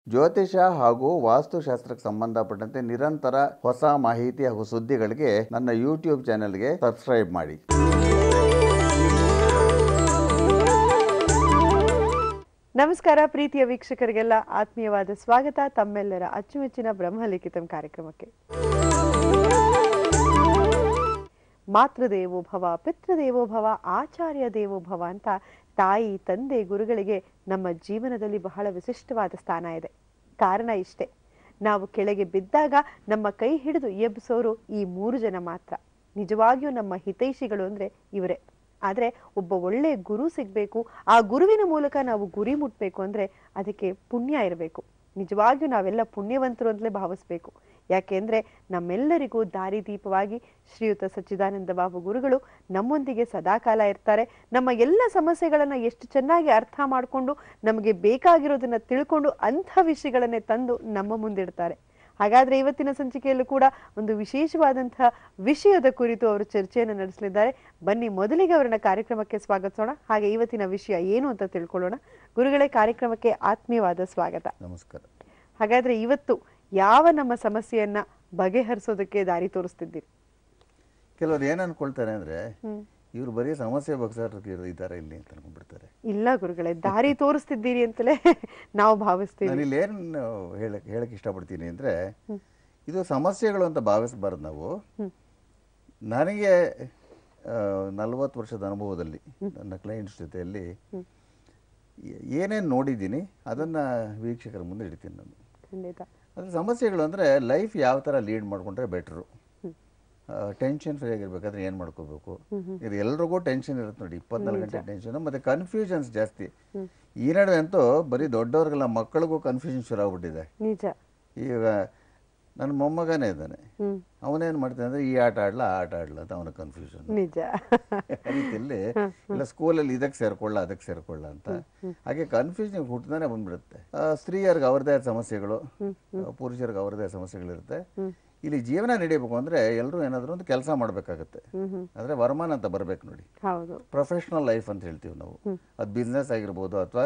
ಜ್ಯೋತಿಷ ಹಾಗೂ ವಾಸ್ತುಶಾಸ್ತ್ರಕ್ಕೆ ಸಂಬಂಧಪಟ್ಟಂತೆ ನಿರಂತರ ಹೊಸ ಮಾಹಿತಿ ಹಾಗೂ ಸುದ್ದಿಗಳಿಗೆ ನನ್ನ ಯೂಟ್ಯೂಬ್ ಚಾನೆಲ್ಗೆ ಸಬ್ಸ್ಕ್ರೈಬ್ ಮಾಡಿ ನಮಸ್ಕಾರ ಪ್ರೀತಿಯ ವೀಕ್ಷಕರಿಗೆಲ್ಲ ಆತ್ಮೀಯವಾದ ಸ್ವಾಗತ ತಮ್ಮೆಲ್ಲರ ಅಚ್ಚುಮೆಚ್ಚಿನ ಬ್ರಹ್ಮಲಿಖಿತಂ ಕಾರ್ಯಕ್ರಮಕ್ಕೆ ಮಾತೃದೇವೋ ಭವ ಪಿತೃದೇವೋ ಭವ ಆಚಾರ್ಯ ದೇವೋ ಭವ ಅಂತ ತಾಯಿ ತಂದೆ ಗುರುಗಳಿಗೆ ನಮ್ಮ ಜೀವನದಲ್ಲಿ ಬಹಳ ವಿಶಿಷ್ಟವಾದ ಸ್ಥಾನ ಇದೆ ಕಾರಣ ಇಷ್ಟೇ ನಾವು ಕೆಳಗೆ ಬಿದ್ದಾಗ ನಮ್ಮ ಕೈ ಹಿಡಿದು ಎಬ್ಬಿಸೋರು ಈ ಮೂರು ಜನ ಮಾತ್ರ ನಿಜವಾಗಿಯೂ ನಮ್ಮ ಹಿತೈಷಿಗಳು ಅಂದ್ರೆ ಇವರೇ ಆದ್ರೆ ಒಬ್ಬ ಒಳ್ಳೆ ಗುರು ಸಿಗ್ಬೇಕು ಆ ಗುರುವಿನ ಮೂಲಕ ನಾವು ಗುರಿ ಮುಟ್ಬೇಕು ಅಂದ್ರೆ ಅದಕ್ಕೆ ಪುಣ್ಯ ಇರಬೇಕು ನಿಜವಾಗಿಯೂ ನಾವೆಲ್ಲ ಪುಣ್ಯವಂತರು ಅಂತಲೇ ಭಾವಿಸ್ಬೇಕು ಯಾಕೆಂದ್ರೆ ನಮ್ಮೆಲ್ಲರಿಗೂ ದಾರಿದೀಪವಾಗಿ ಶ್ರೀಯುತ ಸಚ್ಚಿದಾನಂದ ಬಾಬು ಗುರುಗಳು ನಮ್ಮೊಂದಿಗೆ ಸದಾಕಾಲ ಇರ್ತಾರೆ ನಮ್ಮ ಎಲ್ಲ ಸಮಸ್ಯೆಗಳನ್ನ ಎಷ್ಟು ಚೆನ್ನಾಗಿ ಅರ್ಥ ಮಾಡಿಕೊಂಡು ನಮಗೆ ಬೇಕಾಗಿರೋದನ್ನ ತಿಳ್ಕೊಂಡು ಅಂಥ ವಿಷಯಗಳನ್ನೇ ತಂದು ನಮ್ಮ ಮುಂದಿಡ್ತಾರೆ ಹಾಗಾದ್ರೆ ಇವತ್ತಿನ ಸಂಚಿಕೆಯಲ್ಲೂ ಕೂಡ ಒಂದು ವಿಶೇಷವಾದಂತಹ ವಿಷಯದ ಕುರಿತು ಅವರು ಚರ್ಚೆಯನ್ನು ನಡೆಸಲಿದ್ದಾರೆ ಬನ್ನಿ ಮೊದಲಿಗೆ ಅವರನ್ನ ಕಾರ್ಯಕ್ರಮಕ್ಕೆ ಸ್ವಾಗತಿಸೋಣ ಹಾಗೆ ಇವತ್ತಿನ ವಿಷಯ ಏನು ಅಂತ ತಿಳ್ಕೊಳ್ಳೋಣ ಗುರುಗಳೇ ಕಾರ್ಯಕ್ರಮಕ್ಕೆ ಆತ್ಮೀಯವಾದ ಸ್ವಾಗತ ನಮಸ್ಕಾರ ಹಾಗಾದ್ರೆ ಇವತ್ತು ಯಾವ ನಮ್ಮ ಸಮಸ್ಯೆಯನ್ನ ಬಗೆಹರಿಸೋದಕ್ಕೆ ದಾರಿ ತೋರಿಸ್ತಿದ್ದೀರಿ ಕೆಲವರು ಏನು ಅನ್ಕೊಳ್ತಾರೆ ಅಂದರೆ ಹ್ಮ್. ಇವರು ಬರೀ ಸಮಸ್ಯೆ ಬಗ್ಸಾರಕ್ಕೆ ಇದ್ದಾರೆ ಇಲ್ಲಿ ಅಂತ ಅನ್ಕೊಂಡ್ಬಿಡ್ತಾರೆ ಇಲ್ಲ ಗುರುಗಳೇ ದಾರಿ ತೋರಿಸ್ತಿದ್ದೀರಿ ಅಂತಲೇ ನಾವು ಭಾವಿಸ್ತೀವಿ ನಾನು ಇಲ್ಲಿ ಏನು ಹೇಳಕ್ ಹೇಳಕ್ಕೆ ಇಷ್ಟಪಡ್ತೀನಿ ಅಂದರೆ ಇದು ಸಮಸ್ಯೆಗಳು ಅಂತ ಭಾವಿಸಬಾರ್ದು ನಾವು ಹ್ಮ್. ನನಗೆ ನಲವತ್ತು ವರ್ಷದ ಅನುಭವದಲ್ಲಿ ನನ್ನ ಕ್ಲೈಂಟ್ಸ್ ಜೊತೆಯಲ್ಲಿ ಏ- ಏನೇನು ನೋಡಿದ್ದೀನಿ ಅದನ್ನು ವೀಕ್ಷಕರ ಮುಂದೆ ಇಡ್ತೀನಿ ನಾನು ಖಂಡಿತ ಅದು ಸಮಸ್ಯೆಗಳು ಅಂದರೆ ಲೈಫ್ ಯಾವ ಥರ ಲೀಡ್ ಮಾಡ್ಕೊಂಡ್ರೆ ಬೆಟ್ರು ಟೆನ್ಷನ್ ಫ್ರೀ ಆಗಿರ್ಬೇಕಾದ್ರೆ ಏನು ಮಾಡ್ಕೋಬೇಕು ಇದು ಎಲ್ರಿಗೂ ಟೆನ್ಷನ್ ಇರುತ್ತೆ ನೋಡಿ ಇಪ್ಪತ್ನಾಲ್ಕು ಗಂಟೆ ಟೆನ್ಷನ್ ಮತ್ತು ಕನ್ಫ್ಯೂಷನ್ಸ್ ಜಾಸ್ತಿ ಈ ನಡುವೆ ಅಂತೂ ಬರೀ ದೊಡ್ಡವ್ರಿಗೆಲ್ಲ ಮಕ್ಕಳಿಗೂ ಕನ್ಫ್ಯೂಷನ್ ಶುರು ಆಗ್ಬಿಟ್ಟಿದೆ ನಿಜ ಈಗ ನನ್ನ ಮೊಮ್ಮಗನೇ ಇದ್ದಾನೆ ಹ್ಮ್ ಅವನೇನು ಮಾಡ್ತಾನೆ ಅಂದರೆ ಈ ಆಟ ಆಡ್ಲಾ ಆ ಆಟ ಆಡ್ಲಾ ಅಂತ ಅವನ ಕನ್ಫ್ಯೂಷನ್ ನಿಜ ಆ ರೀತಿಯಲ್ಲಿ ಇಲ್ಲ ಸ್ಕೂಲಲ್ಲಿ ಇದಕ್ಕೆ ಸೇರ್ಕೊಳ್ಳ ಅದಕ್ಕೆ ಸೇರ್ಕೊಳ್ಳ ಅಂತ ಹಾಗೆ ಕನ್ಫ್ಯೂಷನ್ ಹುಟ್ಟಿದಾನೆ ಬಂದ್ಬಿಡುತ್ತೆ ಆ, ಸ್ತ್ರೀಯರಿಗೆ ಅವ್ರದ್ದೇ ಆದ ಸಮಸ್ಯೆಗಳು ಆ, ಪುರುಷರಿಗೆ ಅವ್ರದ್ದೇ ಆದ ಸಮಸ್ಯೆಗಳಿರುತ್ತೆ ಇಲ್ಲಿ ಜೀವನ ನಡೀಬೇಕು ಅಂದರೆ ಎಲ್ಲರೂ ಏನಾದರೂ ಒಂದು ಕೆಲಸ ಮಾಡಬೇಕಾಗತ್ತೆ ಹ್ಮ್ ಹ್ಮ್ ಅಂದರೆ ವರಮಾನ ಅಂತ ಬರಬೇಕು ನೋಡಿ ಹೌದು ಪ್ರೊಫೆಷ್ನಲ್ ಲೈಫ್ ಅಂತ ಹೇಳ್ತೀವಿ ನಾವು ಅದು ಬಿಸ್ನೆಸ್ ಆಗಿರ್ಬೋದು ಅಥವಾ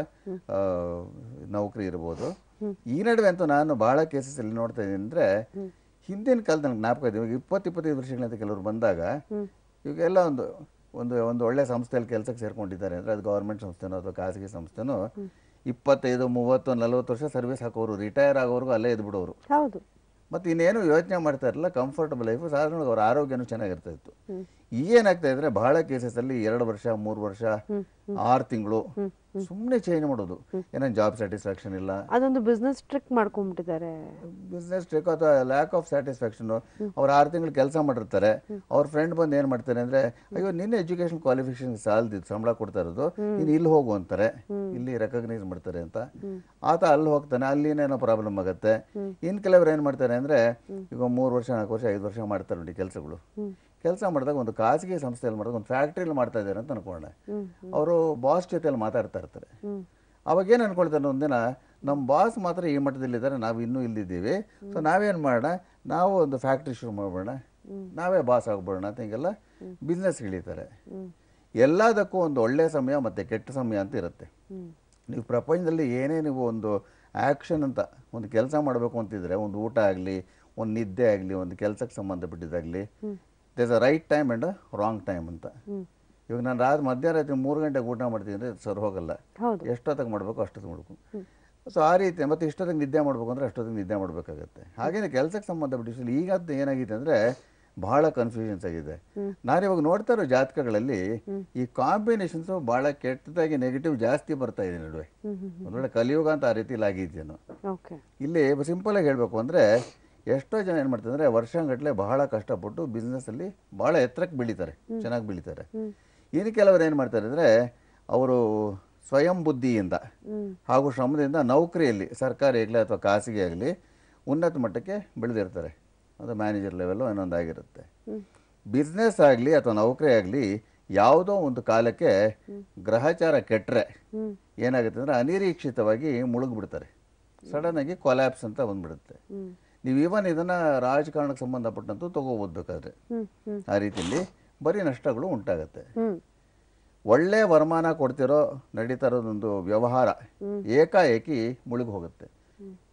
ನೌಕರಿ ಇರ್ಬೋದು ಈ ನಡುವೆ ಅಂತೂ ನಾನು ಬಹಳ ಕೇಸಸ್ ಅಲ್ಲಿ ನೋಡ್ತಾ ಇದ್ದೀನಿ ಅಂದರೆ ಹಿಂದಿನ ಕಾಲದ ನನಗೆ ಜ್ಞಾಪಕ ಇದೆ ಇವಾಗ ಇಪ್ಪತ್ತು ಇಪ್ಪತ್ತೈದು ವರ್ಷಗಳಿಂದ ಕೆಲವರು ಬಂದಾಗ ಇವಾಗೆಲ್ಲ ಒಂದು ಒಂದು ಒಂದು ಒಳ್ಳೆ ಸಂಸ್ಥೆಯಲ್ಲಿ ಕೆಲಸಕ್ಕೆ ಸೇರ್ಕೊಂಡಿದ್ದಾರೆ ಅಂದರೆ ಅದು ಗೌರ್ಮೆಂಟ್ ಸಂಸ್ಥೆನೋ ಅಥವಾ ಖಾಸಗಿ ಸಂಸ್ಥೆನೋ ಇಪ್ಪತ್ತೈದು ಮೂವತ್ತು ನಲವತ್ತು ವರ್ಷ ಸರ್ವಿಸ್ ಹಾಕೋರು ರಿಟೈರ್ ಆಗೋವರೆಗೂ ಅಲ್ಲೇ ಇದ್ಬಿಡೋರು ಹೌದು ಮತ್ತು ಇನ್ನೇನು ಯೋಚನೆ ಮಾಡ್ತಾ ಇರಲಿಲ್ಲ ಕಂಫರ್ಟಬಲ್ ಲೈಫು ಸಾಧಾರಣ ಅವ್ರ ಆರೋಗ್ಯನೂ ಚೆನ್ನಾಗಿರ್ತಾ ಇತ್ತು ಈಗೇನಾಗ್ತಾ ಇದ್ರೆ ಬಹಳ ಕೇಸಸಲ್ಲಿ ಎರಡು ವರ್ಷ ಮೂರು ವರ್ಷ ಆರು ತಿಂಗಳು ಸುಮ್ಮನೆ ಚೇಂಜ್ ಮಾಡೋದು ಏನೋ ಜಾಬ್ ಸ್ಯಾಟಿಸ್ಫ್ಯಾಕ್ಷನ್ ಇಲ್ಲ ಅದೊಂದು ಬಿಸ್ನೆಸ್ ಟ್ರಿಕ್ ಮಾಡ್ಕೊಂಡ್ಬಿಟ್ಟಿದ್ದಾರೆ ಬಿಸ್ನೆಸ್ ಟ್ರಿಕ್ ಅಥವಾ ಲ್ಯಾಕ್ ಆಫ್ ಸ್ಯಾಟಿಸ್ಫ್ಯಾಕ್ಷನ್ ಅವ್ರು ಆರು ತಿಂಗಳು ಕೆಲಸ ಮಾಡಿರ್ತಾರೆ ಅವ್ರ ಫ್ರೆಂಡ್ ಬಂದು ಏನು ಮಾಡ್ತಾರೆ ಅಂದ್ರೆ ಅಯ್ಯೋ ನಿನ್ನ ಎಜುಕೇಶನ್ ಕ್ವಾಲಿಫಿಕೇಶನ್ ಸಾಲದಿದ್ದು ಸಂಬಳ ಕೊಡ್ತಾ ಇರೋದು ನೀನು ಇಲ್ಲಿ ಹೋಗು ಅಂತಾರೆ ಇಲ್ಲಿ ರೆಕಗ್ನೈಸ್ ಮಾಡ್ತಾರೆ ಅಂತ ಆತ ಅಲ್ಲಿ ಹೋಗ್ತಾನೆ ಅಲ್ಲಿನೇನೋ ಪ್ರಾಬ್ಲಮ್ ಆಗುತ್ತೆ ಇನ್ನು ಕೆಲವರು ಏನು ಮಾಡ್ತಾರೆ ಅಂದ್ರೆ ಈಗ ಮೂರು ವರ್ಷ ನಾಲ್ಕು ವರ್ಷ ಐದು ವರ್ಷ ಮಾಡ್ತಾರೆ ನೋಡಿ ಕೆಲಸಗಳು ಕೆಲಸ ಮಾಡಿದಾಗ ಒಂದು ಖಾಸಗಿ ಸಂಸ್ಥೆಯಲ್ಲಿ ಮಾಡಿದಾಗ ಒಂದು ಫ್ಯಾಕ್ಟ್ರಿಯಲ್ಲಿ ಮಾಡ್ತಾ ಇದ್ದಾರೆ ಅಂತ ಅನ್ಕೊಂಡೆ ಅವರು ಬಾಸ್ ಜೊತೆಯಲ್ಲಿ ಮಾತಾಡ್ತಾ ಇರ್ತಾರೆ ಅವಾಗ ಏನು ಅನ್ಕೊಳ್ತಾರೆ ಒಂದಿನ ನಮ್ಮ ಬಾಸ್ ಮಾತ್ರ ಈ ಮಟ್ಟದಲ್ಲಿದ್ದಾರೆ ನಾವು ಇನ್ನೂ ಇಲ್ಲಿದ್ದೀವಿ ಸೊ ನಾವೇನು ಮಾಡೋಣ ನಾವು ಒಂದು ಫ್ಯಾಕ್ಟ್ರಿ ಶುರು ಮಾಡೋಣ ನಾವೇ ಬಾಸ್ ಆಗ್ಬಿಡೋಣ ಅಂತ ಹಿಂಗೆಲ್ಲ ಬಿಸ್ನೆಸ್ ಇಳಿತಾರೆ ಎಲ್ಲದಕ್ಕೂ ಒಂದು ಒಳ್ಳೆಯ ಸಮಯ ಮತ್ತು ಕೆಟ್ಟ ಸಮಯ ಅಂತ ಇರುತ್ತೆ ನೀವು ಪ್ರಪಂಚದಲ್ಲಿ ಏನೇ ನೀವು ಒಂದು ಆ್ಯಕ್ಷನ್ ಅಂತ ಒಂದು ಕೆಲಸ ಮಾಡಬೇಕು ಅಂತಿದ್ರೆ ಒಂದು ಊಟ ಆಗಲಿ ಒಂದು ನಿದ್ದೆ ಆಗಲಿ ಒಂದು ಕೆಲಸಕ್ಕೆ ಸಂಬಂಧಪಟ್ಟಿದ್ದಾಗಲಿ does a right time and wrong time ಅಂತ ಇವಾಗ ನಾನು ರಾತ್ರಿ ಮಧ್ಯರಾತ್ರಿ ಮೂರು ಗಂಟೆಗೆ ಊಟ ಮಾಡ್ತೀನಿ ಅಂದರೆ ಸರ್ ಹೋಗಲ್ಲ ಹೌದು ಎಷ್ಟೊತ್ತಿಗೆ ಮಾಡಬೇಕು ಅಷ್ಟೊತ್ತಿಗೆ ಮಾಡಬೇಕು ಸೊ ಆ ರೀತಿ ಮತ್ತು ಇಷ್ಟೊತ್ತಿಗೆ ನಿದ್ದೆ ಮಾಡಬೇಕು ಅಂದರೆ ಅಷ್ಟೊತ್ತಿಗೆ ನಿದ್ದೆ ಮಾಡಬೇಕಾಗತ್ತೆ ಹಾಗೇನೆ ಕೆಲಸಕ್ಕೆ ಸಂಬಂಧಪಟ್ಟ ವಿಷಯದಲ್ಲಿ ಈಗ ಅದು ಏನಾಗಿದೆ ಅಂದರೆ ಬಹಳ ಕನ್ಫ್ಯೂಷನ್ಸ್ ಆಗಿದೆ ನಾನು ಇವಾಗ ನೋಡ್ತಾ ಇರೋ ಜಾತಕಗಳಲ್ಲಿ ಈ ಕಾಂಬಿನೇಷನ್ಸು ಭಾಳ ಕೆಟ್ಟದಾಗಿ ನೆಗೆಟಿವ್ ಜಾಸ್ತಿ ಬರ್ತಾ ಇದೆ ನಡುವೆ ಒಂದು ವೇಳೆ ಕಲಿಯುಗ ಅಂತ ಆ ರೀತಿಲಿ ಆಗಿದ್ದೇನೋ ಓಕೆ ಇಲ್ಲಿ ಸಿಂಪಲಾಗಿ ಹೇಳಬೇಕು ಅಂದರೆ ಎಷ್ಟೋ ಜನ ಏನು ಮಾಡ್ತಾರೆ ಅಂದರೆ ವರ್ಷಗಟ್ಟಲೆ ಬಹಳ ಕಷ್ಟಪಟ್ಟು ಬಿಸ್ನೆಸ್ಸಲ್ಲಿ ಭಾಳ ಎತ್ತರಕ್ಕೆ ಬೆಳೀತಾರೆ ಚೆನ್ನಾಗಿ ಬೆಳೀತಾರೆ ಇನ್ನು ಕೆಲವರು ಏನು ಮಾಡ್ತಾರೆ ಅಂದರೆ ಅವರು ಸ್ವಯಂ ಬುದ್ಧಿಯಿಂದ ಹಾಗೂ ಶ್ರಮದಿಂದ ನೌಕರಿಯಲ್ಲಿ ಸರ್ಕಾರಿ ಆಗಲಿ ಅಥವಾ ಖಾಸಗಿ ಆಗಲಿ ಉನ್ನತ ಮಟ್ಟಕ್ಕೆ ಬೆಳೆದಿರ್ತಾರೆ ಅದು ಮ್ಯಾನೇಜರ್ ಲೆವೆಲ್ಲು ಇನ್ನೊಂದು ಆಗಿರುತ್ತೆ ಬಿಸ್ನೆಸ್ ಆಗಲಿ ಅಥವಾ ನೌಕರಿ ಆಗಲಿ ಯಾವುದೋ ಒಂದು ಕಾಲಕ್ಕೆ ಗ್ರಹಚಾರ ಕೆಟ್ಟರೆ ಏನಾಗುತ್ತೆ ಅಂದರೆ ಅನಿರೀಕ್ಷಿತವಾಗಿ ಮುಳುಗ್ಬಿಡ್ತಾರೆ ಸಡನ್ನಾಗಿ ಕೊಲ್ಯಾಪ್ಸ್ ಅಂತ ಬಂದ್ಬಿಡುತ್ತೆ ನೀವು ಇವನ್ ಇದನ್ನು ರಾಜಕಾರಣಕ್ಕೆ ಸಂಬಂಧಪಟ್ಟಂತೂ ತಗೋಬೋದು ಬೇಕಾದ್ರೆ ಹ್ಮ್ ಹ್ಮ್ ಆ ರೀತಿಯಲ್ಲಿ ಬರೀ ನಷ್ಟಗಳು ಉಂಟಾಗುತ್ತೆ ಹ್ಮ್ ಒಳ್ಳೆ ವರಮಾನ ಕೊಡ್ತಿರೋ ನಡೀತಾ ಇರೋದೊಂದು ವ್ಯವಹಾರ ಏಕಾಏಕಿ ಮುಳುಗಿ ಹೋಗುತ್ತೆ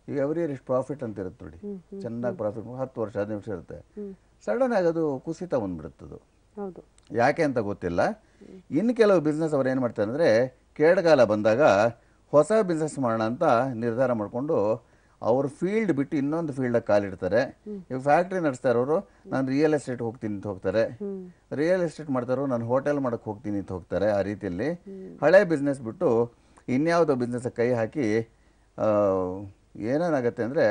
ಈಗ ಎವ್ರಿ ಇಯರ್ ಇಷ್ಟು ಪ್ರಾಫಿಟ್ ಅಂತ ಇರುತ್ತೆ ನೋಡಿ ಚೆನ್ನಾಗಿ ಪ್ರಾಫಿಟ್ ಹತ್ತು ವರ್ಷ ಹದಿನೈದು ವರ್ಷ ಇರುತ್ತೆ ಸಡನ್ ಆಗಿ ಅದು ಕುಸಿತ ಬಂದ್ಬಿಡುತ್ತದು ಹೌದು ಯಾಕೆ ಅಂತ ಗೊತ್ತಿಲ್ಲ ಇನ್ನು ಕೆಲವು ಬಿಸ್ನೆಸ್ ಅವ್ರು ಏನು ಮಾಡ್ತಾರೆ ಅಂದರೆ ಕೇಡಗಾಲ ಬಂದಾಗ ಹೊಸ ಬಿಸ್ನೆಸ್ ಮಾಡೋಣ ಅಂತ ನಿರ್ಧಾರ ಮಾಡಿಕೊಂಡು ಅವ್ರ ಫೀಲ್ಡ್ ಬಿಟ್ಟು ಇನ್ನೊಂದು ಫೀಲ್ಡಾಗ ಕಾಲಿಡ್ತಾರೆ ಈಗ ಫ್ಯಾಕ್ಟ್ರಿ ನಡೆಸ್ತಾ ಇರೋರು ನಾನು ರಿಯಲ್ ಎಸ್ಟೇಟ್ ಹೋಗ್ತೀನಿ ಅಂತ ಹೋಗ್ತಾರೆ ರಿಯಲ್ ಎಸ್ಟೇಟ್ ಮಾಡ್ತಾರೋ ನಾನು ಹೋಟೆಲ್ ಮಾಡಕ್ಕೆ ಹೋಗ್ತೀನಿ ಅಂತ ಹೋಗ್ತಾರೆ ಆ ರೀತಿಯಲ್ಲಿ ಹಳೆ ಬಿಸ್ನೆಸ್ ಬಿಟ್ಟು ಇನ್ಯಾವುದೋ ಬಿಸ್ನೆಸ್ ಕೈ ಹಾಕಿ ಆ, ಏನೇನಾಗತ್ತೆ ಅಂದರೆ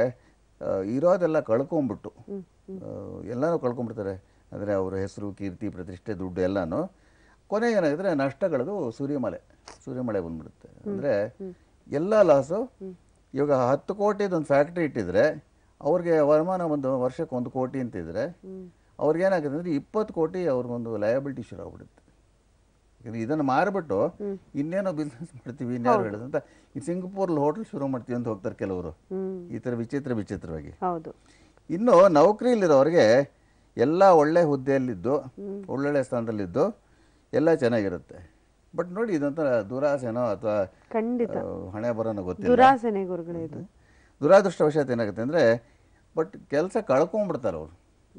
ಇರೋದೆಲ್ಲ ಕಳ್ಕೊಂಬಿಟ್ಟು ಆ, ಎಲ್ಲನೂ ಕಳ್ಕೊಂಬಿಡ್ತಾರೆ ಅಂದರೆ ಅವ್ರ ಹೆಸರು ಕೀರ್ತಿ ಪ್ರತಿಷ್ಠೆ ದುಡ್ಡು ಎಲ್ಲನೂ ಕೊನೆಗೆ ಏನಾಗಿದ್ರೆ ನಷ್ಟಗಳದು ಸೂರ್ಯಮಳೆ ಸೂರ್ಯಮಳೆ ಬಂದ್ಬಿಡುತ್ತೆ ಅಂದರೆ ಎಲ್ಲ ಲಾಸು ಇವಾಗ ಹತ್ತು ಕೋಟಿದು ಒಂದು ಫ್ಯಾಕ್ಟ್ರಿ ಇಟ್ಟಿದ್ರೆ ಅವ್ರಿಗೆ ವರಮಾನ ಒಂದು ವರ್ಷಕ್ಕೆ ಒಂದು ಕೋಟಿ ಅಂತಿದ್ರೆ ಅವ್ರಿಗೆ ಏನಾಗುತ್ತೆ ಅಂದರೆ ಇಪ್ಪತ್ತು ಕೋಟಿ ಅವ್ರಿಗೊಂದು ಲಯಬಿಲಿಟಿ ಶುರು ಆಗ್ಬಿಡುತ್ತೆ ಯಾಕಂದ್ರೆ ಇದನ್ನು ಮಾರಿಬಿಟ್ಟು ಇನ್ನೇನೋ ಬಿಸ್ನೆಸ್ ಮಾಡ್ತೀವಿ ಇನ್ಯಾರು ಹೇಳೋದು ಅಂತ ಈ ಸಿಂಗಪೂರಲ್ಲಿ ಹೋಟ್ಲ್ ಶುರು ಮಾಡ್ತೀವಿ ಅಂತ ಹೋಗ್ತಾರೆ ಕೆಲವರು ಹ್ಮ್ ಈ ಥರ ವಿಚಿತ್ರ ವಿಚಿತ್ರವಾಗಿ ಹೌದು ಇನ್ನು ನೌಕರಿಲಿರೋರಿಗೆ ಎಲ್ಲ ಒಳ್ಳೆ ಹುದ್ದೆಯಲ್ಲಿದ್ದು ಒಳ್ಳೊಳ್ಳೆ ಸ್ಥಾನದಲ್ಲಿದ್ದು ಎಲ್ಲ ಚೆನ್ನಾಗಿರುತ್ತೆ ಬಟ್ ನೋಡಿ ಇದೊಂಥರ ದುರಾಸೆನೋ ಅಥವಾ ಖಂಡಿತ ಹಣೆ ಬರೋನೋ ಗೊತ್ತಿಲ್ಲ ದುರಾಸನೆ ಗುರುಗಳೇ ಇದು ದುರಾದೃಷ್ಟವಶಾತ್ ಏನಾಗುತ್ತೆ ಅಂದರೆ ಬಟ್ ಕೆಲಸ ಕಳ್ಕೊಂಡ್ಬಿಡ್ತಾರೆ ಅವರು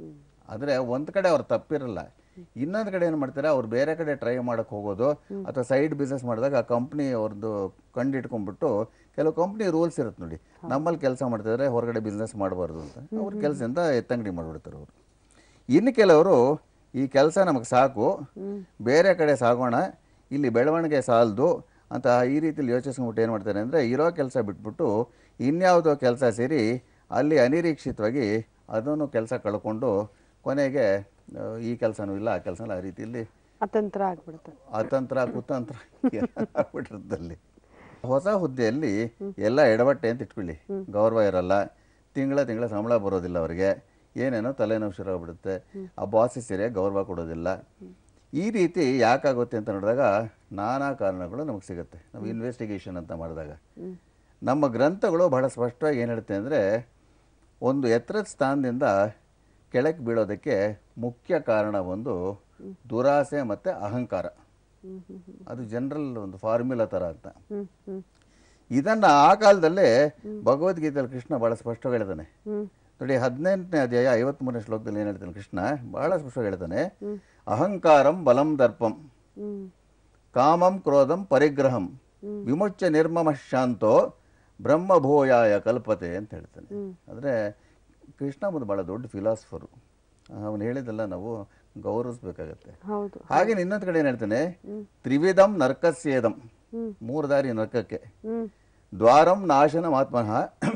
ಆದರೆ ಒಂದು ಕಡೆ ಅವ್ರು ತಪ್ಪಿರಲ್ಲ ಇನ್ನೊಂದು ಕಡೆ ಏನು ಮಾಡ್ತಾರೆ ಅವ್ರು ಬೇರೆ ಕಡೆ ಟ್ರೈ ಮಾಡಕ್ಕೆ ಹೋಗೋದು ಅಥವಾ ಸೈಡ್ ಬಿಸ್ನೆಸ್ ಮಾಡಿದಾಗ ಆ ಕಂಪ್ನಿ ಅವ್ರದ್ದು ಕಂಡಿಟ್ಕೊಂಡ್ಬಿಟ್ಟು ಕೆಲವು ಕಂಪ್ನಿ ರೂಲ್ಸ್ ಇರುತ್ತೆ ನೋಡಿ ನಮ್ಮಲ್ಲಿ ಕೆಲಸ ಮಾಡ್ತಿದ್ರೆ ಹೊರಗಡೆ ಬಿಸ್ನೆಸ್ ಮಾಡಬಾರ್ದು ಅಂತ ಅವ್ರ ಕೆಲಸದಿಂದ ಎತ್ತಂಗಡಿ ಮಾಡಿಬಿಡ್ತಾರೆ ಅವರು ಇನ್ನು ಕೆಲವರು ಈ ಕೆಲಸ ನಮಗೆ ಸಾಕು ಬೇರೆ ಕಡೆ ಸಾಗೋಣ ಇಲ್ಲಿ ಬೆಳವಣಿಗೆ ಸಾಲದು ಅಂತ ಈ ರೀತಿಲಿ ಯೋಚಿಸ್ಕೊಂಡ್ಬಿಟ್ಟು ಏನು ಮಾಡ್ತಾರೆ ಅಂದರೆ ಇರೋ ಕೆಲಸ ಬಿಟ್ಬಿಟ್ಟು ಇನ್ಯಾವುದೋ ಕೆಲಸ ಸೇರಿ ಅಲ್ಲಿ ಅನಿರೀಕ್ಷಿತವಾಗಿ ಅದನ್ನು ಕೆಲಸ ಕಳ್ಕೊಂಡು ಕೊನೆಗೆ ಆ, ಈ ಕೆಲಸನೂ ಇಲ್ಲ ಆ ಕೆಲಸ ಇಲ್ಲ ಆ ರೀತಿಯಲ್ಲಿ ಅತಂತ್ರ ಆಗ್ಬಿಡುತ್ತೆ ಅತಂತ್ರ ಕುತಂತ್ರ ಎಲ್ಲ ಆಗ್ಬಿಟ್ಟಿರ್ತಲ್ಲಿ ಹೊಸ ಹುದ್ದೆಯಲ್ಲಿ ಎಲ್ಲ ಎಡವಟ್ಟೆ ಅಂತ ಇಟ್ಕೊಳ್ಳಿ ಗೌರವ ಇರಲ್ಲ ತಿಂಗಳ ತಿಂಗಳ ಸಂಬಳ ಬರೋದಿಲ್ಲ ಅವರಿಗೆ ಏನೇನೋ ತಲೆನೋವು ಶುರು ಆಗ್ಬಿಡುತ್ತೆ ಆ ಬಾಸಿ ಸರಿಯಾಗಿ ಗೌರವ ಕೊಡೋದಿಲ್ಲ ಈ ರೀತಿ ಯಾಕಾಗುತ್ತೆ ಅಂತ ನೋಡಿದಾಗ ನಾನಾ ಕಾರಣಗಳು ನಮಗೆ ಸಿಗುತ್ತೆ ನಾವು ಇನ್ವೆಸ್ಟಿಗೇಷನ್ ಅಂತ ಮಾಡಿದಾಗ ನಮ್ಮ ಗ್ರಂಥಗಳು ಬಹಳ ಸ್ಪಷ್ಟವಾಗಿ ಏನು ಹೇಳುತ್ತೆ ಅಂದರೆ ಒಂದು ಎತ್ತರದ ಸ್ಥಾನದಿಂದ ಕೆಳಕ್ಕೆ ಬೀಳೋದಕ್ಕೆ ಮುಖ್ಯ ಕಾರಣ ಒಂದು ದುರಾಸೆ ಮತ್ತು ಅಹಂಕಾರ ಅದು ಜನರಲ್ ಒಂದು ಫಾರ್ಮ್ಯುಲಾ ಥರ ಅಂತ ಹ್ಮ್ ಹ್ಮ್ ಇದನ್ನ ಆ ಕಾಲದಲ್ಲೇ ಭಗವದ್ಗೀತೆಯಲ್ಲಿ ಕೃಷ್ಣ ಬಹಳ ಸ್ಪಷ್ಟವಾಗಿ ಹೇಳ್ತಾನೆ ಹ್ಮ್ ನೋಡಿ ಹದಿನೆಂಟನೇ ಅಧ್ಯಾಯ ಐವತ್ಮೂರನೇ ಶ್ಲೋಕದಲ್ಲಿ ಏನು ಹೇಳ್ತಾನೆ ಕೃಷ್ಣ ಬಹಳ ಸ್ಪಷ್ಟವಾಗಿ ಹೇಳ್ತಾನೆ ಅಹಂಕಾರಂ ಬಲಂ ದರ್ಪಂ ಹ್ಮ್ ಕಾಮಂ ಕ್ರೋಧಂ ಪರಿಗ್ರಹಂ ವಿಮುಚ್ಚ ನಿರ್ಮಮ ಶಾಂತೋ ಬ್ರಹ್ಮಭೂಯಾಯ ಕಲ್ಪತೆ ಅಂತ ಹೇಳ್ತಾನೆ ಅಂದರೆ ಕೃಷ್ಣ ಒಂದು ಬಹಳ ದೊಡ್ಡ ಫಿಲಾಸಫರು ಅವನು ಹೇಳಿದೆಲ್ಲ ನಾವು ಗೌರವಿಸ್ಬೇಕಾಗತ್ತೆ ಹೌದು ಹಾಗೆ ಇನ್ನೊಂದು ಕಡೆ ಏನು ಹೇಳ್ತಾನೆ ತ್ರಿವಿಧಂ ನರ್ಕಸ್ಯೇದಂ ಹ್ಮ್. ಮೂರು ದಾರಿ ನರ್ಕಕ್ಕೆ ಹ್ಮ್ ದ್ವಾರಂ ನಾಶನಂ ಆತ್ಮನಃ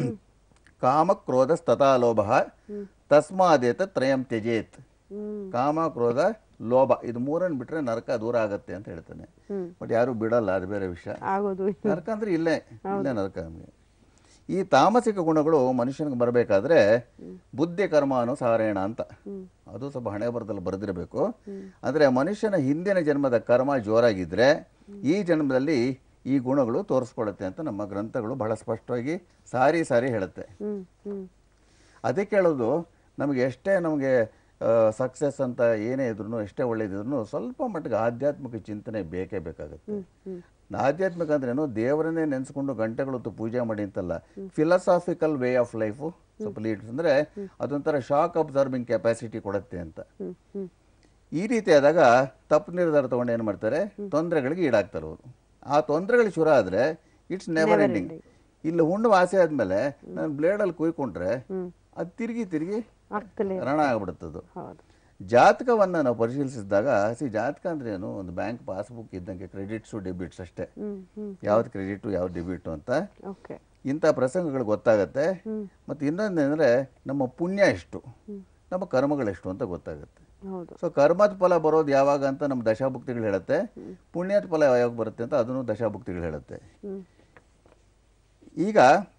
ಕಾಮ ಕ್ರೋಧಸ್ತಥಾ ಲೋಭ ತಸ್ಮಾದೇತ ತ್ರಯಂ ತ್ಯಜೇತ್ ಹ್ಮ್ ಕಾಮ ಕ್ರೋಧ ಲೋಭ ಇದು ಮೂರನ್ನು ಬಿಟ್ರೆ ನರಕ ದೂರ ಆಗತ್ತೆ ಅಂತ ಹೇಳ್ತಾನೆ ಹ್ಮ್. ಬಟ್ ಯಾರು ಬಿಡಲ್ಲ ಅದು ಬೇರೆ ವಿಷಯ ಆಗೋದು ನರಕ ಅಂದ್ರೆ ಇಲ್ಲೇ ಇಲ್ಲೇ ನರಕ ನಮಗೆ ಈ ತಾಮಸಿಕ ಗುಣಗಳು ಮನುಷ್ಯನಿಗೆ ಬರಬೇಕಾದ್ರೆ ಬುದ್ಧಿ ಕರ್ಮಾನುಸಾರೇಣ ಅಂತ ಅದು ಸ್ವಲ್ಪ ಹಣೆ ಬರದಲ್ಲಿ ಬರೆದಿರಬೇಕು ಅಂದ್ರೆ ಮನುಷ್ಯನ ಹಿಂದಿನ ಜನ್ಮದ ಕರ್ಮ ಜೋರಾಗಿದ್ರೆ ಈ ಜನ್ಮದಲ್ಲಿ ಈ ಗುಣಗಳು ತೋರಿಸ್ಕೊಳುತ್ತೆ ಅಂತ ನಮ್ಮ ಗ್ರಂಥಗಳು ಬಹಳ ಸ್ಪಷ್ಟವಾಗಿ ಸಾರಿ ಸಾರಿ ಹೇಳುತ್ತೆ ಹ್ಮ್ ಹ್ಮ್ ಅದಕ್ಕೆ ಹೇಳೋದು ನಮಗೆ ಎಷ್ಟೇ ನಮಗೆ ಸಕ್ಸಸ್ ಅಂತ ಏನೇ ಇದ್ರು ಎಷ್ಟೇ ಒಳ್ಳೇದಿದ್ರು ಸ್ವಲ್ಪ ಮಟ್ಟಿಗೆ ಆಧ್ಯಾತ್ಮಿಕ ಚಿಂತನೆ ಬೇಕೇ ಬೇಕಾಗುತ್ತೆ ಆಧ್ಯಾತ್ಮಿಕ ಅಂದ್ರೇನು ದೇವರನ್ನೇ ನೆನೆಸ್ಕೊಂಡು ಗಂಟೆಗಳು ಹೊತ್ತು ಪೂಜೆ ಮಾಡಿ ಅಂತಲ್ಲ ಫಿಲಸಾಫಿಕಲ್ ವೇ ಆಫ್ ಲೈಫು ಸ್ವಲ್ಪ ಲೀಡ್ಸ್ ಅಂದರೆ ಅದೊಂಥರ ಶಾಕ್ ಅಬ್ಸರ್ವಿಂಗ್ ಕೆಪಾಸಿಟಿ ಕೊಡುತ್ತೆ ಅಂತ ಹ್ಮ್ ಹ್ಮ್ ಈ ರೀತಿ ಆದಾಗ ತಪ್ಪು ನಿರ್ಧಾರ ತಗೊಂಡು ಏನು ಮಾಡ್ತಾರೆ ತೊಂದರೆಗಳಿಗೆ ಈಡಾಗ್ತಾರೆ ಅವರು ಆ ತೊಂದರೆಗಳು ಶುರು ಆದರೆ ಇಟ್ಸ್ ನೆವರ್ ಎಂಡಿಂಗ್ ಇಲ್ಲಿ ಹುಣ್ಣು ವಾಸಿ ಆದಮೇಲೆ ನಾನು ಬ್ಲೇಡಲ್ಲಿ ಕುಯ್ಕೊಂಡ್ರೆ ಅದು ತಿರುಗಿ ತಿರುಗಿ ಆಗ್ತಲೇ ರಣ ಆಗ್ಬಿಡುತ್ತದು ಹೌದು ಜಾತಕವನ್ನು ನಾವು ಪರಿಶೀಲಿಸಿದಾಗ ಸಿ ಜಾತಕ ಅಂದ್ರೆ ಏನು ಒಂದು ಬ್ಯಾಂಕ್ ಪಾಸ್ಬುಕ್ ಇದ್ದಂಗೆ ಕ್ರೆಡಿಟ್ಸು ಡೆಬಿಟ್ಸ್ ಅಷ್ಟೇ ಹ್ಮ್ ಹ್ಮ್ ಯಾವ್ದು ಕ್ರೆಡಿಟು ಯಾವ್ದು ಡೆಬಿಟು ಅಂತ ಓಕೆ ಇಂಥ ಪ್ರಸಂಗಗಳು ಗೊತ್ತಾಗತ್ತೆ ಮತ್ತು ಇನ್ನೊಂದೇನೆಂದರೆ ನಮ್ಮ ಪುಣ್ಯ ಎಷ್ಟು ನಮ್ಮ ಕರ್ಮಗಳೆಷ್ಟು ಅಂತ ಗೊತ್ತಾಗುತ್ತೆ ಹೌದು ಸೊ ಕರ್ಮದ ಫಲ ಬರೋದು ಯಾವಾಗ ಅಂತ ನಮ್ಮ ದಶಾಭುಕ್ತಿಗಳು ಹೇಳುತ್ತೆ ಪುಣ್ಯದ ಫಲ ಯಾವಾಗ ಬರುತ್ತೆ ಅಂತ ಅದನ್ನು ದಶಾಭುಕ್ತಿಗಳು ಹೇಳುತ್ತೆ ಹ್ಮ್ ಈಗ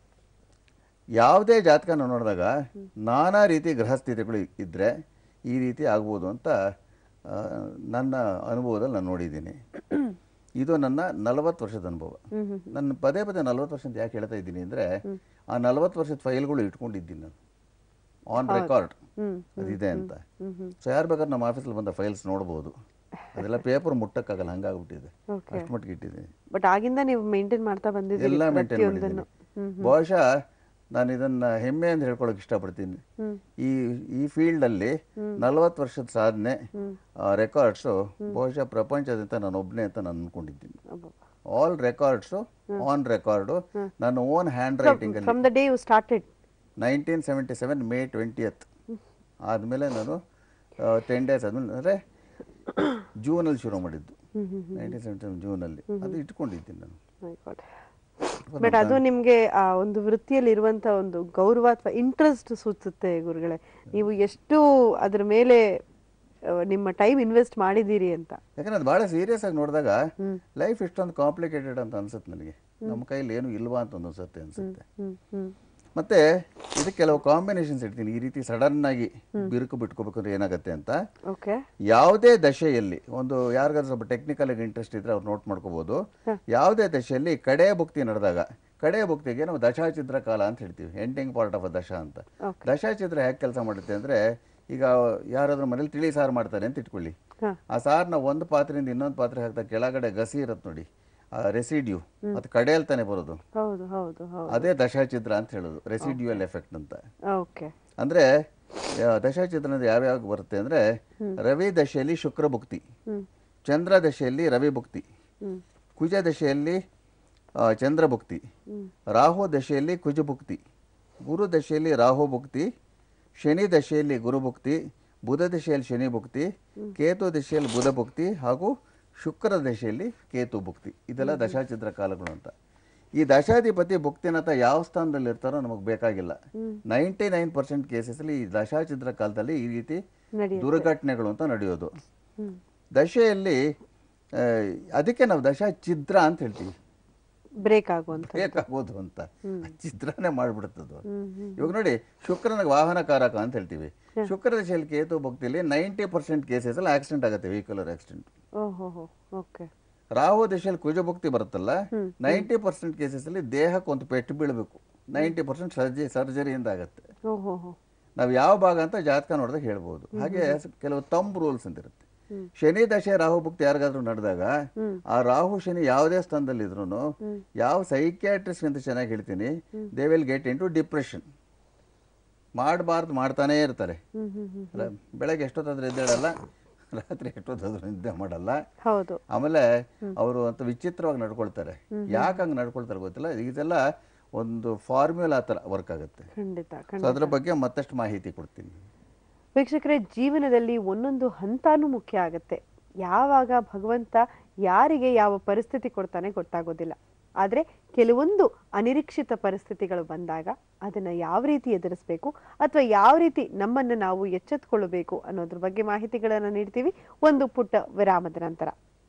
ಯಾವುದೇ ಜಾತಕನ ನೋಡಿದಾಗ ನಾನಾ ರೀತಿ ಗ್ರಹಸ್ಥಿತಿಗಳು ಇದ್ದರೆ ಈ ರೀತಿ ಆಗ್ಬೋದು ಅಂತ ಆ, ನನ್ನ ಅನುಭವದಲ್ಲಿ ನಾನು ನೋಡಿದ್ದೀನಿ ಇದು ನನ್ನ ನಲವತ್ತು ವರ್ಷದ ಅನುಭವ ಹ್ಮ್ ಹ್ಮ್ ನನ್ನ ಪದೇ ಪದೇ ನಲವತ್ತು ವರ್ಷ ಅಂತ ಯಾಕೆ ಹೇಳ್ತಾ ಇದ್ದೀನಿ ಅಂದರೆ ಆ ನಲವತ್ತು ವರ್ಷದ ಫೈಲ್ಗಳು ಇಟ್ಕೊಂಡಿದ್ದೀನಿ ನಾನು ಆನ್ ರೆಕಾರ್ಡ್ ಹ್ಮ್ ಅದಿದೆ ಅಂತ ಹ್ಮ್ ಹ್ಮ್ ಸೊ ಯಾರು ಬೇಕಾದ್ರೆ ನಮ್ಮ ಆಫೀಸಲ್ಲಿ ಬಂದ ಫೈಲ್ಸ್ ನೋಡ್ಬೋದು ಅದೆಲ್ಲ ಪೇಪರ್ ಮುಟ್ಟಕ್ಕಾಗಲ್ಲ ಹಂಗಾಗ್ಬಿಟ್ಟಿದೆ ಓಕೆ ಅಷ್ಟು ಮಟ್ಟಿಗೆ ಇಟ್ಟಿದ್ದೀನಿ ಬಟ್ ಆಗಿಂದ ನೀವು ಮೇಂಟೈನ್ ಮಾಡ್ತಾ ಬಂದಿದ್ದೀರಿ ಎಲ್ಲ ಮೇಂಟೈನ್ ಪ್ರತಿಯೊಂದನ್ನು ಮಾಡಿದ್ದೀನಿ ಬಹುಶಃ ನಾನು ಇದನ್ನ ಹೆಮ್ಮೆ ಅಂತ ಹೇಳ್ಕೊಳಕ್ ಇಷ್ಟಪಡ್ತೀನಿ ಹ್ಮ್ ಈ ಈ ಫೀಲ್ಡಲ್ಲಿ ನಲವತ್ತು ವರ್ಷದ ಸಾಧನೆ ರೆಕಾರ್ಡ್ಸು ಬಹುಶಃ ಪ್ರಪಂಚದಂತ ನಾನು ಒಬ್ಬನೇ ಅಂತ ನಾನು ಅನ್ಕೊಂಡಿದ್ದೀನಿ ಅಬ್ಬಬ್ಬ. ಆಲ್ ರೆಕಾರ್ಡ್ಸು ಆನ್ ರೆಕಾರ್ಡು ನನ್ನ ಓನ್ ಹ್ಯಾಂಡ್ ರೈಟಿಂಗ್ ಅಲ್ಲಿ from the day you started nineteen seventy seven May twentieth ಆದಮೇಲೆ ನಾನು ಟೆನ್ ಡೇಸ್ ಆದಮೇಲೆ ಅಂದರೆ ಜೂನಲ್ಲಿ ಶುರು ಮಾಡಿದ್ದು ನೈನ್ಟೀನ್ ಸೆವೆಂಟಿ ಸೆವೆನ್ ಜೂನಲ್ಲಿ ಅದು ಇಟ್ಕೊಂಡಿದ್ದೀನಿ ನಾನು ಬಟ್ ಅದು ನಿಮ್ಗೆ ಆ ಒಂದು ವೃತ್ತಿಯಲ್ಲಿ ಇರುವಂತ ಒಂದು ಗೌರವ ಅಥವಾ ಇಂಟ್ರೆಸ್ಟ್ ಸೂಚಿಸುತ್ತೆ ಗುರುಗಳೇ ನೀವು ಎಷ್ಟು ಅದ್ರ ಮೇಲೆ ಆ, ನಿಮ್ಮ ಟೈಮ್ ಇನ್ವೆಸ್ಟ್ ಮಾಡಿದ್ದೀರಿ ಅಂತ ಯಾಕಂದ್ರೆ ಅದು ಭಾಳ ಸೀರಿಯಸ್ ಆಗಿ ನೋಡಿದಾಗ ಲೈಫ್ ಇಷ್ಟೊಂದು ಕಾಂಪ್ಲಿಕೇಟೆಡ್ ಅಂತ ಅನ್ಸುತ್ತೆ ನನಗೆ ನಮ್ಮ ಕೈಲಿ ಏನು ಇಲ್ವಾ ಅಂತ ಒಂದು ಅನ್ಸುತ್ತೆ ಅನ್ಸುತ್ತೆ ಹ್ಮ್ ಹ್ಮ್ ಮತ್ತೆ ಇದಕ್ಕೆ ಕೆಲವು ಕಾಂಬಿನೇಷನ್ಸ್ ಇಡ್ತೀನಿ ಈ ರೀತಿ ಸಡನ್ ಆಗಿ ಬಿರುಕು ಬಿಟ್ಕೋಬೇಕು ಅಂದ್ರೆ ಏನಾಗುತ್ತೆ ಅಂತ ಓಕೆ ಯಾವುದೇ ದಶೆಯಲ್ಲಿ ಒಂದು ಯಾರಿಗಾದ್ರೂ ಸ್ವಲ್ಪ ಟೆಕ್ನಿಕಲ್ ಆಗಿ ಇಂಟ್ರೆಸ್ಟ್ ಇದ್ರೆ ಅವ್ರು ನೋಟ್ ಮಾಡ್ಕೋಬಹುದು ಯಾವುದೇ ದಶೆಯಲ್ಲಿ ಕಡೆ ಭುಕ್ತಿ ನಡೆದಾಗ ಕಡೆ ಭುಕ್ತಿಗೆ ನಾವು ದಶಾಚಿತ್ರ ಕಾಲ ಅಂತ ಹೇಳ್ತೀವಿ ಎಂಡಿಂಗ್ ಪಾರ್ಟ್ ಆಫ್ ಅ ದಶ ಅಂತ Okay. ದಶಾಚಿತ್ರ ಹೇಗೆ ಕೆಲಸ ಮಾಡುತ್ತೆ ಅಂದ್ರೆ ಈಗ ಯಾರಾದ್ರೂ ಮನೇಲಿ ತಿಳಿ ಸಾರು ಮಾಡ್ತಾರೆ ಅಂತ ಇಟ್ಕೊಳ್ಳಿ ಹಾ. ಆ ಸಾರನ್ನ ಒಂದು ಪಾತ್ರೆಯಿಂದ ಇನ್ನೊಂದು ಪಾತ್ರೆ ಹಾಕಿದಾಗ ಕೆಳಗಡೆ ಗಸಿ ಇರುತ್ತೆ ನೋಡಿ ಆ ರೆಸಿಡ್ಯೂ ಅದು ಕಡೆಯಲ್ಲಿ ತಾನೇ ಬರೋದು ಹೌದು ಹೌದು ಹೌದು ಅದೇ ದಶಾಚಿತ್ರ ಅಂತ ಹೇಳೋದು ರೆಸಿಡ್ಯೂಯಲ್ ಎಫೆಕ್ಟ್ ಅಂತ ಓಕೆ ಅಂದ್ರೆ ಆ, ದಶಾಚಿತ್ರದ ಯಾವ್ಯಾವ ಬರುತ್ತೆ ಅಂದ್ರೆ ರವಿ ದಶೆಯಲ್ಲಿ ಶುಕ್ರ ಭುಕ್ತಿ ಹ್ಮ್ ಚಂದ್ರ ದಶೆಯಲ್ಲಿ ರವಿ ಭುಕ್ತಿ ಹ್ಮ್ ಕುಜ ದಶೆಯಲ್ಲಿ ಆ, ಚಂದ್ರ ಭುಕ್ತಿ ರಾಹು ದಶೆಯಲ್ಲಿ ಕುಜ ಭುಕ್ತಿ ಗುರು ದಶೆಯಲ್ಲಿ ರಾಹು ಭುಕ್ತಿ ಶನಿ ದಶೆಯಲ್ಲಿ ಗುರು ಭುಕ್ತಿ ಬುಧ ದಶೆಯಲ್ಲಿ ಶನಿ ಭುಕ್ತಿ ಕೇತು ದಶೆಯಲ್ಲಿ ಬುಧ ಭುಕ್ತಿ ಹಾಗೂ ಶುಕ್ರ ದಶೆಯಲ್ಲಿ ಕೇತು ಭುಕ್ತಿ ಇದೆಲ್ಲ ದಶಾಚಿತ್ರ ಕಾಲಗಳು ಅಂತ ಈ ದಶಾಧಿಪತಿ ಭುಕ್ತಿನತ ಯಾವ ಸ್ಥಾನದಲ್ಲಿ ಇರ್ತಾರೋ ನಮಗೆ ಬೇಕಾಗಿಲ್ಲ ನೈಂಟಿ ನೈನ್ ಪರ್ಸೆಂಟ್ ಕೇಸಸ್ಲಿ ಈ ದಶಾಚಿತ್ರ ಕಾಲದಲ್ಲಿ ಈ ರೀತಿ ನಡೆಯುತ್ತೆ. ದುರ್ಘಟನೆಗಳು ಅಂತ ನಡೆಯೋದು ಹ್ಮ್ ದಶೆಯಲ್ಲಿ ಆ, ಅದಕ್ಕೆ ನಾವು ದಶಾ ಛಿದ್ರ ಅಂತ ಹೇಳ್ತೀವಿ ಬ್ರೇಕ್ ಆಗುವಂತ ಬೇಕಾಗೋದು ಅಂತ ಚಿತ್ರನೇ ಮಾಡ್ಬಿಡ್ತದ್ದು ಹ್ಮ್ ಹ್ಮ್ ಇವಾಗ ನೋಡಿ ಶುಕ್ರನಿಗೆ ವಾಹನಕಾರಕ ಅಂತ ಹೇಳ್ತೀವಿ ಶುಕ್ರ ದಶೆಯಲ್ಲಿ ಕೇತು ಭಕ್ತಿಲಿ ನೈಂಟಿ ಪರ್ಸೆಂಟ್ ಕೇಸಸ್ ಅಲ್ಲಿ ಆಕ್ಸಿಡೆಂಟ್ ಆಗುತ್ತೆ ವೆಹಿಕುಲರ್ ಆಕ್ಸಿಡೆಂಟ್ ಓಹೋ ಹೋ ಓಕೆ ರಾಹು ದಶೆಯಲ್ಲಿ ಕುಜ ಭಕ್ತಿ ಬರುತ್ತಲ್ಲ ನೈಂಟಿ ಪರ್ಸೆಂಟ್ ಕೇಸಸ್ ಅಲ್ಲಿ ದೇಹಕ್ಕೆ ಒಂದು ಪೆಟ್ಟು ಬೀಳಬೇಕು ನೈಂಟಿ ಪರ್ಸೆಂಟ್ ಸರ್ಜರಿ ಸರ್ಜರಿಯಿಂದ ಆಗುತ್ತೆ ಓಹೋ ಹೋ ನಾವು ಯಾವ ಭಾಗ ಅಂತ ಜಾತಕ ನೋಡಿದಾಗ ಹೇಳ್ಬೋದು ಹಾಗೆ ಕೆಲವು ತಂಬ್ ರೂಲ್ಸ್ ಅಂತ ಇರುತ್ತೆ ಶನಿ ದಶೆ ರಾಹು ಭಕ್ತಿ ಯಾರಿಗಾದ್ರೂ ನಡೆದಾಗ ಆ ರಾಹು ಶನಿ ಯಾವುದೇ ಸ್ಥಾನದಲ್ಲಿ ಇದ್ರು ಯಾವ ಸೈಕ್ಯಾಟ್ರಿಸ್ಟ್ ಅಂತ ಚೆನ್ನಾಗಿ ಹೇಳ್ತೀನಿ they will get into depression ಮಾಡಬಾರ್ದು ಮಾಡ್ತಾನೇ ಇರ್ತಾರೆ ಹ್ಮ್ ಹ್ಮ್ ಹ್ಮ್ ಅಲ್ಲ, ಬೆಳಗ್ಗೆ ಎಷ್ಟೊತ್ತಾದ್ರೂ ಎದ್ದೇಳಲ್ಲ ರಾತ್ರಿ ಎಷ್ಟೊತ್ತಾದ್ರೂ ನಿದ್ದೆ ಮಾಡಲ್ಲ ಹೌದು ಆಮೇಲೆ ಅವರು ಅಂತ ವಿಚಿತ್ರವಾಗಿ ನಡ್ಕೊಳ್ತಾರೆ ಯಾಕೆ ಹಂಗೆ ನಡ್ಕೊಳ್ತಾರೆ ಗೊತ್ತಿಲ್ಲ ಇದೆಲ್ಲ ಒಂದು ಫಾರ್ಮ್ಯುಲಾ ಥರ ವರ್ಕ್ ಆಗುತ್ತೆ ಖಂಡಿತ ಸೊ ಖಂಡಿತ ಅದ್ರ ಬಗ್ಗೆ ಮತ್ತಷ್ಟು ಮಾಹಿತಿ ಕೊಡ್ತೀನಿ ವೀಕ್ಷಕರೇ ಜೀವನದಲ್ಲಿ ಒಂದೊಂದು ಹಂತಾನೂ ಮುಖ್ಯ ಆಗುತ್ತೆ ಯಾವಾಗ ಭಗವಂತ ಯಾರಿಗೆ ಯಾವ ಪರಿಸ್ಥಿತಿ ಕೊಡ್ತಾನೆ ಗೊತ್ತಾಗೋದಿಲ್ಲ ಆದರೆ ಕೆಲವೊಂದು ಅನಿರೀಕ್ಷಿತ ಪರಿಸ್ಥಿತಿಗಳು ಬಂದಾಗ ಅದನ್ನ ಯಾವ ರೀತಿ ಎದುರಿಸಬೇಕು ಅಥವಾ ಯಾವ ರೀತಿ ನಮ್ಮನ್ನು ನಾವು ಎಚ್ಚೆತ್ಕೊಳ್ಳಬೇಕು ಅನ್ನೋದ್ರ ಬಗ್ಗೆ ಮಾಹಿತಿಗಳನ್ನು ನೀಡ್ತೀವಿ ಒಂದು ಪುಟ್ಟ ವಿರಾಮದ ನಂತರ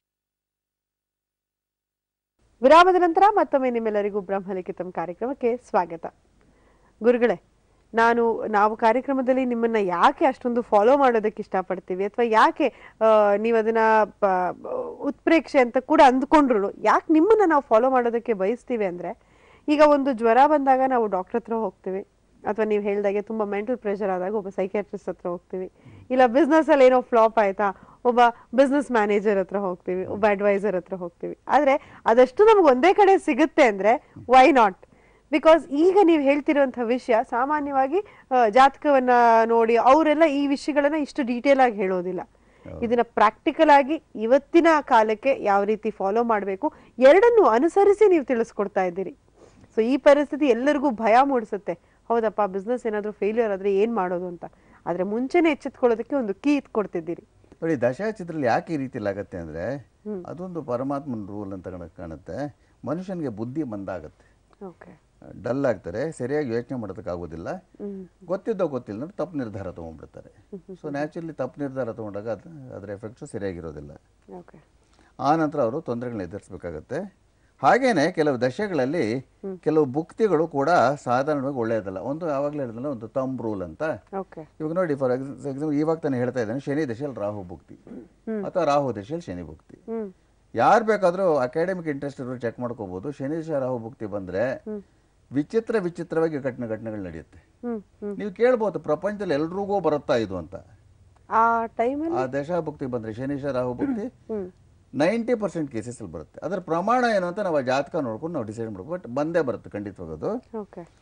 ವಿರಾಮದ ನಂತರ ಮತ್ತೊಮ್ಮೆ ನಿಮ್ಮೆಲ್ಲರಿಗೂ ಬ್ರಹ್ಮಲಿಖಿತಂ ಕಾರ್ಯಕ್ರಮಕ್ಕೆ ಸ್ವಾಗತ ಗುರುಗಳೇ ನಾನು ನಾವು ಕಾರ್ಯಕ್ರಮದಲ್ಲಿ ನಿಮ್ಮನ್ನ ಯಾಕೆ ಅಷ್ಟೊಂದು ಫಾಲೋ ಮಾಡೋದಕ್ಕೆ ಇಷ್ಟಪಡ್ತೀವಿ ಅಥವಾ ಯಾಕೆ ಆ, ನೀವು ಅದನ್ನ ಪ- ಉತ್ಪ್ರೇಕ್ಷೆ ಅಂತ ಕೂಡ ಅಂದ್ಕೊಂಡ್ರು ಯಾಕೆ ನಿಮ್ಮನ್ನ ನಾವು ಫಾಲೋ ಮಾಡೋದಕ್ಕೆ ಬಯಸ್ತೀವಿ ಅಂದ್ರೆ ಈಗ ಒಂದು ಜ್ವರ ಬಂದಾಗ ನಾವು ಡಾಕ್ಟರ್ ಹತ್ರ ಹೋಗ್ತೀವಿ ಅಥವಾ ನೀವು ಹೇಳ್ದಾಗೆ ತುಂಬಾ ಮೆಂಟಲ್ ಪ್ರೆಷರ್ ಆದಾಗ ಒಬ್ಬ ಸೈಕ್ಯಾಟ್ರಿಸ್ಟ್ ಹತ್ರ ಹೋಗ್ತೀವಿ ಇಲ್ಲ ಬಿಸ್ನೆಸ್ ಅಲ್ಲಿ ಏನೋ ಫ್ಲಾಪ್ ಆಯ್ತಾ ಒಬ್ಬ ಬಿಸ್ನೆಸ್ ಮ್ಯಾನೇಜರ್ ಹತ್ರ ಹೋಗ್ತೀವಿ ಒಬ್ಬ ಅಡ್ವೈಸರ್ ಹತ್ರ ಹೋಗ್ತೀವಿ ಆದ್ರೆ ಅದಷ್ಟು ನಮ್ಗೆ ಒಂದೇ ಕಡೆ ಸಿಗುತ್ತೆ ಅಂದ್ರೆ ವೈ ನಾಟ್ ಬಿಕಾಸ್ ಈಗ ನೀವು ಹೇಳ್ತಿರುವಂತಹ ವಿಷಯ ಸಾಮಾನ್ಯವಾಗಿ ಆ, ಜಾತಕವನ್ನ ನೋಡಿ ಅವರೆಲ್ಲ ಈ ವಿಷಯಗಳನ್ನ ಇಷ್ಟು ಡೀಟೇಲ್ ಆಗಿ ಹೇಳೋದಿಲ್ಲ ಇದನ್ನ ಪ್ರಾಕ್ಟಿಕಲ್ ಆಗಿ ಇವತ್ತಿನ ಕಾಲಕ್ಕೆ ಯಾವ ರೀತಿ ಫಾಲೋ ಮಾಡಬೇಕು ಎರಡನ್ನು ಅನುಸರಿಸಿ ನೀವು ತಿಳಿಸ್ಕೊಡ್ತಾ ಇದ್ದೀರಿ ಸೊ ಈ ಪರಿಸ್ಥಿತಿ ಎಲ್ಲರಿಗೂ ಭಯ ಮೂಡಿಸುತ್ತೆ ಹೌದಪ್ಪ ಬಿಸ್ನೆಸ್ ಏನಾದ್ರೂ ಫೇಲ್ಯೂರ್ ಆದ್ರೆ ಏನ್ ಮಾಡೋದು ಅಂತ ಆದ್ರೆ ಮುಂಚೆನೆ ಎಚ್ಚೆತ್ಕೊಳ್ಳೋದಕ್ಕೆ ಒಂದು ಕೀ ಕೊಡ್ತಿದ್ದೀರಿ ನೋಡಿ ದಶಾಚಿತ್ರದಲ್ಲಿ ಯಾಕೆ ಈ ರೀತಿ ಆಗುತ್ತೆ ಅಂದ್ರೆ ಅದೊಂದು ಪರಮಾತ್ಮನ ರೂಲ್ ಅಂತ ಕಾಣ- ಕಾಣುತ್ತೆ ಮನುಷ್ಯನಿಗೆ ಬುದ್ಧಿ ಮಂದಾಗತ್ತೆ ಓಕೆ ಡಲ್ ಆಗ್ತಾರೆ ಸರಿಯಾಗಿ ಯೋಚನೆ ಮಾಡೋದಕ್ಕಾಗೋದಿಲ್ಲ ಗೊತ್ತಿದ್ದೋ ಗೊತ್ತಿಲ್ಲ ತಪ್ಪು ನಿರ್ಧಾರ ತೊಗೊಂಡ್ಬಿಡ್ತಾರೆ ಸೊ ನ್ಯಾಚುರಲಿ ತಪ್ಪು ನಿರ್ಧಾರ ತೊಗೊಂಡಾಗ ಅದು ಅದರ ಎಫೆಕ್ಟ್ಸು ಸರಿಯಾಗಿರೋದಿಲ್ಲ ಓಕೆ ಆ ನಂತರ ಅವರು ತೊಂದರೆಗಳನ್ನ ಎದುರಿಸಬೇಕಾಗತ್ತೆ ಹಾಗೇನೆ ಕೆಲವು ದಶೆಗಳಲ್ಲಿ ಕೆಲವು ಭುಕ್ತಿಗಳು ಕೂಡ ಸಾಧಾರಣವಾಗಿ ಒಳ್ಳೆಯದಲ್ಲ ಒಂದು ಯಾವಾಗಲೂ ಹೇಳಿದ್ನಲ್ಲ ಒಂದು ತಂಬ್ ರೂಲ್ ಅಂತ ಓಕೆ ಇವಾಗ ನೋಡಿ ಫಾರ್ ಎಕ್ಸಾಂಪಲ್ ಇವಾಗ ತಾನೇ ಹೇಳ್ತಾ ಇದ್ದಾನೆ ಶನಿ ದಶೆಯಲ್ಲಿ ರಾಹು ಭುಕ್ತಿ ಅಥವಾ ರಾಹು ದಶೆಯಲ್ಲಿ ಶನಿ ಭುಕ್ತಿ ಹ್ಮ್ ಯಾರು ಬೇಕಾದರೂ ಅಕಾಡೆಮಿಕ್ ಇಂಟ್ರೆಸ್ಟ್ ಇರೋರು ಚೆಕ್ ಮಾಡ್ಕೋಬಹುದು ಶನಿ ದಶ ರಾಹು ಭುಕ್ತಿ ಬಂದ್ರೆ ವಿಚಿತ್ರ ವಿಚಿತ್ರವಾಗಿ ಘಟನೆ ಘಟನೆಗಳು ನಡೆಯುತ್ತೆ ಹ್ಮ್ ಹ್ಮ್ ನೀವು ಕೇಳ್ಬೋದು ಪ್ರಪಂಚದಲ್ಲಿ ಎಲ್ರಿಗೂ ಬರುತ್ತಾ ಇದು ಅಂತ ಆ ಟೈಮಲ್ಲಿ ಆ ದಶಾ ಭುಕ್ತಿ ಬಂದ್ರೆ ಶನಿಶ ರಾಹು ಭುಕ್ತಿ ಹ್ಮ್ ನೈಂಟಿ ಪರ್ಸೆಂಟ್ ಕೇಸಸ್ ಅಲ್ಲಿ ಬರುತ್ತೆ ಅದರ ಪ್ರಮಾಣ ಏನು ಅಂತ ನಾವು ಆ ಜಾತಕ ನೋಡ್ಕೊಂಡು ನಾವು ಡಿಸೈಡ್ ಮಾಡ್ಬೇಕು ಬಟ್ ಬಂದೇ ಬರುತ್ತೆ ಖಂಡಿತವಾಗಿ ಅದು ಓಕೆ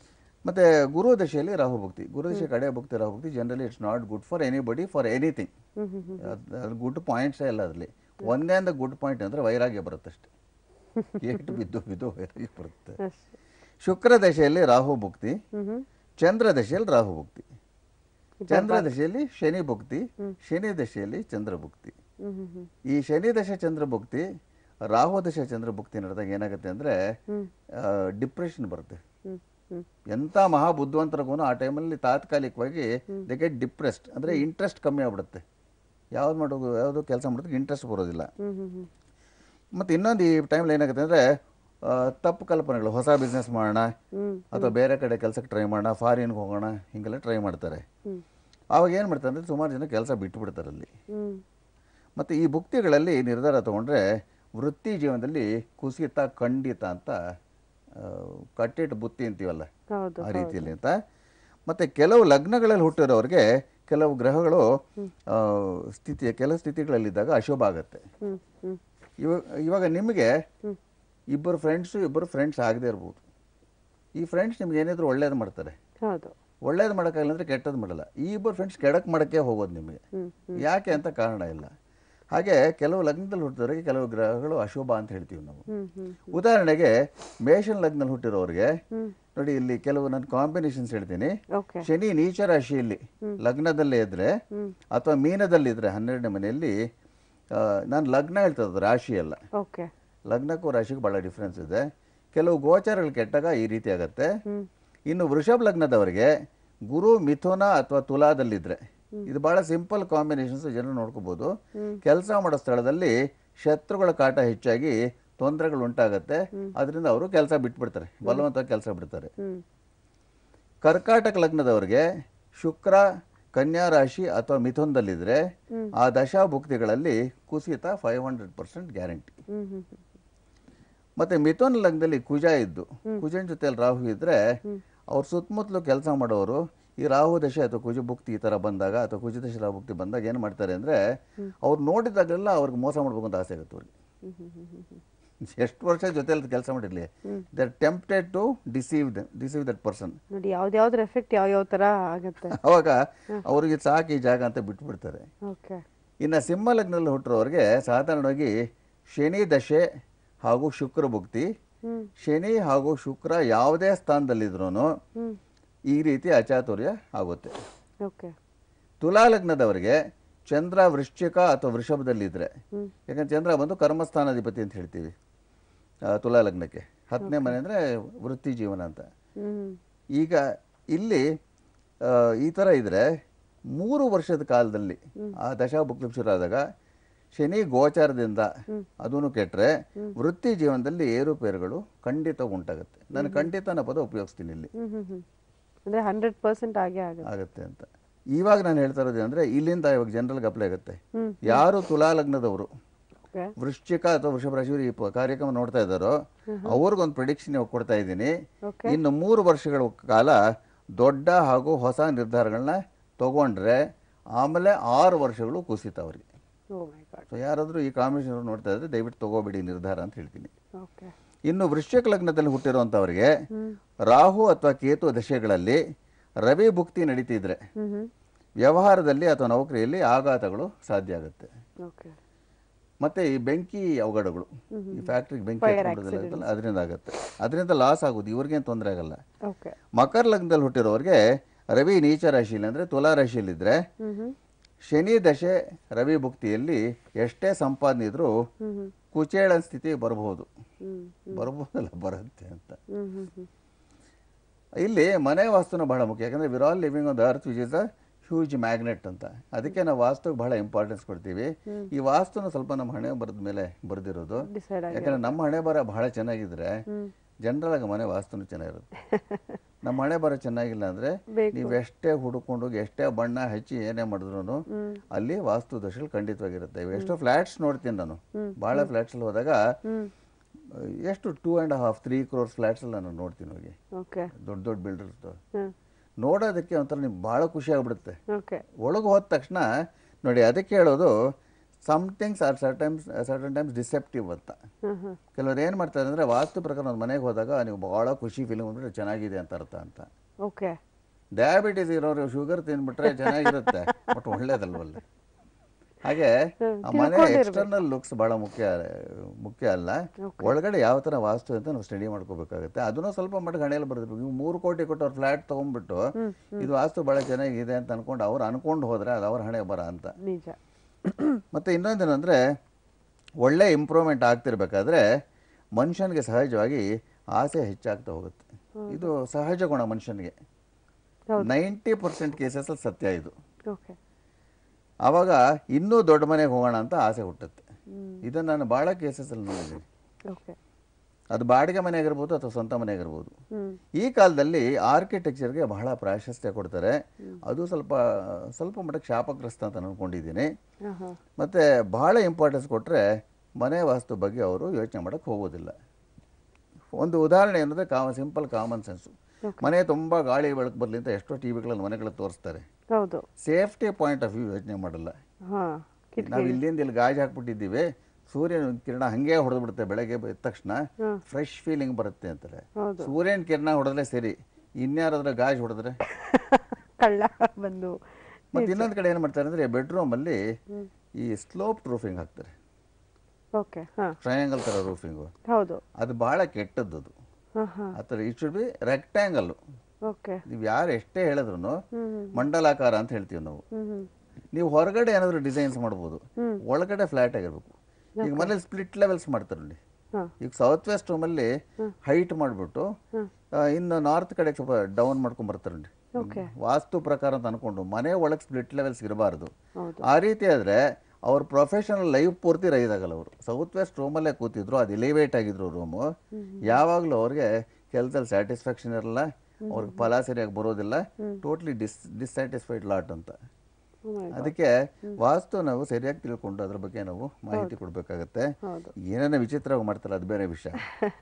ಮತ್ತೆ ಗುರು ದಶೆಯಲ್ಲಿ ರಾಹು ಭಕ್ತಿ ಗುರು ದಶೆ ಕಡೆ ಭಕ್ತಿ ರಾಹು ಭಕ್ತಿ generally it's not good for anybody for anything hmm hmm hmm ಅದು ಗುಡ್ ಪಾಯಿಂಟ್ಸೇ ಇಲ್ಲ ಅದರಲ್ಲಿ ಒಂದೇ ಒಂದು ಗುಡ್ ಪಾಯಿಂಟ್ ಅಂದರೆ ವೈರಾಗ್ಯ ಬರುತ್ತಷ್ಟೆ ಏಟು ಬಿದ್ದು ಬಿದ್ದು ವೈರಾಗ್ಯ ಬರುತ್ತೆ ಅಷ್ಟೇ ಶುಕ್ರ ದಶೆಯಲ್ಲಿ ರಾಹು ಭಕ್ತಿ ಹ್ಮ್ ಹ್ಮ್ ಚಂದ್ರ ದಶೆಯಲ್ಲಿ ರಾಹು ಭಕ್ತಿ ಚಂದ್ರ ದಶೆಯಲ್ಲಿ ಶನಿ ಭಕ್ತಿ ಶನಿ ದಶೆಯಲ್ಲಿ ಚಂದ್ರ ಭಕ್ತಿ ಹ್ಮ್ ಹ್ಮ್ ಹ್ಮ್ ಈ ಶನಿ ದಶೆ ಚಂದ್ರ ಭಕ್ತಿ ರಾಹು ದಶೆ ಚಂದ್ರ ಭಕ್ತಿ ನಡೆದಾಗ ಏನಾಗುತ್ತೆ ಅಂದರೆ ಡಿಪ್ರೆಷನ್ ಬರುತ್ತೆ ಹ್ಮ್ ಹ್ಮ್ ಎಂಥ ಮಹಾ ಬುದ್ಧಿವಂತರಿಗೂ ಆ ಟೈಮಲ್ಲಿ ತಾತ್ಕಾಲಿಕವಾಗಿ ದೆ ಗೆಟ್ ಡಿಪ್ರೆಸ್ಡ್ ಅಂದರೆ ಇಂಟ್ರೆಸ್ಟ್ ಕಮ್ಮಿ ಆಗ್ಬಿಡುತ್ತೆ ಯಾವ್ದು ಮಾಡೋದು ಯಾವುದು ಕೆಲಸ ಮಾಡೋದಕ್ಕೆ ಇಂಟ್ರೆಸ್ಟ್ ಬರೋದಿಲ್ಲ ಹ್ಮ್ ಹ್ಮ್ ಹ್ಮ್ ಮತ್ತು ಇನ್ನೊಂದು ಈ ಟೈಮಲ್ಲಿ ಏನಾಗುತ್ತೆ ಅಂದರೆ ತಪ್ಪು ಕಲ್ಪನೆಗಳು ಹೊಸ ಬಿಸ್ನೆಸ್ ಮಾಡೋಣ ಹ್ಮ್ ಅಥವಾ ಬೇರೆ ಕಡೆ ಕೆಲಸಕ್ಕೆ ಟ್ರೈ ಮಾಡೋಣ ಫಾರಿನ್ಗೆ ಹೋಗೋಣ ಹಿಂಗೆಲ್ಲ ಟ್ರೈ ಮಾಡ್ತಾರೆ ಹ್ಮ್ ಆವಾಗ ಏನು ಮಾಡ್ತಾರೆ ಅಂದರೆ ಸುಮಾರು ಜನ ಕೆಲಸ ಬಿಟ್ಟುಬಿಡ್ತಾರೆ ಅಲ್ಲಿ ಹ್ಮ್ ಮತ್ತು ಈ ಭುಕ್ತಿಗಳಲ್ಲಿ ನಿರ್ಧಾರ ತಗೊಂಡ್ರೆ ವೃತ್ತಿ ಜೀವನದಲ್ಲಿ ಕುಸಿತ ಖಂಡಿತ ಅಂತ ಆ, ಕಟ್ಟಿಟ್ಟು ಬುತ್ತಿ ಅಂತೀವಲ್ಲ ಹೌದು ಆ ರೀತಿಯಲ್ಲಿ ಅಂತ ಮತ್ತು ಕೆಲವು ಲಗ್ನಗಳಲ್ಲಿ ಹುಟ್ಟಿರೋರಿಗೆ ಕೆಲವು ಗ್ರಹಗಳು ಆ, ಸ್ಥಿತಿ ಕೆಲವು ಸ್ಥಿತಿಗಳಲ್ಲಿದ್ದಾಗ ಅಶುಭ ಆಗುತ್ತೆ ಹ್ಮ್ ಹ್ಮ್ ಇವಾಗ ಇವಾಗ ನಿಮಗೆ ಇಬ್ಬರು ಫ್ರೆಂಡ್ಸು ಇಬ್ಬರು ಫ್ರೆಂಡ್ಸ್ ಆಗದೇ ಇರ್ಬೋದು ಈ ಫ್ರೆಂಡ್ಸ್ ನಿಮ್ಗೆ ಏನಾದರೂ ಒಳ್ಳೇದು ಮಾಡ್ತಾರೆ ಹೌದು ಒಳ್ಳೇದು ಮಾಡೋಕ್ಕಾಗಲ್ಲ ಅಂದರೆ ಕೆಟ್ಟದ್ದು ಮಾಡಲ್ಲ ಈ ಇಬ್ಬರು ಫ್ರೆಂಡ್ಸ್ ಕೆಡಕ್ಕೆ ಮಾಡೋಕ್ಕೆ ಹೋಗೋದು ನಿಮಗೆ ಹ್ಮ್ ಯಾಕೆ ಅಂತ ಕಾರಣ ಇಲ್ಲ ಹಾಗೆ ಕೆಲವು ಲಗ್ನದಲ್ಲಿ ಹುಟ್ಟಿದವರಿಗೆ ಕೆಲವು ಗ್ರಹಗಳು ಅಶುಭ ಅಂತ ಹೇಳ್ತೀವಿ ನಾವು ಹ್ಮ್ ಹ್ಮ್ ಉದಾಹರಣೆಗೆ ಮೇಷನ್ ಲಗ್ನಲ್ಲಿ ಹುಟ್ಟಿರೋರಿಗೆ ಹ್ಮ್ ನೋಡಿ ಇಲ್ಲಿ ಕೆಲವು ನಾನು ಕಾಂಬಿನೇಷನ್ಸ್ ಹೇಳ್ತೀನಿ ಓಕೆ ಶನಿ ನೀಚ ರಾಶಿಯಲ್ಲಿ ಲಗ್ನದಲ್ಲೇ ಇದ್ರೆ ಹ್ಮ್ ಅಥವಾ ಮೀನದಲ್ಲಿದ್ದರೆ ಹನ್ನೆರಡನೇ ಮನೆಯಲ್ಲಿ ಆ, ನಾನು ಲಗ್ನ ಹೇಳ್ತಾ ಇರೋದು ರಾಶಿ ಅಲ್ಲ ಓಕೆ ಲಗ್ನಕ್ಕೂ ರಾಶಿಗೂ ಭಾಳ ಡಿಫ್ರೆನ್ಸ್ ಇದೆ ಕೆಲವು ಗೋಚಾರಗಳು ಕೆಟ್ಟಾಗ ಈ ರೀತಿ ಆಗುತ್ತೆ ಹ್ಮ್ ಇನ್ನು ವೃಷಭ ಲಗ್ನದವರಿಗೆ ಗುರು ಮಿಥುನ ಅಥವಾ ತುಲಾದಲ್ಲಿದ್ರೆ ಇದು ಬಹಳ ಸಿಂಪಲ್ ಕಾಂಬಿನೇಷನ್ಸ್ ಜನರು ನೋಡ್ಕೋಬಹುದು ಕೆಲಸ ಮಾಡೋ ಸ್ಥಳದಲ್ಲಿ ಶತ್ರುಗಳ ಕಾಟ ಹೆಚ್ಚಾಗಿ ತೊಂದರೆಗಳು ಉಂಟಾಗತ್ತೆ ಅದರಿಂದ ಅವರು ಕೆಲಸ ಬಿಟ್ಬಿಡ್ತಾರೆ ಬಲವಂತವಾಗಿ ಕೆಲಸ ಬಿಡ್ತಾರೆ ಹ್ಮ್ ಕರ್ಕಾಟಕ ಲಗ್ನದವರಿಗೆ ಶುಕ್ರ ಕನ್ಯಾ ರಾಶಿ ಅಥವಾ ಮಿಥುನದಲ್ಲಿದ್ರೆ ಆ ದಶಾಭುಕ್ತಿಗಳಲ್ಲಿ ಕುಸಿತ five hundred percent guarantee hmm hmm hmm ಮತ್ತೆ ಮಿಥುನ ಲಗ್ನದಲ್ಲಿ ಕುಜ ಇದ್ದು ಕುಜನ್ ಜೊತೆಯಲ್ಲಿ ರಾಹು ಇದ್ರೆ ಅವ್ರ ಸುತ್ತಮುತ್ತಲು ಕೆಲಸ ಮಾಡೋರು ಈ ರಾಹು ದಶೆ ಅಥವಾ ಕುಜ ಭುಕ್ತಿ ಈ ಥರ ಬಂದಾಗ ಅಥವಾ ಕುಜ ದಶೆ ರಾಹು ಭುಕ್ತಿ ಬಂದಾಗ ಏನು ಮಾಡ್ತಾರೆ ಅಂದರೆ ಅವ್ರು ನೋಡಿದಾಗಲೆಲ್ಲ ಅವ್ರಿಗೆ ಮೋಸ ಮಾಡ್ಬೇಕು ಅಂತ ಆಸೆ ಆಗುತ್ತೆ ಅವ್ರಿಗೆ ಹ್ಮ್ ಹ್ಮ್ ಹ್ಮ್ ಹ್ಮ್ ಹ್ಮ್ ಎಷ್ಟು ವರ್ಷ ಜೊತೆಲಿ ಕೆಲಸ ಮಾಡಿರಲಿ they are tempted to deceive the deceive that person ನೋಡಿ ಯಾವ್ದ್ಯಾವ್ದ್ರ ಎಫೆಕ್ಟ್ ಯಾವ ಯಾವ ತರ ಆಗತ್ತೆ ಅವಾಗ ಅವ್ರಿಗೆ ಸಾಕು ಈ ಜಾಗ ಅಂತ ಬಿಟ್ಬಿಡ್ತಾರೆ ಓಕೆ ಇನ್ನು ಸಿಂಹ ಲಗ್ನದಲ್ಲಿ ಹುಟ್ಟಿರೋರಿಗೆ ಸಾಧಾರಣವಾಗಿ ಶನಿ ದಶೆ ಹಾಗೂ ಶುಕ್ರ ಭುಕ್ತಿ ಹ್ಮ್ ಶನಿ ಹಾಗೂ ಶುಕ್ರ ಯಾವುದೇ ಸ್ಥಾನದಲ್ಲಿದ್ರೂ ಹ್ಮ್ ಈ ರೀತಿ ಅಚಾತುರ್ಯ ಆಗುತ್ತೆ ಓಕೆ ತುಲಾ ಲಗ್ನದವರಿಗೆ ಚಂದ್ರ ವೃಶ್ಚಿಕ ಅಥವಾ ವೃಷಭದಲ್ಲಿದ್ದರೆ ಹ್ಮ್ ಯಾಕಂದ್ರೆ ಚಂದ್ರ ಬಂದು ಕರ್ಮಸ್ಥಾನಾಧಿಪತಿ ಅಂತ ಹೇಳ್ತೀವಿ ಆ, ತುಲಾ ಲಗ್ನಕ್ಕೆ ಹತ್ತನೇ ಮನೆ ಅಂದರೆ ವೃತ್ತಿ ಜೀವನ ಅಂತ ಹ್ಮ್ ಈಗ ಇಲ್ಲಿ ಆ, ಈ ಥರ ಇದ್ರೆ ಮೂರು ವರ್ಷದ ಕಾಲದಲ್ಲಿ ಆ ದಶಾಭುಕ್ತಿ ಶುರು ಆದಾಗ ಶನಿ ಗೋಚಾರದಿಂದ ಅದೂ ಕೆಟ್ಟರೆ ವೃತ್ತಿ ಜೀವನದಲ್ಲಿ ಏರುಪೇರುಗಳು ಖಂಡಿತ ಉಂಟಾಗುತ್ತೆ ನಾನು ಖಂಡಿತ ಅನ್ನೋ ಪದ ಉಪಯೋಗಿಸ್ತೀನಿ ಇಲ್ಲಿ ಹ್ಮ್ ಹ್ಮ್ ಹ್ಮ್ ಅಂದ್ರೆ ಹಂಡ್ರೆಡ್ ಪರ್ಸೆಂಟ್ ಆಗೇ ಆಗುತ್ತೆ ಆಗುತ್ತೆ ಅಂತ ಇವಾಗ ನಾನು ಹೇಳ್ತಾ ಇರೋದು ಅಂದರೆ ಇಲ್ಲಿಂದ ಇವಾಗ ಜನರಲ್ಗೆ ಅಪ್ಲೈ ಆಗುತ್ತೆ ಹ್ಮ್ ಯಾರು ತುಲಾ ಲಗ್ನದವರು ಓಕೆ ವೃಶ್ಚಿಕ ಅಥವಾ ವೃಷಭ ರಾಶಿಯವರು ಈ ಪ- ಕಾರ್ಯಕ್ರಮ ನೋಡ್ತಾ ಇದ್ದಾರೋ ಅವ್ರಿಗೊಂದು ಪ್ರಿಡಿಕ್ಷನ್ ಇವಾಗ ಕೊಡ್ತಾ ಇದ್ದೀನಿ ಓಕೆ ಇನ್ನು ಮೂರು ವರ್ಷಗಳ ಕಾಲ ದೊಡ್ಡ ಹಾಗೂ ಹೊಸ ನಿರ್ಧಾರಗಳನ್ನ ತಗೊಂಡ್ರೆ ಆಮೇಲೆ ಆರು ವರ್ಷಗಳು ಕುಸಿತ ಅವರಿಗೆ ಓ ಮೈ ಗಾಡ್ ಸೊ ಯಾರಾದರೂ ಈ ಕಾಂಬಿನೇಷನ್ ನೋಡ್ತಾ ಇದ್ರೆ ದಯವಿಟ್ಟು ತಗೋಬೇಡಿ ನಿರ್ಧಾರ ಅಂತ ಹೇಳ್ತೀನಿ ಓಕೆ ಇನ್ನು ವೃಶ್ಚಿಕ ಲಗ್ನದಲ್ಲಿ ಹುಟ್ಟಿರುವಂಥವ್ರಿಗೆ ಹ್ಮ್ ರಾಹು ಅಥವಾ ಕೇತು ದಶೆಗಳಲ್ಲಿ ರವಿ ಭುಕ್ತಿ ನಡೀತಿದ್ರೆ ಹ್ಮ್ ಹ್ಮ್ ವ್ಯವಹಾರದಲ್ಲಿ ಅಥವಾ ನೌಕರಿಯಲ್ಲಿ ಆಘಾತಗಳು ಸಾಧ್ಯ ಆಗುತ್ತೆ ಓಕೆ ಮತ್ತೆ ಈ ಬೆಂಕಿ ಅವಘಡಗಳು ಈ ಫ್ಯಾಕ್ಟ್ರಿಗೆ ಬೆಂಕಿ ಹತ್ಕೊಂಡದೆಲ್ಲ ಇರುತ್ತಲ್ಲ, ಅದರಿಂದ ಆಗುತ್ತೆ ಅದರಿಂದ ಲಾಸ್ ಆಗೋದು ಇವ್ರಿಗೇನು ತೊಂದರೆ ಆಗಲ್ಲ ಓಕೆ ಮಕರ ಲಗ್ನದಲ್ಲಿ ಹುಟ್ಟಿರೋರಿಗೆ ರವಿ ನೀಚ ರಾಶಿಯಲ್ಲಿ ಅಂದರೆ ತುಲಾ ರಾಶಿಯಲ್ಲಿದ್ದರೆ ಹ್ಮ್ ಹ್ಮ್ ಶನಿ ದಶೆ ರವಿ ಭುಕ್ತಿಯಲ್ಲಿ ಎಷ್ಟೇ ಸಂಪಾದನೆ ಇದ್ರೂ ಹ್ಮ್ ಹ್ಮ್ ಕುಚೇಳ ಸ್ಥಿತಿ ಬರಬಹುದು ಹ್ಮ್ ಬರ್ಬೋದಲ್ಲ ಬರುತ್ತೆ ಅಂತ ಹ್ಮ್ ಹ್ಮ್ ಹ್ಮ್ ಇಲ್ಲಿ ಮನೆ ವಾಸ್ತುನ ಬಹಳ ಮುಖ್ಯ ಯಾಕಂದರೆ we're all living on the earth which is a huge magnet ಅಂತ ಅದಕ್ಕೆ ನಾವು ವಾಸ್ತುಗೆ ಬಹಳ ಇಂಪಾರ್ಟೆನ್ಸ್ ಕೊಡ್ತೀವಿ ಈ ವಾಸ್ತುನ ಸ್ವಲ್ಪ ನಮ್ಮ ಹಣೆ ಬರದ ಮೇಲೆ ಬರೆದಿರೋದು ಡಿಸೈಡ್ ಆಗಿ ಯಾಕಂದ್ರೆ ನಮ್ಮ ಹಣೆ ಬರ ಬಹಳ ಚೆನ್ನಾಗಿದ್ರೆ ಹ್ಮ್ ಜನರಲ್ ಆಗಿ ಮನೆ ವಾಸ್ತುನು ಚೆನ್ನಾಗಿರುತ್ತೆ ನಮ್ಮ ಹಣೆ ಬರ ಚೆನ್ನಾಗಿಲ್ಲ ಅಂದ್ರೆ ಬೇಕು. ನೀವು ಎಷ್ಟೇ ಹುಡುಕೊಂಡು ಎಷ್ಟೇ ಬಣ್ಣ ಹಚ್ಚಿ ಏನೇ ಮಾಡಿದ್ರು ಹ್ಮ್ ಅಲ್ಲಿ ವಾಸ್ತು ದೋಷಗಳು ಖಂಡಿತವಾಗಿರುತ್ತೆ ಇವಾಗ ಎಷ್ಟೋ ಫ್ಲಾಟ್ಸ್ ನೋಡ್ತೀನಿ ನಾನು ಭಾಳ ಫ್ಲಾಟ್ಸಲ್ಲಿ ಹೋದಾಗ ಹ್ಮ್ ಅಹ್, ಎಷ್ಟು two and half three crores ಫ್ಲಾಟ್ಸಲ್ಲಿ ನಾನು ನೋಡ್ತೀನಿ ಹೋಗಿ ಓಕೆ ದೊಡ್ಡ ದೊಡ್ಡ ಬಿಲ್ಡರ್ಸ್ ಹ್ಮ್ ನೋಡೋದಕ್ಕೆ ಒಂಥರ ನಿಮ್ಗೆ ಭಾಳ ಖುಷಿ ಆಗ್ಬಿಡುತ್ತೆ ಓಕೆ ಒಳಗೆ ಹೋದ ತಕ್ಷಣ ನೋಡಿ ಅದಕ್ಕೆ ಹೇಳೋದು somethings are sometimes certain times deceptive ಅಂತ ಹ್ಮ್ ಹ್ಮ್ ಕೆಲವರು ಏನು ಮಾಡ್ತಾರೆ ಅಂದರೆ ವಾಸ್ತು ಪ್ರಕಾರ ಒಂದು ಮನೆಗೆ ಹೋದಾಗ ನೀವು ಭಾಳ ಖುಷಿ ಫೀಲಿಂಗ್ ಬಂದ್ಬಿಟ್ರೆ ಚೆನ್ನಾಗಿದೆ ಅಂತ ಅರ್ಥ ಅಂತ ಓಕೆ ಡಯಾಬಿಟಿಸ್ ಇರೋರು ಶುಗರ್ ತಿಂದ್ಬಿಟ್ರೆ ಚೆನ್ನಾಗಿರುತ್ತೆ ಬಟ್ ಒಳ್ಳೇದಲ್ವಲ್ಲ ಹಾಗೆ ಆ ಮನೆ ಎಕ್ಸ್ಟರ್ನಲ್ ಲುಕ್ಸ್ ಬಹಳ ಮುಖ್ಯ ಮುಖ್ಯ ಅಲ್ಲ ಒಳಗಡೆ ಯಾವ ತರ ವಾಸ್ತು ಅಂತ ನಾವು ಸ್ಟಡಿ ಮಾಡ್ಕೋಬೇಕಾಗುತ್ತೆ ಅದನ್ನು ಸ್ವಲ್ಪ ಮಟ್ಟಿಗೆ ಹಣೆಯಲ್ಲಿ ಬರ್ದಿರ್ಬೇಕು ಇವು ಮೂರು ಕೋಟಿ ಕೊಟ್ಟು ಅವ್ರು ಫ್ಲಾಟ್ ತಗೊಂಡ್ಬಿಟ್ಟು ಇದು ವಾಸ್ತು ಬಹಳ ಚೆನ್ನಾಗಿದೆ ಅಂತ ಅನ್ಕೊಂಡು ಅವ್ರು ಅನ್ಕೊಂಡು ಹೋದ್ರೆ ಅದು ಅವ್ರ ಹಣೆ ಬರ ಅಂತ ನಿಜ ಮತ್ತು ಇನ್ನೊಂದೇನೆಂದರೆ ಒಳ್ಳೆ ಇಂಪ್ರೂವ್ಮೆಂಟ್ ಆಗ್ತಿರ್ಬೇಕಾದ್ರೆ ಮನುಷ್ಯನಿಗೆ ಸಹಜವಾಗಿ ಆಸೆ ಹೆಚ್ಚಾಗ್ತಾ ಹೋಗುತ್ತೆ ಇದು ಸಹಜ ಗುಣ ಮನುಷ್ಯನಿಗೆ ನೈಂಟಿ ಪರ್ಸೆಂಟ್ ಕೇಸಸಲ್ಲಿ ಸತ್ಯ ಇದು ಓಕೆ ಆವಾಗ ಇನ್ನೂ ದೊಡ್ಡ ಮನೆಗೆ ಹೋಗೋಣ ಅಂತ ಆಸೆ ಹುಟ್ಟುತ್ತೆ ಇದನ್ನು ನಾನು ಭಾಳ ಕೇಸಸಲ್ಲಿ ನೋಡಿದ್ದೀನಿ ಓಕೆ ಅದು ಬಾಡಿಗೆ ಮನೆ ಆಗಿರ್ಬೋದು ಅಥವಾ ಸ್ವಂತ ಮನೆ ಆಗಿರ್ಬೋದು ಹ್ಮ್ ಈ ಕಾಲದಲ್ಲಿ ಆರ್ಕಿಟೆಕ್ಚರ್ಗೆ ಬಹಳ ಪ್ರಾಶಸ್ತ್ಯ ಕೊಡ್ತಾರೆ ಅದು ಸ್ವಲ್ಪ ಸ್ವಲ್ಪ ಮಟ್ಟಕ್ಕೆ ಶಾಪಗ್ರಸ್ತ ಅಂತ ಅನ್ಕೊಂಡಿದ್ದೀನಿ ಹಾಂ ಹಾಂ ಮತ್ತು ಬಹಳ ಇಂಪಾರ್ಟೆನ್ಸ್ ಕೊಟ್ಟರೆ ಮನೆ ವಾಸ್ತು ಬಗ್ಗೆ ಅವರು ಯೋಚನೆ ಮಾಡೋಕ್ಕೆ ಹೋಗೋದಿಲ್ಲ ಒಂದು ಉದಾಹರಣೆ ಏನಂದರೆ ಕಾಮ ಸಿಂಪಲ್ ಕಾಮನ್ ಸೆನ್ಸು ಮನೆ ತುಂಬ ಗಾಳಿ ಬೆಳಕು ಬರಲಿ ಅಂತ ಎಷ್ಟೋ ಟಿ ವಿಗಳಲ್ಲಿ ಮನೆಗಳಲ್ಲಿ ತೋರಿಸ್ತಾರೆ ಹೌದು ಸೇಫ್ಟಿ ಪಾಯಿಂಟ್ ಆಫ್ ವ್ಯೂ ಯೋಚನೆ ಮಾಡಲ್ಲ ಹಾಂ ನಾವು ಇಲ್ಲಿಂದ ಇಲ್ಲಿ ಗಾಜು ಹಾಕ್ಬಿಟ್ಟಿದ್ದೀವಿ ಸೂರ್ಯನ ಕಿರಣ ಹಂಗೆ ಹೊಡೆದು ಬಿಡುತ್ತೆ ಬೆಳಗ್ಗೆ ಎದ್ದ ತಕ್ಷಣ ಫ್ರೆಶ್ ಫೀಲಿಂಗ್ ಬರುತ್ತೆ ಅಂತಾರೆ ಹೌದು ಸೂರ್ಯನ ಕಿರಣ ಹೊಡೆದ್ರೆ ಸರಿ ಇನ್ಯಾರಾದ್ರೆ ಗಾಜು ಹೊಡೆದ್ರೆ ಕಳ್ಳ ಬಂದು ಮತ್ತೆ ಇನ್ನೊಂದು ಕಡೆ ಏನು ಮಾಡ್ತಾರೆ ಅಂದರೆ ಬೆಡ್ರೂಮಲ್ಲಿ ಈ ಸ್ಲೋಪ್ ರೂಫಿಂಗ್ ಹಾಕ್ತಾರೆ ಓಕೆ ಹಾಂ ಟ್ರಯಾಂಗಲ್ ಥರ ರೂಫಿಂಗು ಹೌದು ಅದು ಭಾಳ ಕೆಟ್ಟದ್ದು ಅದು ಹಾಂ ಹಾಂ ಆ ಥರ it should be rectangle okay ನೀವು ಯಾರು ಎಷ್ಟೇ ಹೇಳಿದ್ರು ಹ್ಮ್ ಮಂಡಲಾಕಾರ ಅಂತ ಹೇಳ್ತೀವಿ ನಾವು ಹ್ಮ್ ಹ್ಮ್ ನೀವು ಹೊರಗಡೆ ಏನಾದರೂ ಡಿಸೈನ್ಸ್ ಮಾಡ್ಬೋದು ಒಳಗಡೆ ಫ್ಲಾಟ್ ಆಗಿರ್ಬೇಕು ಈಗ ಮನೇಲಿ ಸ್ಪ್ಲಿಟ್ ಲೆವೆಲ್ಸ್ ಮಾಡ್ತಾರೆ ನೋಡಿ ಹಾಂ ಈಗ ಸೌತ್ ವೆಸ್ಟ್ ರೂಮಲ್ಲಿ ಹೈಟ್ ಮಾಡಿಬಿಟ್ಟು ಇನ್ನು ನಾರ್ತ್ ಕಡೆ ಸ್ವಲ್ಪ ಡೌನ್ ಮಾಡ್ಕೊಂಡ್ ಬರ್ತಾರೆ ನೋಡಿ ಓಕೆ ವಾಸ್ತು ಪ್ರಕಾರ ಅಂತ ಅನ್ಕೊಂಡು ಮನೆ ಒಳಗೆ ಸ್ಪ್ಲಿಟ್ ಲೆವೆಲ್ಸ್ ಇರಬಾರ್ದು ಹೌದು ಆ ರೀತಿ ಆದರೆ ಅವ್ರ ಪ್ರೊಫೆಷನಲ್ ಲೈಫ್ ಪೂರ್ತಿ ರೈಸ್ ಆಗಲ್ಲ ಅವರು ಸೌತ್ ವೆಸ್ಟ್ ರೂಮಲ್ಲೇ ಕೂತಿದ್ರು ಅದು ಎಲಿವೇಟ್ ಆಗಿದ್ರು ರೂಮು ಯಾವಾಗಲೂ ಅವ್ರಿಗೆ ಕೆಲಸದಲ್ಲಿ ಸ್ಯಾಟಿಸ್ಫ್ಯಾಕ್ಷನ್ ಇರಲ್ಲ ಅವ್ರಿಗೆ ಫಲ ಸರಿಯಾಗಿ ಬರೋದಿಲ್ಲ ಟೋಟ್ಲಿ ಡಿಸ್ ಡಿಸ್ಸ್ಯಾಟಿಸ್ಫೈಡ್ ಲಾಟ್ ಅಂತ Oh my ಅದಕ್ಕೆ ವಾಸ್ತು ನಾವು ಸರಿಯಾಗಿ ತಿಳ್ಕೊಂಡು ಅದ್ರ ಬಗ್ಗೆ ನಾವು ಮಾಹಿತಿ ಕೊಡಬೇಕಾಗತ್ತೆ ಹೌದು ಏನೇನೋ ವಿಚಿತ್ರವಾಗಿ ಮಾಡ್ತಾರೆ ಅದು ಬೇರೆ ವಿಷಯ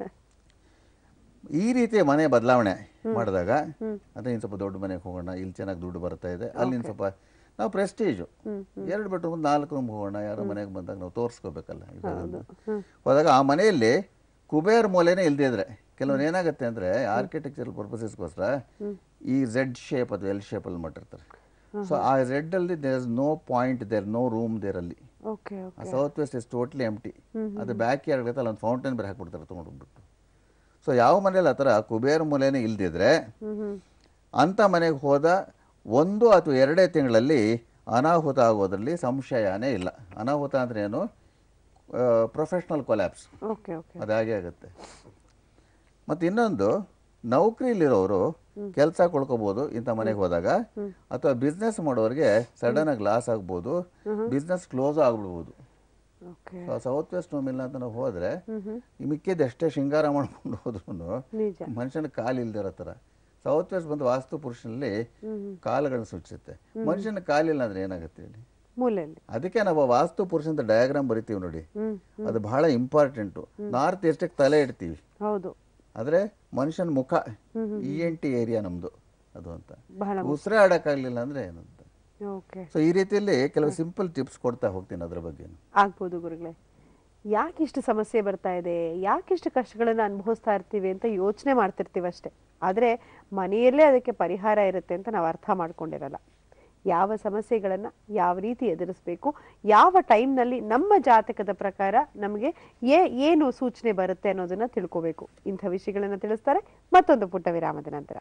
ಈ ರೀತಿಯ ಮನೆ ಬದಲಾವಣೆ ಮಾಡಿದಾಗ ಅದೇ ಇನ್ನು ಸ್ವಲ್ಪ ದೊಡ್ಡ ಮನೆಗೆ ಹೋಗೋಣ ಇಲ್ಲಿ ಚೆನ್ನಾಗಿ ದುಡ್ಡು ಬರ್ತಾ ಇದೆ ಅಲ್ಲಿ ಇನ್ನು ಸ್ವಲ್ಪ ನಾವು ಪ್ರೆಸ್ಟೀಜು ಎರಡು ಬೆಡ್ರೂಮ್ ನಾಲ್ಕು ರೂಮ್ ಹೋಗೋಣ ಯಾರೋ ಮನೆಗೆ ಬಂದಾಗ ನಾವು ತೋರಿಸ್ಕೋಬೇಕಲ್ಲ ಇದನ್ನು ಹೋದಾಗ ಆ ಮನೆಯಲ್ಲಿ ಕುಬೇರ್ ಮೂಲೆನೇ ಇಲ್ದೇ ಇದ್ರೆ ಕೆಲವ್ರು ಏನಾಗುತ್ತೆ ಅಂದರೆ ಆರ್ಕಿಟೆಕ್ಚರಲ್ ಪರ್ಪಸಸ್ಗೋಸ್ಕರ ಈ ಝೆಡ್ ಶೇಪ್ ಅದು ಎಲ್ ಶೇಪಲ್ಲಿ ಮಾಡಿರ್ತಾರೆ ಸೊ ಆ ಝೆಡ್ ಅಲ್ಲಿ there is no point there no room there ಅಲ್ಲಿ ಓಕೆ ಆ south west is totally empty ಅದು ಬ್ಯಾಕ್ ಯಾರ್ಡ್ ಅಲ್ಲಿ ಒಂದು ಫೌಂಟೇನ್ ಬೇರೆ ಹಾಕ್ಬಿಡ್ತಾರೆ ತೊಗೊಂಡೋಗ್ಬಿಟ್ಟು ಸೊ ಯಾವ ಮನೇಲಿ ಆ ಥರ ಕುಬೇರ ಮೂಲೆನೇ ಇಲ್ದಿದ್ರೆ ಹ್ಮ್ ಹ್ಮ್ ಅಂಥ ಮನೆಗೆ ಹೋದ ಒಂದು ಅಥವಾ ಎರಡೇ ತಿಂಗಳಲ್ಲಿ ಅನಾಹುತ ಆಗೋದ್ರಲ್ಲಿ ಸಂಶಯನೇ ಇಲ್ಲ ಅನಾಹುತ ಅಂದ್ರೆ ಏನು ಪ್ರೊಫೆಷ್ನಲ್ ಕೊಲ್ಯಾಪ್ಸ್ ಓಕೆ ಓಕೆ ಅದು ಹಾಗೆ ಆಗುತ್ತೆ ಮತ್ತು ಇನ್ನೊಂದು ನೌಕರಿಲಿರೋರು ಕೆಲಸ ಕೊಳ್ಕೋಬೋದು ಇಂಥ ಮನೆಗೆ ಹೋದಾಗ ಅಥವಾ ಬಿಸ್ನೆಸ್ ಮಾಡೋರಿಗೆ ಸಡನ್ ಆಗಿ ಲಾಸ್ ಆಗ್ಬೋದು ಬಿಸ್ನೆಸ್ ಕ್ಲೋಸ್ ಆಗ್ಬಿಡ್ಬೋದು ಓಕೆ ಸೌತ್ ವೆಸ್ಟ್ ರೂಮಿಲ್ಲ ಅಂತ ನಾವು ಹೋದ್ರೆ ಹ್ಮ್ ಹ್ಮ್ ಈ ಮಿಕ್ಕಿದ ಎಷ್ಟೇ ಶೃಂಗಾರ ಮಾಡ್ಕೊಂಡು ಹೋದ್ರು ನಿಜ ಮನುಷ್ಯನ ಕಾಲು ಇಲ್ದಿರೋ ಥರ ಸೌತ್ ವೆಸ್ಟ್ ಬಂದು ವಾಸ್ತು ಪುರುಷನಲ್ಲಿ ಕಾಲುಗಳನ್ನ ಸೂಚಿಸುತ್ತೆ ಮನುಷ್ಯನ ಕಾಲಿಲ್ಲ ಅಂದ್ರೆ ಏನಾಗುತ್ತೆ ಹೇಳಿ ಮೂಲೆಯಲ್ಲಿ ಅದಕ್ಕೆ ನಾವು ವಾಸ್ತು ಪುರುಷಂತ ಡಯಾಗ್ರಾಮ್ ಬರಿತೀವಿ ನೋಡಿ ಹ್ಮ್ ಅದು ಬಹಳ ಇಂಪಾರ್ಟೆಂಟು ನಾರ್ತ್ ಈಸ್ಟಿಗೆ ತಲೆ ಇಡ್ತೀವಿ ಹೌದು ಆದರೆ ಮನುಷ್ಯನ ಮುಖ ಇ ಎನ್ ಟಿ ಏರಿಯಾ ನಮ್ಮದು ಅದು ಅಂತ ಬಹಳ ಉಸಿರಾಡಕ್ಕಾಗಲಿಲ್ಲ ಅಂದ್ರೆ ಏನಂತ ಓಕೆ ಸೊ ಈ ರೀತಿಯಲ್ಲಿ ಕೆಲವು ಸಿಂಪಲ್ ಟಿಪ್ಸ್ ಕೊಡ್ತಾ ಹೋಗ್ತೀನಿ ಅದ್ರ ಬಗ್ಗೆ ಆಗ್ಬೋದು ಗುರುಗಳೇ ಯಾಕಿಷ್ಟು ಸಮಸ್ಯೆ ಬರ್ತಾ ಇದೆ ಯಾಕಿಷ್ಟು ಕಷ್ಟಗಳನ್ನು ಅನುಭವಿಸ್ತಾ ಇರ್ತೀವಿ ಅಂತ ಯೋಚನೆ ಮಾಡ್ತಿರ್ತೀವಿ ಅಷ್ಟೇ ಆದರೆ ಮನೆಯಲ್ಲೇ ಅದಕ್ಕೆ ಪರಿಹಾರ ಇರುತ್ತೆ ಅಂತ ನಾವು ಅರ್ಥ ಮಾಡ್ಕೊಂಡಿರಲ್ಲ ಯಾವ ಸಮಸ್ಯೆಗಳನ್ನು ಯಾವ ರೀತಿ ಎದುರಿಸಬೇಕು ಯಾವ ಟೈಮ್ನಲ್ಲಿ ನಮ್ಮ ಜಾತಕದ ಪ್ರಕಾರ ನಮಗೆ ಏ ಏನು ಸೂಚನೆ ಬರುತ್ತೆ ಅನ್ನೋದನ್ನ ತಿಳ್ಕೋಬೇಕು ಇಂಥ ವಿಷಯಗಳನ್ನು ತಿಳಿಸ್ತಾರೆ ಮತ್ತೊಂದು ಪುಟ್ಟ ವಿರಾಮದ ನಂತರ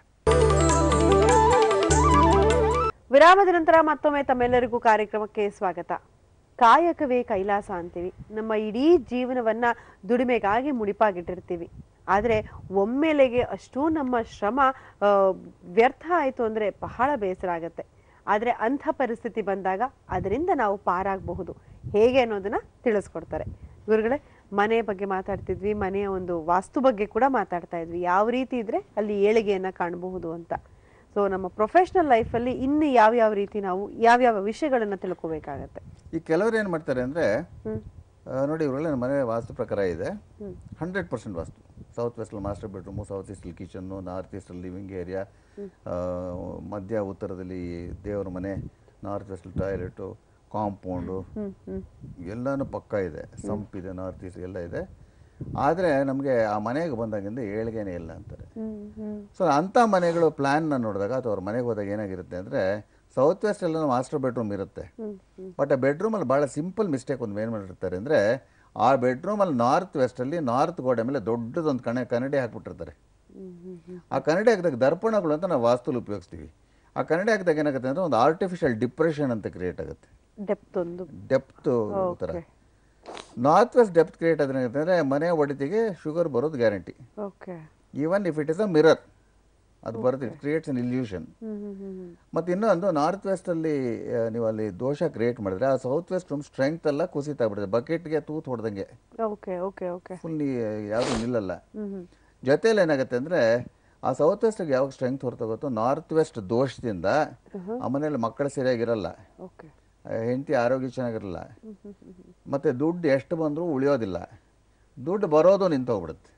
ವಿರಾಮದ ನಂತರ ಮತ್ತೊಮ್ಮೆ ತಮ್ಮೆಲ್ಲರಿಗೂ ಕಾರ್ಯಕ್ರಮಕ್ಕೆ ಸ್ವಾಗತ ಕಾಯಕವೇ ಕೈಲಾಸ ಅಂತೀವಿ ನಮ್ಮ ಇಡೀ ಜೀವನವನ್ನ ದುಡಿಮೆಗಾಗಿ ಮುಡಿಪಾಗಿಟ್ಟಿರ್ತೀವಿ ಆದರೆ ಒಮ್ಮೆಲೆಗೆ ಅಷ್ಟೂ ನಮ್ಮ ಶ್ರಮ ಆ, ವ್ಯರ್ಥ ಆಯಿತು ಅಂದರೆ ಬಹಳ ಬೇಸರ ಆಗುತ್ತೆ ಆದರೆ ಅಂಥ ಪರಿಸ್ಥಿತಿ ಬಂದಾಗ ಅದರಿಂದ ನಾವು ಪಾರಾಗಬಹುದು ಹೇಗೆ ಅನ್ನೋದನ್ನ ತಿಳಿಸ್ಕೊಡ್ತಾರೆ ಗುರುಗಳೇ ಮನೆ ಬಗ್ಗೆ ಮಾತಾಡ್ತಿದ್ವಿ ಮನೆಯ ಒಂದು ವಾಸ್ತು ಬಗ್ಗೆ ಕೂಡ ಮಾತಾಡ್ತಾ ಇದ್ವಿ ಯಾವ ರೀತಿ ಇದ್ರೆ ಅಲ್ಲಿ ಏಳಿಗೆಯನ್ನ ಕಾಣಬಹುದು ಅಂತ ಸೊ ನಮ್ಮ ಪ್ರೊಫೆಷನಲ್ ಲೈಫಲ್ಲಿ ಇನ್ನು ಯಾವ್ಯಾವ ರೀತಿ ನಾವು ಯಾವ್ಯಾವ ವಿಷಯಗಳನ್ನ ತಿಳ್ಕೊಬೇಕಾಗತ್ತೆ ಈ ಕೆಲವರು ಏನು ಮಾಡ್ತಾರೆ ಅಂದರೆ ಹ್ಮ್ ನೋಡಿ ಇವರೆಲ್ಲ ಮನೆ ವಾಸ್ತು ಪ್ರಕಾರ ಇದೆ hmm. Hundred percent vastu south ವೆಸ್ಟಲ್ಲಿ ಮಾಸ್ಟರ್ ಬೆಡ್ರೂಮು ಸೌತ್ ಈಸ್ಟಲ್ಲಿ ಕಿಚನ್ನು ನಾರ್ತ್ ಈಸ್ಟಲ್ಲಿ ಲಿವಿಂಗ್ ಏರಿಯಾ ಮಧ್ಯ ಉತ್ತರದಲ್ಲಿ ದೇವರ ಮನೆ ನಾರ್ತ್ ವೆಸ್ಟಲ್ಲಿ ಟಾಯ್ಲೆಟು ಕಾಂಪೌಂಡು ಹ್ಮ್ ಹ್ಮ್ ಎಲ್ಲನೂ ಪಕ್ಕ ಇದೆ ಸಂಪ್ ಇದೆ ನಾರ್ತ್ ಈಸ್ಟ್ ಎಲ್ಲ ಇದೆ ಆದರೆ ನಮಗೆ ಆ ಮನೆಗೆ ಬಂದಾಗಿಂದ ಏಳಿಗೆನೇ ಇಲ್ಲ ಅಂತಾರೆ ಹ್ಮ್ ಹ್ಮ್ ಸೊ ಅಂಥ ಮನೆಗಳು ಪ್ಲ್ಯಾನ್ನ ನೋಡಿದಾಗ ಅಥವಾ ಅವ್ರ ಮನೆಗೆ ಹೋದಾಗ ಏನಾಗಿರುತ್ತೆ ಅಂದರೆ ಸೌತ್ ವೆಸ್ಟ್ ಎಲ್ಲ ಮಾಸ್ಟರ್ ಬೆಡ್ರೂಮ್ ಇರುತ್ತೆ ಹ್ಮ್ ಹ್ಮ್ ಬಟ್ ಆ ಬೆಡ್ರೂಮಲ್ಲಿ ಭಾಳ ಸಿಂಪಲ್ ಮಿಸ್ಟೇಕ್ ಒಂದು ಏನು ಮಾಡಿರ್ತಾರೆ ಅಂದರೆ ಆ ಬೆಡ್ರೂಮಲ್ಲಿ ನಾರ್ತ್ ವೆಸ್ಟಲ್ಲಿ ನಾರ್ತ್ ಗೋಡೆ ಮೇಲೆ ದೊಡ್ಡದೊಂದು ಕಣೆ ಕನ್ನಡಿ ಹಾಕ್ಬಿಟ್ಟಿರ್ತಾರೆ ಹ್ಮ್ ಹ್ಮ್ ಹ್ಮ್ ಆ ಕನ್ನಡಿ ಹಾಕಿದಾಗ ದರ್ಪಣಗಳು ಅಂತ ನಾವು ವಾಸ್ತುಲಿ ಉಪಯೋಗಿಸ್ತೀವಿ ಆ ಕನ್ನಡಿ ಹಾಕಿದಾಗ ಏನಾಗುತ್ತೆ ಅಂದರೆ ಒಂದು ಆರ್ಟಿಫಿಷಿಯಲ್ ಡಿಪ್ರೆಷನ್ ಅಂತ ಕ್ರಿಯೇಟ್ ಆಗುತ್ತೆ ಡೆಪ್ತ್ ಒಂದು ಡೆಪ್ತ್ ಥರ okay north west depth create ಆದ್ರೆ ಏನಾಗುತ್ತೆ ಅಂದರೆ ಮನೆ ಒಡಿತಿಗೆ ಶುಗರ್ ಬರೋದು guarantee okay even if it is a mirror ಅದು ಬರುತ್ತೆ it creates an illusion hmm hmm hmm hmm ಮತ್ತು ಇನ್ನೊಂದು ನಾರ್ತ್ ವೆಸ್ಟಲ್ಲಿ ನೀವು ಅಲ್ಲಿ ದೋಷ ಕ್ರಿಯೇಟ್ ಮಾಡಿದ್ರೆ ಆ ಸೌತ್ ವೆಸ್ಟ್ ರೂಮ್ ಸ್ಟ್ರೆಂಗ್ತ್ ಎಲ್ಲ ಕುಸಿತಾ ಬಿಡುತ್ತೆ ಬಕೆಟ್ಗೆ ತೂತು ಹೊಡೆದಂಗೆ ಓಕೆ ಓಕೆ ಓಕೆ ಫುಲ್ ನೀ ಯಾವುದು ನಿಲ್ಲಲ್ಲ ಹ್ಮ್ ಹ್ಮ್ ಜೊತೆಯಲ್ಲಿ ಏನಾಗುತ್ತೆ ಅಂದರೆ ಆ ಸೌತ್ ವೆಸ್ಟ್ಗೆ ಯಾವಾಗ ಸ್ಟ್ರೆಂಗ್ತ್ ಹೊರತೋಗುತ್ತೋ ನಾರ್ತ್ ವೆಸ್ಟ್ ದೋಷದಿಂದ ಆ ಮನೇಲಿ ಮಕ್ಕಳು ಸರಿಯಾಗಿರಲ್ಲ ಓಕೆ ಹೆಂಡತಿ ಆರೋಗ್ಯ ಚೆನ್ನಾಗಿರಲ್ಲ ಮತ್ತು ದುಡ್ಡು ಎಷ್ಟು ಬಂದರೂ ಉಳಿಯೋದಿಲ್ಲ ದುಡ್ಡು ಬರೋದು ನಿಂತೋಗ್ಬಿಡುತ್ತೆ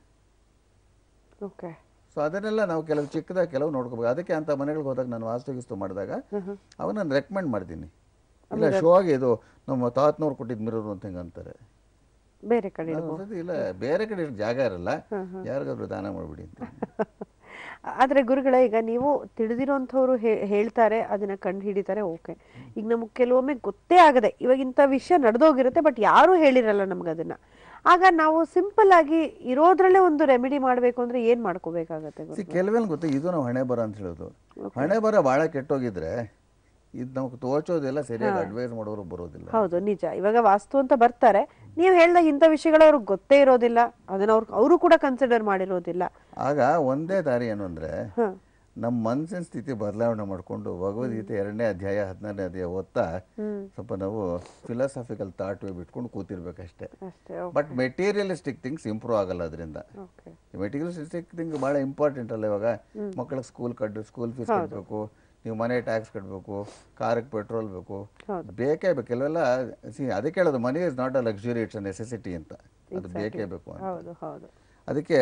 ಓಕೆ ಸೊ ಅದನ್ನೆಲ್ಲ ನಾವು ಕೆಲವು ಚಿಕ್ಕದಾಗ ಕೆಲವು ನೋಡ್ಕೋಬೇಕು ಅದಕ್ಕೆ ಅಂತ ಮನೆಗಳಿಗೆ ಹೋದಾಗ ನಾನು ವಾಸ್ತುಗಿಸ್ತು ಮಾಡಿದಾಗ ಅವಾಗ ನಾನು ರೆಕಮೆಂಡ್ ಮಾಡ್ತೀನಿ ಇಲ್ಲ ಶೋ ಆಗಿ ಇದು ನಮ್ಮ ತಾತನವ್ರು ಕೊಟ್ಟಿದ್ದು ಮಿರರು ಅಂತ ಹಿಂಗೆ ಅಂತಾರೆ ಬೇರೆ ಕಡೆ ನಾನು ಒಂದ್ಸತಿ ಇಲ್ಲ ಬೇರೆ ಕಡೆ ಇರೋ ಜಾಗ ಇರಲ್ಲ ಯಾರಿಗಾದ್ರೂ ದಾನ ಮಾಡಿಬಿಡಿ ಅಂತ ಆದ್ರೆ ಗುರುಗಳೇ ಈಗ ನೀವು ತಿಳಿದಿರೋಂಥವ್ರು ಹೇ- ಹೇಳ್ತಾರೆ ಅದನ್ನ ಕಂಡು ಹಿಡಿತಾರೆ ಓಕೆ ಈಗ ನಮಗೆ ಕೆಲವೊಮ್ಮೆ ಗೊತ್ತೇ ಆಗದೆ ಇವಾಗ ಇಂಥ ವಿಷಯ ನಡೆದೋಗಿರುತ್ತೆ ಬಟ್ ಯಾರೂ ಹೇಳಿರಲ್ಲ ನಮ್ಗೆ ಅದನ್ನ ಆಗ ನಾವು ಸಿಂಪಲ್ ಆಗಿ ಇರೋದ್ರಲ್ಲೇ ಒಂದು ರೆಮಿಡಿ ಮಾಡ್ಬೇಕು ಅಂದ್ರೆ ಏನ್ ಮಾಡ್ಕೋಬೇಕಾಗತ್ತೆ ಗುರು ಸಿ ಕೆಲವೆಲ್ಲ ಗೊತ್ತಾ ಇದು ನಾವು ಹಣೆ ಬರ ಅಂತ ಹೇಳೋದು ಹಣೆ ಬರ ಭಾಳ ಕೆಟ್ಟೋಗಿದ್ರೆ ಇದು ನಮಗೆ ತೋಚೋದಿಲ್ಲ ಸರಿಯಾಗಿ ಅಡ್ವೈಸ್ ಮಾಡೋರು ಬರೋದಿಲ್ಲ ಹೌದು ನಿಜ ಇವಾಗ ವಾಸ್ತು ಅಂತ ಬರ್ತಾರೆ ನೀವು ಹೇಳ್ದಾಗ ಇಂಥ ವಿಷಯಗಳು ಅವ್ರಿಗೆ ಗೊತ್ತೇ ಇರೋದಿಲ್ಲ ಅದನ್ನ ಅವ್ರು ಅವರು ಕೂಡ ಕನ್ಸಿಡರ್ ಮಾಡಿರೋದಿಲ್ಲ ಆಗ ಒಂದೇ ದಾರಿ ಏನು ಅಂದರೆ ಹ ನಮ್ಮ ಮನಸ್ಸಿನ ಸ್ಥಿತಿ ಬದಲಾವಣೆ ಮಾಡಿಕೊಂಡು ಭಗವದ್ಗೀತೆ ಎರಡನೇ ಅಧ್ಯಾಯ ಹದಿನಾರನೇ ಅಧ್ಯಾಯ ಓದ್ತಾ ಹ್ಮ್ ಸ್ವಲ್ಪ ನಾವು ಫಿಲಾಸಫಿಕಲ್ ಥಾಟ್ ವೇ ಬಿಟ್ಕೊಂಡು ಕೂತಿರ್ಬೇಕಷ್ಟೇ ಅಷ್ಟೇ ಬಟ್ ಮೆಟೀರಿಯಲಿಸ್ಟಿಕ್ ಥಿಂಗ್ಸ್ ಇಂಪ್ರೂವ್ ಆಗಲ್ಲ ಅದರಿಂದ ಓಕೆ ಮೆಟೀರಿಯಲಿಸ್ಟಿಕ್ ಥಿಂಗ್ ಭಾಳ ಇಂಪಾರ್ಟೆಂಟ್ ಅಲ್ಲ ಇವಾಗ ಮಕ್ಕಳಿಗೆ ಸ್ಕೂಲ್ ಕಟ್ಟು ಸ್ಕೂಲ್ ಫೀಸ್ ಕಟ್ಟಬೇಕು ನೀವು ಮನೆ ಟ್ಯಾಕ್ಸ್ ಕಟ್ಟಬೇಕು ಕಾರ್ಗೆ ಪೆಟ್ರೋಲ್ ಬೇಕು ಹೌದು. ಬೇಕೇ ಬೇಕು ಕೆಲವೆಲ್ಲ ಸಿ ಅದಕ್ಕೆ ಹೇಳೋದು money is not a luxury it's a necessity ಅಂತ ಅದು ಬೇಕೇ ಬೇಕು ಅಂತ ಹೌದು ಹೌದು ಅದಕ್ಕೆ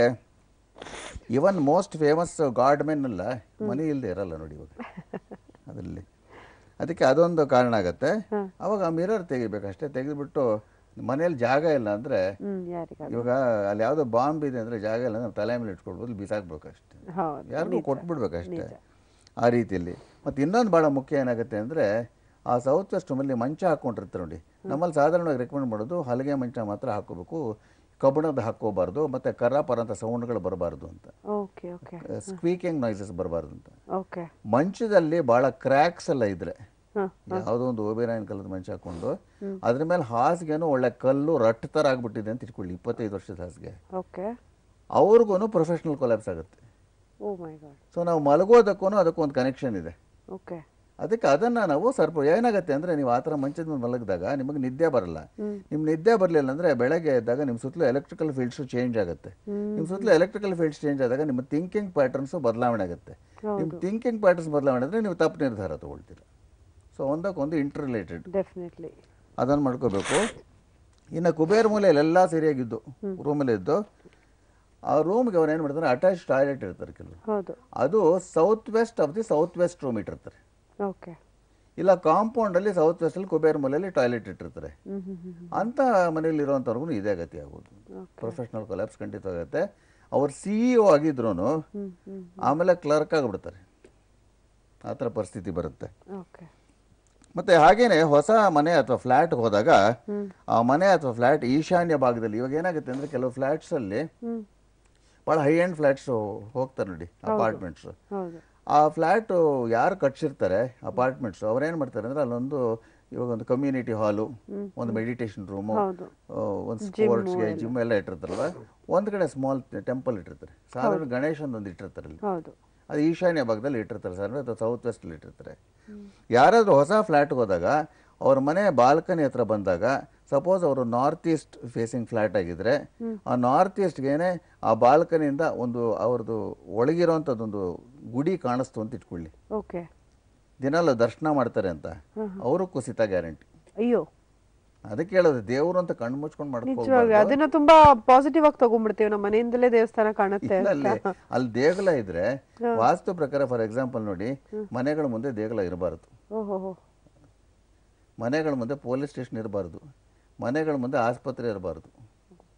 even most famous god men ಅಲ್ಲ ಮನಿ ಇಲ್ಲದೆ ಇರಲ್ಲ ನೋಡಿ ಇವಾಗ ಅದರಲ್ಲಿ ಅದಕ್ಕೆ ಅದೊಂದು ಕಾರಣ ಆಗತ್ತೆ ಅವಾಗ ಆ ಮಿರರ್ ತೆಗಿಬೇಕಷ್ಟೇ ತೆಗೆದುಬಿಟ್ಟು ಮನೇಲಿ ಜಾಗ ಇಲ್ಲ ಅಂದರೆ ಹ್ಮ್ ಯಾರಿಗಾದ್ರು ಇವಾಗ ಅಲ್ಲಿ ಯಾವುದೋ ಬಾಂಬ್ ಇದೆ ಅಂದರೆ ಜಾಗ ಇಲ್ಲ ಅಂದ್ರೆ ತಲೆ ಮೇಲೆ ಇಟ್ಕೊಳ್ಬೋದು ಬಿಸಾಕ್ಬೇಕಷ್ಟೇ ಹೌದು ಯಾರಿಗೂ ಕೊಟ್ಬಿಡ್ಬೇಕಷ್ಟೇ ಆ ರೀತಿಯಲ್ಲಿ ಮತ್ತು ಇನ್ನೊಂದು ಭಾಳ ಮುಖ್ಯ ಏನಾಗುತ್ತೆ ಅಂದರೆ ಆ ಸೌತ್ ವೆಸ್ಟ್ ರೂಮಲ್ಲಿ ಮಂಚ ಹಾಕ್ಕೊಂಡಿರ್ತಾರೆ ನೋಡಿ ನಮ್ಮಲ್ಲಿ ಸಾಧಾರಣವಾಗಿ ರೆಕಮೆಂಡ್ ಮಾಡೋದು ಹಲಗೆ ಮಂಚ ಮಾತ್ರ ಹಾಕೋಬೇಕು ಕಬ್ಬಣದ ಹಾಕೋಬಾರ್ದು ಮತ್ತು ಕರ ಪರ ಅಂತ ಸೌಂಡ್ಗಳು ಬರಬಾರ್ದು ಅಂತ ಓಕೆ ಓಕೆ ಸ್ಕ್ವೀಕಿಂಗ್ ನಾಯ್ಸಸ್ ಬರಬಾರ್ದು ಅಂತ ಓಕೆ ಮಂಚದಲ್ಲಿ ಭಾಳ ಕ್ರ್ಯಾಕ್ಸ್ ಎಲ್ಲ ಇದ್ರೆ ಹ ಯಾವುದೋ ಒಂದು ಓಬೇರಾಯನ್ ಕಲ್ಲದ ಮಂಚ ಹಾಕೊಂಡು ಅದ್ರ ಮೇಲೆ ಹಾಸಿಗೆನೂ ಒಳ್ಳೆ ಕಲ್ಲು ರಟ್ ಥರ ಆಗ್ಬಿಟ್ಟಿದೆ ಅಂತ ಇಟ್ಕೊಳ್ಳಿ ಇಪ್ಪತ್ತೈದು ವರ್ಷದ ಹಾಸಿಗೆ ಓಕೆ ಅವ್ರಿಗೂ ಪ್ರೊಫೆಷ್ನಲ್ ಕೊಲ್ಯಾಪ್ಸ್ ಆಗುತ್ತೆ ಓ ಮೈ ಗಾಡ್ ಸೊ ನಾವು ಮಲಗೋದಕ್ಕೂ ಅದಕ್ಕೂ ಒಂದು ಕನೆಕ್ಷನ್ ಇದೆ ಓಕೆ ಅದಕ್ಕೆ ಅದನ್ನು ನಾವು ಸ್ವಲ್ಪ ಏನಾಗುತ್ತೆ ಅಂದರೆ ನೀವು ಆ ಥರ ಮಂಚದ ಮೇಲೆ ಮಲಗಿದಾಗ ನಿಮಗೆ ನಿದ್ದೆ ಬರಲ್ಲ ನಿಮ್ಮ ನಿದ್ದೆ ಬರಲಿಲ್ಲ ಅಂದರೆ ಬೆಳಗ್ಗೆ ಎದ್ದಾಗ ನಿಮ್ಮ ಸುತ್ತಲೂ ಎಲೆಕ್ಟ್ರಿಕಲ್ ಫೀಲ್ಡ್ಸು ಚೇಂಜ್ ಆಗುತ್ತೆ ನಿಮ್ಮ ಸುತ್ತಲೂ ಎಲೆಕ್ಟ್ರಿಕಲ್ ಫೀಲ್ಡ್ಸ್ ಚೇಂಜ್ ಆದಾಗ ನಿಮ್ಮ ಥಿಂಕಿಂಗ್ ಪ್ಯಾಟರ್ನ್ಸು ಬದಲಾವಣೆ ಆಗುತ್ತೆ ನಿಮ್ಮ ಥಿಂಕಿಂಗ್ ಪ್ಯಾಟರ್ನ್ಸ್ ಬದಲಾವಣೆ ಆದರೆ ನೀವು ತಪ್ಪು ನಿರ್ಧಾರ ತೊಗೊಳ್ತೀರ ಸೊ ಒಂದಕ್ಕೊಂದು ಇಂಟರ್ ರಿಲೇಟೆಡ್ ಡೆಫಿನೆಟ್ಲಿ ಅದನ್ನು ಮಾಡ್ಕೋಬೇಕು ಇನ್ನು ಕುಬೇರ್ ಮೂಲೆಯಲ್ಲಿ ಎಲ್ಲ ಸರಿಯಾಗಿದ್ದು ರೂಮಲ್ಲಿ ಇದ್ದು ಆ ರೂಮ್ಗೆ ಅವ್ರು ಏನು ಮಾಡ್ತಾರೆ ಅಟ್ಯಾಚ್ ಟಾಯ್ಲೆಟ್ ಇರ್ತಾರೆ ಕೆಲವು ಹೌದು ಅದು south west of the south west room ಇಟ್ಟಿರ್ತಾರೆ ಓಕೆ ಇಲ್ಲ ಕಾಂಪೌಂಡಲ್ಲಿ ಸೌತ್ ವೆಸ್ಟಲ್ಲಿ ಕುಬೇರ್ ಮೂಲೆಯಲ್ಲಿ ಟಾಯ್ಲೆಟ್ ಇಟ್ಟಿರ್ತಾರೆ ಹ್ಮ್ ಹ್ಮ್ ಹ್ಮ್ ಅಂಥ ಮನೇಲಿ ಇರೋವಂಥವ್ರಿಗೂ ಇದೇ ಗತಿ ಆಗೋದು ಪ್ರೊಫೆಷ್ನಲ್ ಕೊಲ್ಯಾಪ್ಸ್ ಖಂಡಿತ ಆಗುತ್ತೆ ಅವ್ರು ಸಿ ಇ ಒ ಆಗಿದ್ರು ಹ್ಮ್ ಹ್ಮ್ ಆಮೇಲೆ ಕ್ಲರ್ಕ್ ಆಗಿಬಿಡ್ತಾರೆ ಆ ಥರ ಪರಿಸ್ಥಿತಿ ಬರುತ್ತೆ ಓಕೆ ಮತ್ತೆ ಹಾಗೇನೆ ಹೊಸ ಮನೆ ಅಥವಾ ಫ್ಲ್ಯಾಟ್ ಹೋದಾಗ ಆ ಮನೆ ಅಥವಾ ಫ್ಲ್ಯಾಟ್ ಈಶಾನ್ಯ ಭಾಗದಲ್ಲಿ ಇವಾಗ ಏನಾಗುತ್ತೆ ಅಂದರೆ ಕೆಲವು ಫ್ಲ್ಯಾಟ್ಸಲ್ಲಿ ಹ್ಮ್ ಭಾಳ ಹೈ ಎಂಡ್ ಫ್ಲ್ಯಾಟ್ಸು ಹೋಗ್ತಾರೆ ನೋಡಿ ಅಪಾರ್ಟ್ಮೆಂಟ್ಸು ಹೌದು ಆ ಫ್ಲ್ಯಾಟು ಯಾರು ಕಟ್ಸಿರ್ತಾರೆ ಅಪಾರ್ಟ್ಮೆಂಟ್ಸು ಅವ್ರೇನು ಮಾಡ್ತಾರೆ ಅಂದರೆ ಅಲ್ಲೊಂದು ಇವಾಗ ಒಂದು ಕಮ್ಯುನಿಟಿ ಹಾಲು ಒಂದು ಮೆಡಿಟೇಷನ್ ರೂಮು ಹೌದು ಒಂದು ಸ್ಪೋರ್ಟ್ಸ್ಗೆ ಜಿಮ್ ಎಲ್ಲ ಇಟ್ಟಿರ್ತಾರಲ್ವ ಒಂದು ಕಡೆ ಸ್ಮಾಲ್ ಟೆಂಪಲ್ ಇಟ್ಟಿರ್ತಾರೆ ಸಾಧಾರಣ ಗಣೇಶನ್ ಒಂದು ಇಟ್ಟಿರ್ತಾರೆ ಅಲ್ಲಿ ಹೌದು ಅದು ಈಶಾನ್ಯ ಭಾಗದಲ್ಲಿ ಇಟ್ಟಿರ್ತಾರೆ ಸರ್ ಅಥವಾ ಸೌತ್ ವೆಸ್ಟಲ್ಲಿ ಇಟ್ಟಿರ್ತಾರೆ ಯಾರಾದರೂ ಹೊಸ ಫ್ಲ್ಯಾಟ್ಗೆ ಹೋದಾಗ ಅವ್ರ ಮನೆ ಬಾಲ್ಕನಿ ಹತ್ರ ಬಂದಾಗ ಸಪೋಸ್ ಅವರು ನಾರ್ತ್ ಈಸ್ಟ್ ಫೇಸಿಂಗ್ ಫ್ಲ್ಯಾಟ್ ಆಗಿದ್ರೆ ಆ ನಾರ್ತ್ ಈಸ್ಟ್ಗೇನೆ ಆ ಬಾಲ್ಕನಿಯಿಂದ ಒಂದು ಅವ್ರದ್ದು ಒಳಗಿರೋಂಥದ್ದೊಂದು ಗುಡಿ ಕಾಣಿಸ್ತು ಅಂತ ಇಟ್ಕೊಳ್ಳಿ ಓಕೆ ದಿನಾಲು ದರ್ಶನ ಮಾಡ್ತಾರೆ ಅಂತ ಅವರು ಕುಸಿತ ಗ್ಯಾರಂಟಿ ಅಯ್ಯೋ ಅದಕ್ಕೆ ಹೇಳೋದು ದೇವರು ಅಂತ ಕಣ್ಣು ಮುಚ್ಕೊಂಡು ಮಾಡ್ಕೋ ನಿಜವಾಗಿ ಅದನ್ನ ತುಂಬಾ ಪಾಸಿಟಿವ್ ಆಗಿ ತಗೊಂಡ್ಬಿಡ್ತೀವಿ ನಮ್ಮ ಮನೆಯಿಂದಲೇ ದೇವಸ್ಥಾನ ಕಾಣುತ್ತೆ ಇಲ್ಲ ಅಲ್ಲಿ ಅಲ್ಲಿ ದೇಗುಲ ಇದ್ರೆ ವಾಸ್ತು ಪ್ರಕಾರ ಫಾರ್ ಎಕ್ಸಾಂಪಲ್ ನೋಡಿ ಮನೆಗಳ ಮುಂದೆ ದೇಗುಲ ಇರಬಾರ್ದು ಓಹೋ ಮನೆಗಳ ಮುಂದೆ ಪೊಲೀಸ್ ಸ್ಟೇಷನ್ ಇರಬಾರ್ದು ಮನೆಗಳ ಮುಂದೆ ಆಸ್ಪತ್ರೆ ಇರಬಾರ್ದು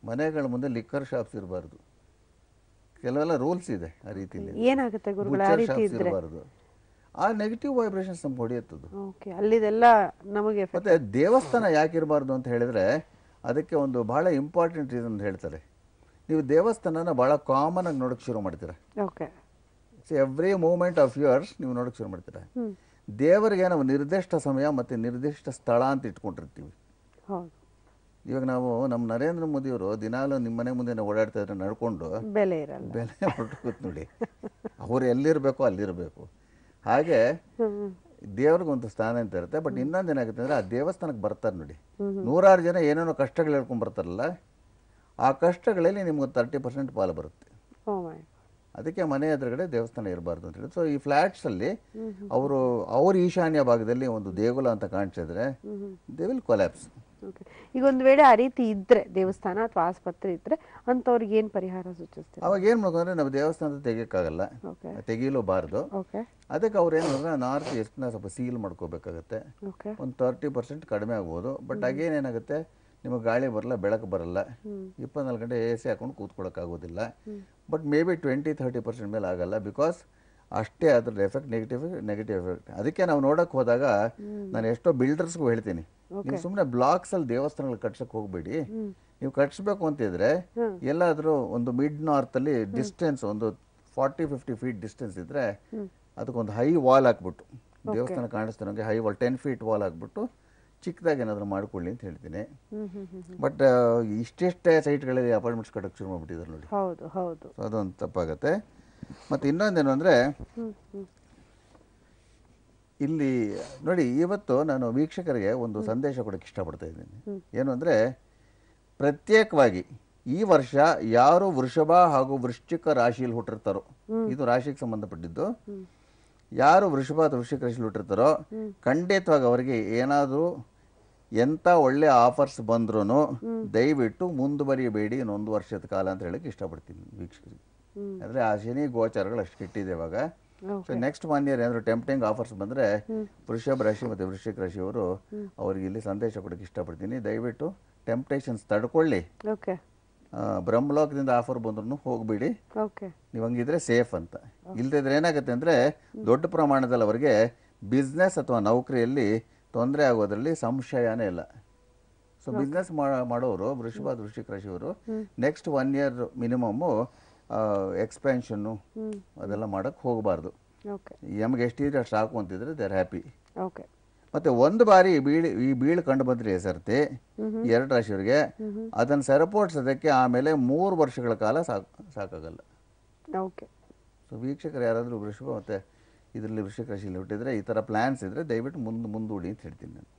ಮನೆಗಳ ಮುಂದೆ ಲಿಕ್ಕರ್ ಶಾಪ್ಸ್ ಇರಬಾರ್ದು ಕೆಲವೆಲ್ಲ ರೂಲ್ಸ್ ಇದೆ ಆ ರೀತಿಲಿ ಏನಾಗುತ್ತೆ ಗುರುಗಳ ಆ ರೀತಿ ಇದ್ರೆ ಇರಬಾರ್ದು ಆ ನೆಗೆಟಿವ್ ವೈಬ್ರೇಷನ್ಸ್ ನಮ್ಗೆ ಹೊಡೆಯುತ್ತದು ಓಕೆ ಅಲ್ಲಿದೆಲ್ಲ ನಮಗೆ effect. ಮತ್ತೆ ದೇವಸ್ಥಾನ ಯಾಕೆ ಇರಬಾರ್ದು ಅಂತ ಹೇಳಿದ್ರೆ ಅದಕ್ಕೆ ಒಂದು ಬಹಳ ಇಂಪಾರ್ಟೆಂಟ್ ರೀಸನ್ ಹೇಳ್ತಾರೆ ನೀವು ದೇವಸ್ಥಾನನ ಬಹಳ ಕಾಮನ್ ಆಗಿ ನೋಡೋಕೆ ಶುರು ಮಾಡ್ತೀರಾ okay so every moment of yours ನೀವು ನೋಡೋಕೆ ಶುರು ಮಾಡ್ತೀರಾ ಹ್ಮ್ ದೇವರಿಗೆ ನಾವು ನಿರ್ದಿಷ್ಟ ಸಮಯ ಮತ್ತು ನಿರ್ದಿಷ್ಟ ಸ್ಥಳ ಅಂತ ಇಟ್ಕೊಂಡಿರ್ತೀವಿ ಹೌದು ಇವಾಗ ನಾವು ನಮ್ಮ ನರೇಂದ್ರ ಮೋದಿಯವರು ದಿನಾಲು ನಿಮ್ಮ ಮನೆ ಮುಂದೆ ಓಡಾಡ್ತಾ ಇದ್ರೆ ನಡ್ಕೊಂಡು ಬೆಲೆ ಇರಲ್ಲ ಬೆಲೆ ಹೊರಟೋಗುತ್ತೆ ನೋಡಿ ಅವ್ರು ಎಲ್ಲಿರಬೇಕು ಅಲ್ಲಿರಬೇಕು ಹಾಗೆ ಹ್ಮ್ ದೇವ್ರಿಗೊಂದು ಸ್ಥಾನ ಅಂತ ಇರುತ್ತೆ ಬಟ್ ಇನ್ನೊಂದು ಏನಾಗುತ್ತೆ ಅಂದರೆ ಆ ದೇವಸ್ಥಾನಕ್ಕೆ ಬರ್ತಾರೆ ನೋಡಿ ನೂರಾರು ಜನ ಏನೇನೋ ಕಷ್ಟಗಳು ಹೇಳ್ಕೊಂಡು ಬರ್ತಾರಲ್ಲ ಆ ಕಷ್ಟಗಳಲ್ಲಿ ನಿಮ್ಗೆ ತರ್ಟಿ ಪರ್ಸೆಂಟ್ ಪಾಲು ಬರುತ್ತೆ ಓ ಮೈ ಅದಕ್ಕೆ ಮನೆ ಎದುರುಗಡೆ ದೇವಸ್ಥಾನ ಇರಬಾರ್ದು ಅಂತ ಹೇಳಿ ಸೊ ಈ ಫ್ಲ್ಯಾಟ್ಸಲ್ಲಿ ಅವರು ಅವ್ರ ಈಶಾನ್ಯ ಭಾಗದಲ್ಲಿ ಒಂದು ದೇಗುಲ ಅಂತ ಕಾಣಿಸಿದ್ರೆ ದೇ ವಿಲ್ ಕೊಲ್ಯಾಪ್ಸ್ ಓಕೆ ಈಗ ಒಂದು ವೇಳೆ ಆ ರೀತಿ ಇದ್ರೆ ದೇವಸ್ಥಾನ ಅಥವಾ ಆಸ್ಪತ್ರೆ ಇದ್ರೆ ಅಂಥವ್ರಿಗೆ ಏನು ಪರಿಹಾರ ಸೂಚಿಸ್ತೀರಾ ಅವಾಗ ಏನು ಮಾಡ್ಕೊಂಡ್ರೆ ನಾವು ದೇವಸ್ಥಾನ ತೆಗಿಯೋಕ್ಕಾಗಲ್ಲ ಓಕೆ ತೆಗೀಲೂಬಾರ್ದು ಓಕೆ ಅದಕ್ಕೆ ಅವ್ರು ಏನು ಅಂದ್ರೆ ನಾರ್ತ್ ಈಸ್ಟ್ನ ಸ್ವಲ್ಪ ಸೀಲ್ ಮಾಡ್ಕೋಬೇಕಾಗತ್ತೆ ಓಕೆ ಒಂದು ತರ್ಟಿ ಪರ್ಸೆಂಟ್ ಕಡಿಮೆ ಆಗ್ಬೋದು ಬಟ್ ಅಗೇನ್ ಏನಾಗುತ್ತೆ ನಿಮಗೆ ಗಾಳಿ ಬರಲ್ಲ ಬೆಳಕು ಬರಲ್ಲ ಇಪ್ಪತ್ನಾಲ್ಕು ಗಂಟೆ ಎ ಸಿ ಹಾಕೊಂಡು ಕೂತ್ಕೊಳ್ಳೋಕ್ಕಾಗೋದಿಲ್ಲ but maybe twenty thirty percent ಮೇಲೆ ಆಗಲ್ಲ ಬಿಕಾಸ್ ಅಷ್ಟೇ ಅದ್ರ ಎಫೆಕ್ಟ್ ನೆಗೆಟಿವ್ ನೆಗೆಟಿವ್ ಎಫೆಕ್ಟ್ ಅದಕ್ಕೆ ನಾವು ನೋಡೋಕೆ ಹೋದಾಗ ನಾನು ಎಷ್ಟೋ ಬಿಲ್ಡರ್ಸ್ಗೂ ಹೇಳ್ತೀನಿ ನೀವು ಸುಮ್ಮನೆ ಬ್ಲಾಕ್ಸಲ್ಲಿ ದೇವಸ್ಥಾನಗಳು ಕಟ್ಸಕ್ಕೆ ಹೋಗಬೇಡಿ ನೀವು ಕಟ್ಸ್ಬೇಕು ಅಂತಿದ್ರೆ ಎಲ್ಲಾದರೂ ಒಂದು ಮಿಡ್ ನಾರ್ತಲ್ಲಿ ಡಿಸ್ಟೆನ್ಸ್ ಒಂದು ಫಾರ್ಟಿ ಫಿಫ್ಟಿ ಫೀಟ್ ಡಿಸ್ಟೆನ್ಸ್ ಇದ್ದರೆ ಅದಕ್ಕೊಂದು ಹೈ ವಾಲ್ ಹಾಕ್ಬಿಟ್ಟು ದೇವಸ್ಥಾನ ಕಾಣಿಸ್ತಾನಂಗೆ high wall ten feet wall ಹಾಕ್ಬಿಟ್ಟು ಚಿಕ್ಕದಾಗಿ ಏನಾದರೂ ಮಾಡ್ಕೊಳ್ಳಿ ಅಂತ ಹೇಳ್ತೀನಿ ಹ್ಮ್ ಹ್ಮ್ ಹ್ಮ್ ಬಟ್ ಇಷ್ಟೆಷ್ಟೇ ಸೈಟ್ಗಳಲ್ಲಿ ಅಪಾರ್ಟ್ಮೆಂಟ್ಸ್ ಕಟ್ಟಕ್ಕೆ ಶುರು ಮಾಡಿಬಿಟ್ಟಿದ್ದಾರೆ ನೋಡಿ ಹೌದು ಹೌದು ಸೊ ಅದೊಂದು ತಪ್ಪಾಗತ್ತೆ ಮತ್ತು ಇನ್ನೊಂದೇನು ಅಂದರೆ ಹ್ಮ್ ಹ್ಮ್ ಇಲ್ಲಿ ನೋಡಿ ಇವತ್ತು ನಾನು ವೀಕ್ಷಕರಿಗೆ ಒಂದು ಸಂದೇಶ ಕೊಡಕ್ಕೆ ಇಷ್ಟಪಡ್ತಾ ಇದ್ದೀನಿ ಏನು ಅಂದರೆ ಪ್ರತ್ಯೇಕವಾಗಿ ಈ ವರ್ಷ ಯಾರು ವೃಷಭ ಹಾಗೂ ವೃಶ್ಚಿಕ ರಾಶಿಯಲ್ಲಿ ಹುಟ್ಟಿರ್ತಾರೋ ಇದು ರಾಶಿಗೆ ಸಂಬಂಧಪಟ್ಟಿದ್ದು ಯಾರು ವೃಷಭ ಅಥವಾ ವೃಶ್ಚಿಕ ರಾಶಿಯಲ್ಲಿ ಹುಟ್ಟಿರ್ತಾರೋ ಖಂಡಿತವಾಗಿ ಅವರಿಗೆ ಏನಾದರೂ ಎಂಥ ಒಳ್ಳೆ ಆಫರ್ಸ್ ಬಂದ್ರೂ ದಯವಿಟ್ಟು ಮುಂದುವರಿಯಬೇಡಿ ಇನ್ನೊಂದು ವರ್ಷದ ಕಾಲ ಅಂತ ಹೇಳಕ್ಕೆ ಇಷ್ಟಪಡ್ತೀನಿ ವೀಕ್ಷಕರಿಗೆ ಹ್ಮ್. ಅಂದರೆ ಆ ಶನಿ ಗೋಚಾರಗಳು ಅಷ್ಟು ಕೆಟ್ಟಿದೆ ಇವಾಗ okay so next one year ಏನಾದ್ರು ಟೆಂಪ್ಟಿಂಗ್ ಆಫರ್ಸ್ ಬಂದರೆ ವೃಷಭ ರಾಶಿ ಮತ್ತು ವೃಶ್ಚಿಕ ರಾಶಿಯವರು ಅವರಿಗೆ ಇಲ್ಲಿ ಸಂದೇಶ ಕೊಡೋಕ್ಕೆ ಇಷ್ಟಪಡ್ತೀನಿ ದಯವಿಟ್ಟು ಟೆಂಪ್ಟೇಷನ್ಸ್ ತಡ್ಕೊಳ್ಳಿ ಓಕೆ ಆ, ಬ್ರಹ್ಮಲೋಕದಿಂದ ಆಫರ್ ಬಂದ್ರೂ ಹೋಗಬೇಡಿ ಓಕೆ ನೀವು ಹಂಗಿದ್ರೆ ಸೇಫ್ ಅಂತ ಇಲ್ದಿದ್ರೆ ಏನಾಗುತ್ತೆ ಅಂದರೆ ದೊಡ್ಡ ಪ್ರಮಾಣದಲ್ಲಿ ಅವರಿಗೆ ಬಿಸ್ನೆಸ್ ಅಥವಾ ನೌಕರಿಯಲ್ಲಿ ತೊಂದರೆ ಆಗೋದ್ರಲ್ಲಿ ಸಂಶಯನೇ ಇಲ್ಲ ಸೊ ಬಿಸ್ನೆಸ್ ಮಾಡೋರು ವೃಷಭ ವೃಶ್ಚಿಕ ರಾಶಿಯವರು next one year minimum expansion ಅದೆಲ್ಲ ಮಾಡೋಕ್ಕೆ ಹೋಗಬಾರ್ದು ಓಕೆ ನಮಗೆ ಎಷ್ಟಿದ್ರೆ ಅಷ್ಟು ಸಾಕು ಅಂತಿದ್ರೆ ದೇ ಆರ್ ಹ್ಯಾಪಿ ಓಕೆ ಮತ್ತೆ ಒಂದು ಬಾರಿ ಈ ಬೀಳಿ ಈ ಬೀಳು ಕಂಡು ಬಂದ್ರೆ ಸರ್ತಿ ಎರಡು ರಾಶಿಯವರಿಗೆ ಅದನ್ನು ಸರಿಪಡಿಸೋದಕ್ಕೆ ಆಮೇಲೆ ಮೂರು ವರ್ಷಗಳ ಕಾಲ ಸಾಕು ಸಾಕಾಗಲ್ಲ ಓಕೆ ಸೊ ವೀಕ್ಷಕರು ಯಾರಾದರೂ ವೃಷಭ ಮತ್ತು ಇದರಲ್ಲಿ ವೃಷಿಕ ರಾಶಿಯಲ್ಲಿ ಹುಟ್ಟಿದ್ರೆ ಈ ಥರ ಪ್ಲ್ಯಾನ್ಸ್ ಇದ್ದರೆ ದಯವಿಟ್ಟು ಮುಂದೆ ಮುಂದೂಡಿ ಅಂತ ಹೇಳ್ತೀನಿ ನಾನು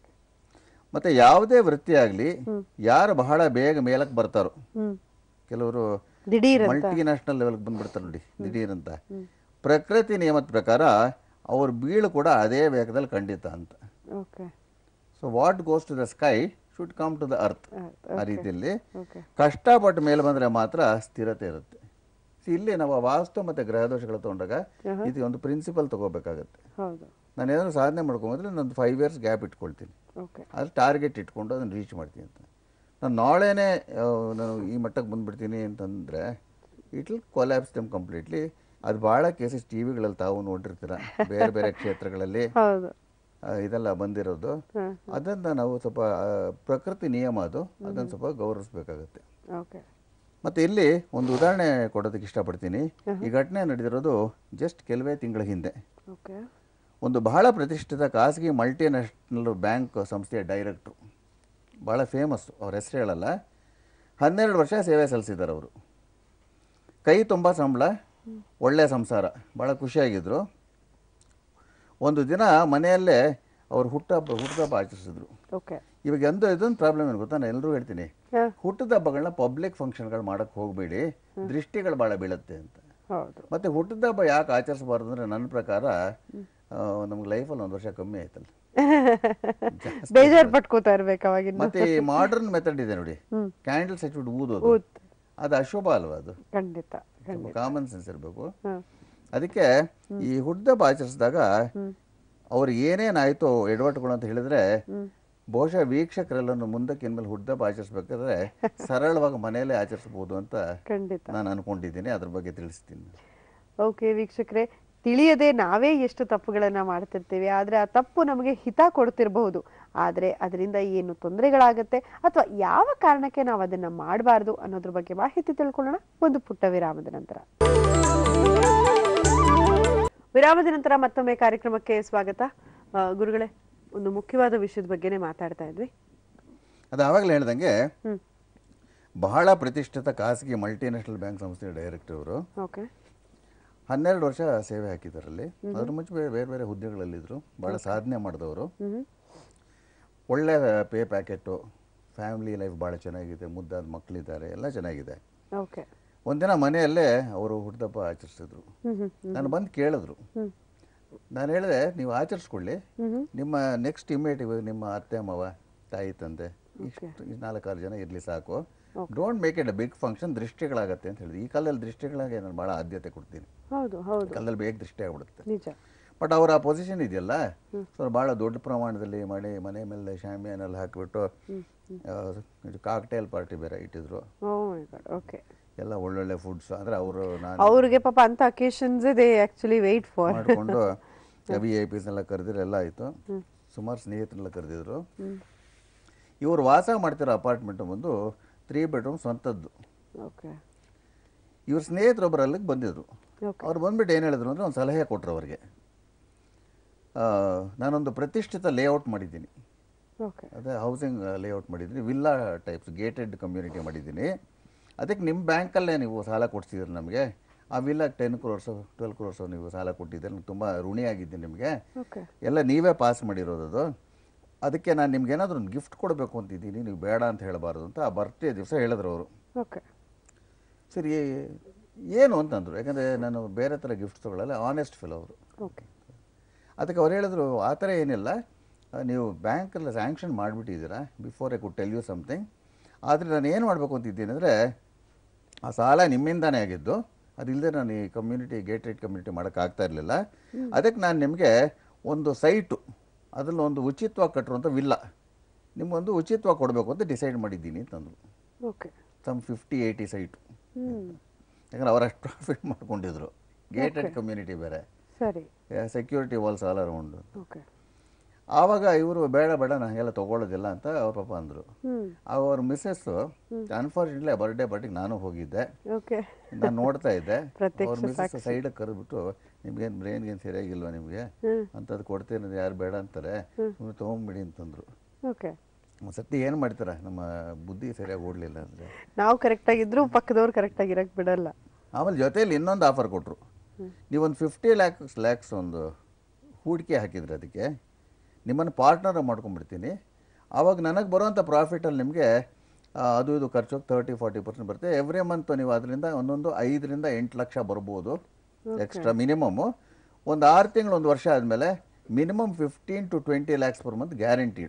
ಮತ್ತು ಯಾವುದೇ ವೃತ್ತಿ ಆಗಲಿ ಯಾರು ಬಹಳ ಬೇಗ ಮೇಲಕ್ಕೆ ಬರ್ತಾರೋ ಹ್ಮ್ ಕೆಲವರು ದಿಢೀರ್ ಅಂತ ಮಲ್ಟಿ ನ್ಯಾಷನಲ್ ಲೆವೆಲ್ಗೆ ಬಂದ್ಬಿಡ್ತಾರೆ ನೋಡಿ ದಿಢೀರ್ ಅಂತ ಪ್ರಕೃತಿ ನಿಯಮದ ಪ್ರಕಾರ ಅವ್ರ ಬೀಳು ಕೂಡ ಅದೇ ವೇಗದಲ್ಲಿ ಖಂಡಿತ ಅಂತ okay so what goes to the sky should come to the earth ಆ ರೀತಿಯಲ್ಲಿ ಓಕೆ ಕಷ್ಟಪಟ್ಟು ಮೇಲೆ ಬಂದರೆ ಮಾತ್ರ ಸ್ಥಿರತೆ ಇರುತ್ತೆ See, ಇಲ್ಲಿ ನಾವು ವಾಸ್ತು ಮತ್ತು ಗ್ರಹದೋಷಗಳು ತೊಗೊಂಡಾಗ ಇದು ಒಂದು ಪ್ರಿನ್ಸಿಪಲ್ ತಗೋಬೇಕಾಗತ್ತೆ ಹೌದು ನಾನು ಏನಾದ್ರು ಸಾಧನೆ ಮಾಡ್ಕೊಂಬಂದ್ರೆ ನಾನು ಫೈವ್ ಇಯರ್ಸ್ ಗ್ಯಾಪ್ ಇಟ್ಕೊಳ್ತೀನಿ ಓಕೆ ಅದು ಟಾರ್ಗೆಟ್ ಇಟ್ಕೊಂಡು ಅದನ್ನು ರೀಚ್ ಮಾಡ್ತೀನಿ ಅಂತ ನಾನು ನಾಳೆನೇ ಆ, ನಾನು ಈ ಮಟ್ಟಕ್ಕೆ ಬಂದ್ಬಿಡ್ತೀನಿ ಅಂತಂದರೆ ಇಟ್ ವಿಲ್ ಕೊಲ್ಯಾಪ್ಸ್ ದಮ್ ಕಂಪ್ಲೀಟ್ಲಿ ಅದು ಭಾಳ ಕೇಸಸ್ ಟಿ ವಿಗಳಲ್ಲಿ ತಾವು ನೋಡಿರ್ತೀರ ಬೇರೆ ಬೇರೆ ಕ್ಷೇತ್ರಗಳಲ್ಲಿ ಹೌದು ಆ, ಇದೆಲ್ಲ ಬಂದಿರೋದು ಹಾಂ ಅದನ್ನು ನಾವು ಸ್ವಲ್ಪ ಆ, ಪ್ರಕೃತಿ ನಿಯಮ ಅದು ಅದನ್ನು ಸ್ವಲ್ಪ ಗೌರವಿಸ್ಬೇಕಾಗತ್ತೆ ಓಕೆ ಮತ್ತು ಇಲ್ಲಿ ಒಂದು ಉದಾಹರಣೆ ಕೊಡೋದಕ್ಕೆ ಇಷ್ಟಪಡ್ತೀನಿ ಈ ಘಟನೆ ನಡೆದಿರೋದು ಜಸ್ಟ್ ಕೆಲವೇ ತಿಂಗಳ ಹಿಂದೆ ಓಕೆ ಒಂದು ಬಹಳ ಪ್ರತಿಷ್ಠಿತ ಖಾಸಗಿ ಮಲ್ಟಿ ನ್ಯಾಷನಲ್ ಬ್ಯಾಂಕ್ ಸಂಸ್ಥೆಯ ಡೈರೆಕ್ಟ್ರು ಭಾಳ ಫೇಮಸ್ ಅವ್ರ ಹೆಸರು ಹೇಳಲ್ಲ ಹನ್ನೆರಡು ವರ್ಷ ಸೇವೆ ಸಲ್ಲಿಸಿದ್ದಾರೆ ಅವರು ಕೈ ತುಂಬ ಸಂಬಳ ಒಳ್ಳೆಯ ಸಂಸಾರ ಭಾಳ ಖುಷಿಯಾಗಿದ್ದರು ಒಂದು ದಿನ ಮನೆಯಲ್ಲೇ ಅವ್ರು ಹುಟ್ಟಹಬ್ಬ ಹುಟ್ಟುಹಬ್ಬ ಆಚರಿಸಿದ್ರು ಓಕೆ ಇವಾಗ ಎಂದು ಇದೊಂದು ಪ್ರಾಬ್ಲಮ್ ಏನು ಗೊತ್ತಾ ನಾನು ಎಲ್ಲರೂ ಹೇಳ್ತೀನಿ ಹಾಂ ಹುಟ್ಟದ ಹಬ್ಬಗಳನ್ನ ಪಬ್ಲಿಕ್ ಫಂಕ್ಷನ್ಗಳು ಮಾಡೋಕ್ಕೆ ಹೋಗಬೇಡಿ ದೃಷ್ಟಿಗಳು ಭಾಳ ಬೀಳುತ್ತೆ ಅಂತ ಹೌದು ಮತ್ತು ಹುಟ್ಟದ ಹಬ್ಬ ಯಾಕೆ ಆಚರಿಸಬಾರ್ದು ಅಂದರೆ ನನ್ನ ಪ್ರಕಾರ ನಮ್ಗೆ ಲೈಫಲ್ಲಿ ಒಂದು ವರ್ಷ ಕಮ್ಮಿ ಆಯ್ತಲ್ಲ ಬೇಜಾರು ಪಟ್ಕೋತಾ ಇರ್ಬೇಕು ಅವಾಗಿನ ಮತ್ತೆ ಈ ಮಾಡರ್ನ್ ಮೆಥಡ್ ಇದೆ ನೋಡಿ ಕ್ಯಾಂಡಲ್ಸ್ ಹಚ್ಬಿಟ್ಟು ಊದೋದು ಊದ್ ಅದು ಅಶುಭ ಅಲ್ವಾ ಅದು ಖಂಡಿತ ಸ್ವಲ್ಪ ಕಾಮನ್ ಸೆನ್ಸ್ ಇರಬೇಕು ಹಾಂ ಅದಕ್ಕೆ ಈ ಹುಟ್ಟದ ಹಬ್ಬ ಆಚರಿಸಿದಾಗ ಅವ್ರಿಗೆ ಏನೇನಾಯಿತು ಎಡವಟ್ಟುಗಳು ಅಂತ ಹೇಳಿದ್ರೆ ಬಹುಶಃ ವೀಕ್ಷಕರೆಲ್ಲನ್ನು ಮುಂದಕ್ಕೆ ಇನ್ಮೇಲೆ ಹುಡ್ದಪ್ಪ ಆಚರಿಸ್ಬೇಕಾದ್ರೆ ಸರಳವಾಗಿ ಮನೆಯಲ್ಲೇ ಆಚರಿಸ್ಬೋದು ಅಂತ ಖಂಡಿತ ನಾನು ಅನ್ಕೊಂಡಿದ್ದೀನಿ ಅದ್ರ ಬಗ್ಗೆ ತಿಳಿಸ್ತೀನಿ ಓಕೆ ವೀಕ್ಷಕರೇ ತಿಳಿಯದೆ ನಾವೇ ಎಷ್ಟು ತಪ್ಪುಗಳನ್ನ ಮಾಡ್ತಿರ್ತೀವಿ ಆದ್ರೆ ಆ ತಪ್ಪು ನಮಗೆ ಹಿತ ಕೊಡ್ತಿರಬಹುದು ಆದ್ರೆ ಅದರಿಂದ ಏನು ತೊಂದರೆಗಳಾಗತ್ತೆ ಅಥವಾ ಯಾವ ಕಾರಣಕ್ಕೆ ನಾವು ಅದನ್ನ ಮಾಡಬಾರ್ದು ಅನ್ನೋದ್ರ ಬಗ್ಗೆ ಮಾಹಿತಿ ತಿಳ್ಕೊಳ್ಳೋಣ ಒಂದು ಪುಟ್ಟ ವಿರಾಮದ ನಂತರ ವಿರಾಮದ ನಂತರ ಮತ್ತೊಮ್ಮೆ ಕಾರ್ಯಕ್ರಮಕ್ಕೆ ಸ್ವಾಗತ ಆ, ಗುರುಗಳೇ ಒಂದು ಮುಖ್ಯವಾದ ವಿಷಯದ ಬಗ್ಗೆನೇ ಮಾತಾಡ್ತಾ ಇದ್ವಿ ಅದು ಆವಾಗಲೇ ಹೇಳ್ದಂಗೆ ಹ್ಮ್ ಬಹಳ ಪ್ರತಿಷ್ಠಿತ ಖಾಸಗಿ ಮಲ್ಟಿನ್ಯಾಷನಲ್ ಬ್ಯಾಂಕ್ ಸಂಸ್ಥೆಯ ಡೈರೆಕ್ಟರ್ ಅವರು ಓಕೆ ಹನ್ನೆರಡು ವರ್ಷ ಸೇವೆ ಹಾಕಿದ್ದಾರಲ್ಲಿ ಅದ್ರ ಮುಂಚೆ ಬೇರೆ ಬೇರೆ ಬೇರೆ ಹುದ್ದೆಗಳಲ್ಲಿದ್ದರು ಭಾಳ ಸಾಧನೆ ಮಾಡಿದವರು ಹ್ಮ್ ಒಳ್ಳೆ ಪೇ ಪ್ಯಾಕೆಟು ಫ್ಯಾಮಿಲಿ ಲೈಫ್ ಭಾಳ ಚೆನ್ನಾಗಿದೆ ಮುದ್ದಾದ ಮಕ್ಕಳಿದ್ದಾರೆ ಎಲ್ಲ ಚೆನ್ನಾಗಿದೆ ಓಕೆ ಒಂದಿನ ಮನೆಯಲ್ಲೇ ಅವರು ಹುಟ್ಟದಪ್ಪ ಆಚರಿಸಿದ್ರು ಹ್ಮ್ ಹ್ಮ್ ನಾನು ಬಂದು ಕೇಳಿದ್ರು ಹ್ಮ್ ನಾನು ಹೇಳಿದೆ ನೀವು ಆಚರಿಸ್ಕೊಳ್ಳಿ ಹ್ಮ್ ಹ್ಮ್ ನಿಮ್ಮ ನೆಕ್ಸ್ಟ್ ಇಮೇಟ್ ನಿಮ್ಮ ಅತ್ತೆ ಮಾವ ತಾಯಿ ತಂದೆ ಇಷ್ಟು ಈ ನಾಲ್ಕಾರು ಜನ ಇರಲಿ ಸಾಕು don't make it a big function ದೃಷ್ಟಿಗಳಾಗತ್ತೆ ಅಂತ ಹೇಳಿದ್ರು ಈ ಕಾಲದಲ್ಲಿ ದೃಷ್ಟಿಗಳಿಗೆ ನಾನು ಭಾಳ ಆದ್ಯತೆ ಕೊಡ್ತೀನಿ ಹೌದು ಹೌದು ಕಾಲದಲ್ಲಿ ಬೇಗ ದೃಷ್ಟಿ ಆಗ್ಬಿಡುತ್ತೆ ನಿಜ ಬಟ್ ಅವರ ಆ ಪೊಸಿಷನ್ ಇದೆಯಲ್ಲ ಸೊ ಭಾಳ ದೊಡ್ಡ ಪ್ರಮಾಣದಲ್ಲಿ ಮಾಡಿ ಮನೆ ಮೇಲೆ ಶಾಮಿಯಾನೆಲ್ಲ ಹಾಕಿಬಿಟ್ಟು ಕಾಕ್ಟೇಲ್ ಪಾರ್ಟಿ ಬೇರೆ ಇಟ್ಟಿದ್ರು ಓ ಮೈ ಗಾಡ್ ಓಕೆ ಎಲ್ಲ ಒಳ್ಳೊಳ್ಳೆ ಫುಡ್ಸ್ ಅಂದರೆ ಅವರು ನಾನು ಅವ್ರಿಗೆ ಪಾಪ ಅಂತ occasions they actually wait for ಮಾಡಿಕೊಂಡು ವಿ ಐ ಪಿಸ್ನೆಲ್ಲ ಕರೆದಿರೋ ಎಲ್ಲ ಆಯಿತು ಸುಮಾರು ಸ್ನೇಹಿತರೆಲ್ಲ ಕರೆದಿದ್ರು ಇವರು ವಾಸ ಮಾಡ್ತಿರೋ ಅಪಾರ್ಟ್ಮೆಂಟ್ ಬಂದು ತ್ರೀ ಬೆಡ್ರೂಮ್ ಸ್ವಂತದ್ದು ಓಕೆ ಇವ್ರ ಸ್ನೇಹಿತರೊಬ್ಬರು ಅಲ್ಲಿಗೆ ಬಂದಿದ್ರು ಓಕೆ ಅವ್ರು ಬಂದ್ಬಿಟ್ಟು ಏನು ಹೇಳಿದ್ರು ಅಂದರೆ ಒಂದು ಸಲಹೆ ಕೊಟ್ಟರು ಅವರಿಗೆ ನಾನೊಂದು ಪ್ರತಿಷ್ಠಿತ ಲೇಔಟ್ ಮಾಡಿದ್ದೀನಿ ಓಕೆ ಅದೇ ಹೌಸಿಂಗ್ ಲೇಔಟ್ ಮಾಡಿದ್ದೀನಿ ವಿಲ್ಲಾ ಟೈಪ್ಸ್ ಗೇಟೆಡ್ ಕಮ್ಯುನಿಟಿ ಮಾಡಿದ್ದೀನಿ ಅದಕ್ಕೆ ನಿಮ್ಮ ಬ್ಯಾಂಕಲ್ಲೇ ನೀವು ಸಾಲ ಕೊಡ್ಸಿದ್ರಿ ನಮಗೆ ಆ ವಿಲ್ಲಾಗೆ ಟೆನ್ ಕ್ರೋರ್ಸು ಟ್ವೆಲ್ ಕ್ರೋರ್ಸು ನೀವು ಸಾಲ ಕೊಟ್ಟಿದ್ದೀರಿ ನನಗೆ ತುಂಬ ಋಣಿಯಾಗಿದ್ದೀನಿ ನಿಮಗೆ ಓಕೆ ಎಲ್ಲ ನೀವೇ ಪಾಸ್ ಮಾಡಿರೋದು ಅದು ಅದಕ್ಕೆ ನಾನು ನಿಮ್ಗೆ ಏನಾದರೂ ಒಂದು ಗಿಫ್ಟ್ ಕೊಡಬೇಕು ಅಂತಿದ್ದೀನಿ ನೀವು ಬೇಡ ಅಂತ ಹೇಳಬಾರ್ದು ಅಂತ ಆ ಬರ್ತ್ಡೇ ದಿವಸ ಹೇಳಿದ್ರು ಅವರು ಓಕೆ ಸರಿ ಏನು ಅಂತಂದರು ಯಾಕಂದರೆ ನಾನು ಬೇರೆ ಥರ ಗಿಫ್ಟ್ ತೊಗೊಳ್ಳಲ್ಲ ಆನೆಸ್ಟ್ ಫಿಲ್ ಅವರು ಓಕೆ ಅದಕ್ಕೆ ಅವ್ರು ಹೇಳಿದ್ರು ಆ ಥರ ಏನಿಲ್ಲ ಆ, ನೀವು ಬ್ಯಾಂಕಲ್ಲಿ ಸ್ಯಾಂಕ್ಷನ್ ಮಾಡಿಬಿಟ್ಟಿದ್ದೀರಾ before I could tell you something ಆದರೆ ನಾನು ಏನು ಮಾಡಬೇಕು ಅಂತಿದ್ದೀನಿ ಅಂದರೆ ಆ ಸಾಲ ನಿಮ್ಮಿಂದಾನೇ ಆಗಿದ್ದು ಅದಿಲ್ಲದೆ ನಾನು ಈ ಕಮ್ಯುನಿಟಿ ಗೇಟೆಡ್ ಕಮ್ಯುನಿಟಿ ಮಾಡೋಕ್ಕಾಗ್ತಾ ಇರಲಿಲ್ಲ ಅದಕ್ಕೆ ನಾನು ನಿಮಗೆ ಒಂದು ಸೈಟು ಅದರಲ್ಲಿ ಒಂದು ಉಚಿತವಾಗಿ ಕಟ್ಟಿರುವಂಥ ವಿಲ್ಲ ನಿಮಗೊಂದು ಉಚಿತವಾಗಿ ಕೊಡಬೇಕು ಅಂತ ಡಿಸೈಡ್ ಮಾಡಿದ್ದೀನಿ ಅಂತಂದರು okay some fifty eighty site hmm ಯಾಕಂದ್ರೆ ಅವರಷ್ಟು ಪ್ರಾಫಿಟ್ ಮಾಡ್ಕೊಂಡಿದ್ರು ಗೇಟೆಡ್ ಕಮ್ಯುನಿಟಿ ಬೇರೆ ಸರಿ security walls all around okay ಆವಾಗ ಇವರು ಬೇಡ ಬೇಡ ನಾನು ಎಲ್ಲ ತೊಗೊಳ್ಳೋದಿಲ್ಲ ಅಂತ ಅವ್ರ ಪಾಪ ಅಂದರು ಹ್ಮ್ ಅವ್ರ ಮಿಸ್ಸಸ್ಸು ಅನ್ಫಾರ್ಚುನೇಟ್ಲಿ ಬರ್ಡೇ ಪಾರ್ಟಿಗೆ ನಾನು ಹೋಗಿದ್ದೆ ಓಕೆ ನಾನು ನೋಡ್ತಾ ಇದ್ದೆ ಪ್ರತ್ಯಕ್ಷ ಅವ್ರ ಮಿಸ್ಸಸ್ ಸೈಡಿಗೆ ಕರೆದ್ಬಿಟ್ಟು ನಿಮ್ಗೇನು ಬ್ರೈನ್ಗೇನು ಸರಿಯಾಗಿಲ್ವಾ ನಿಮಗೆ ಹ್ಮ್ ಅಂಥದ್ದು ಕೊಡ್ತೀನಿ ಯಾರು ಬೇಡ ಅಂತಾರೆ ನೀವು ತೊಗೊಂಬಿಡಿ ಅಂತಂದರು ಓಕೆ ಸತಿ ಏನು ಮಾಡ್ತಾರೆ ನಮ್ಮ ಬುದ್ಧಿ ಸರಿಯಾಗಿ ಓಡಲಿಲ್ಲ ಅಂದರೆ ನಾವು ಕರೆಕ್ಟ್ ಆಗಿದ್ರು ಪಕ್ಕದವ್ರು ಕರೆಕ್ಟ್ ಆಗಿರಕ್ ಬಿಡಲ್ಲ ಆಮೇಲೆ ಜೊತೆಯಲ್ಲಿ ಇನ್ನೊಂದು ಆಫರ್ ಕೊಟ್ಟರು ನೀವೊಂದು ಫಿಫ್ಟಿ ಲ್ಯಾಕ್ಸ್ ಲ್ಯಾಕ್ಸ್ ಒಂದು ಹೂಡಿಕೆ ಹಾಕಿದ್ರಿ ಅದಕ್ಕೆ ನಿಮ್ಮನ್ನು ಪಾರ್ಟ್ನರ್ ಮಾಡ್ಕೊಂಡ್ಬಿಡ್ತೀನಿ ಆವಾಗ ನನಗೆ ಬರುವಂಥ ಪ್ರಾಫಿಟಲ್ಲಿ ನಿಮಗೆ ಅದು ಇದು ಖರ್ಚು ತರ್ಟಿ ಫಾರ್ಟಿ ಪರ್ಸೆಂಟ್ ಬರುತ್ತೆ ಎವ್ರಿ ಮಂತ್ ನೀವು ಅದರಿಂದ ಒಂದೊಂದು ಐದರಿಂದ ಎಂಟು ಲಕ್ಷ ಬರ್ಬೋದು ಎಕ್ಸ್ಟ್ರಾ ಮಿನಿಮಮ್ಮು ಒಂದು ಆರು ತಿಂಗಳು ಒಂದು ವರ್ಷ ಆದಮೇಲೆ minimum fifteen to twenty lakhs per month guaranteed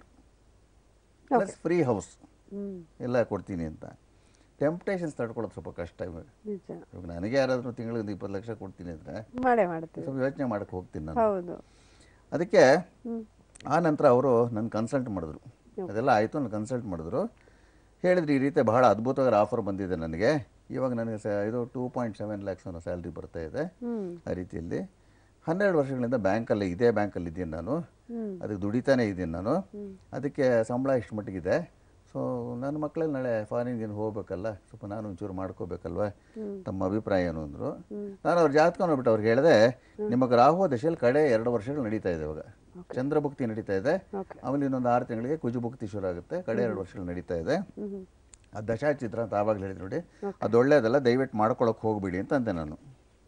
plus free house hmm ಎಲ್ಲ ಕೊಡ್ತೀನಿ ಅಂತ ಟೆಂಪ್ಟೇಷನ್ಸ್ ತಡ್ಕೊಳ್ಳೋದು ಸ್ವಲ್ಪ ಕಷ್ಟ ಇವಾಗ ನಿಜ ಇವಾಗ ನನಗೆ ಯಾರಾದರೂ ತಿಂಗಳಿಗೆ ಒಂದು ಇಪ್ಪತ್ತು ಲಕ್ಷ ಕೊಡ್ತೀನಿ ಅಂದರೆ ಮಾಡೇ ಮಾಡ್ತೀವಿ ಸ್ವಲ್ಪ ಯೋಚನೆ ಮಾಡಕ್ಕೆ ಹೋಗ್ತೀನಿ ನಾನು ಹೌದು ಅದಕ್ಕೆ ಹ್ಮ್ ಆ ನಂತರ ಅವರು ನನ್ನ ಕನ್ಸಲ್ಟ್ ಮಾಡಿದ್ರು ಅದೆಲ್ಲ ಆಯಿತು ನನ್ನ ಕನ್ಸಲ್ಟ್ ಮಾಡಿದ್ರು ಹೇಳಿದ್ರು ಈ ರೀತಿ ಬಹಳ ಅದ್ಭುತವಾದ ಆಫರ್ ಬಂದಿದೆ ನನಗೆ ಇವಾಗ ನನಗೆ ಸ ಇದು ಟೂ ಪಾಯಿಂಟ್ ಸೆವೆನ್ ಲ್ಯಾಕ್ಸ್ ಅನ್ನೋ ಸ್ಯಾಲ್ರಿ ಬರ್ತಾ ಇದೆ ಹ್ಮ್ ಆ ರೀತಿಯಲ್ಲಿ ಹನ್ನೆರಡು ವರ್ಷಗಳಿಂದ ಬ್ಯಾಂಕಲ್ಲಿ ಇದೇ ಬ್ಯಾಂಕಲ್ಲಿ ಇದ್ದೀನಿ ನಾನು ಹ್ಮ್ ಅದಕ್ಕೆ ದುಡಿತಾನೇ ಇದ್ದೀನಿ ನಾನು ಅದಕ್ಕೆ ಸಂಬಳ ಇಷ್ಟು ಮಟ್ಟಿಗಿದೆ ಸೊ ನನ್ನ ಮಕ್ಕಳಲ್ಲಿ ನಾಳೆ ಫಾರಿನ್ಗೆ ಹೋಗ್ಬೇಕಲ್ಲ ಸ್ವಲ್ಪ ನಾನು ಒಂಚೂರು ಮಾಡ್ಕೋಬೇಕಲ್ವ ತಮ್ಮ ಅಭಿಪ್ರಾಯ ಏನು ಅಂದರು ನಾನು ಅವ್ರ ಜಾತಕ ನೋಡ್ಬಿಟ್ಟು ಅವ್ರಿಗೆ ಹೇಳಿದೆ ನಿಮಗೆ ರಾಹು ದಶೆಯಲ್ಲಿ ಕಡೆ ಎರಡು ವರ್ಷಗಳು ನಡೀತಾ ಇದೆ ಇವಾಗ ಚಂದ್ರಭುಕ್ತಿ ನಡೀತಾ ಇದೆ ಓಕೆ ಆಮೇಲೆ ಇನ್ನೊಂದು ಆರು ತಿಂಗಳಿಗೆ ಕುಜುಭುಕ್ತಿ ಶುರು ಆಗುತ್ತೆ ಕಡೆ ಎರಡು ವರ್ಷಗಳು ನಡೀತಾ ಇದೆ ಹ್ಮ್ ಹ್ಮ್ ಆ ದಶಾಚಿತ್ರ ಅಂತ ಆವಾಗಲೇ ಹೇಳಿದ್ರು ನೋಡಿ ಅದು ಒಳ್ಳೇದಲ್ಲ ದಯವಿಟ್ಟು ಮಾಡ್ಕೊಳಕ್ಕೆ ಹೋಗ್ಬಿಡಿ ಅಂತ ಅಂದೆ ನಾನು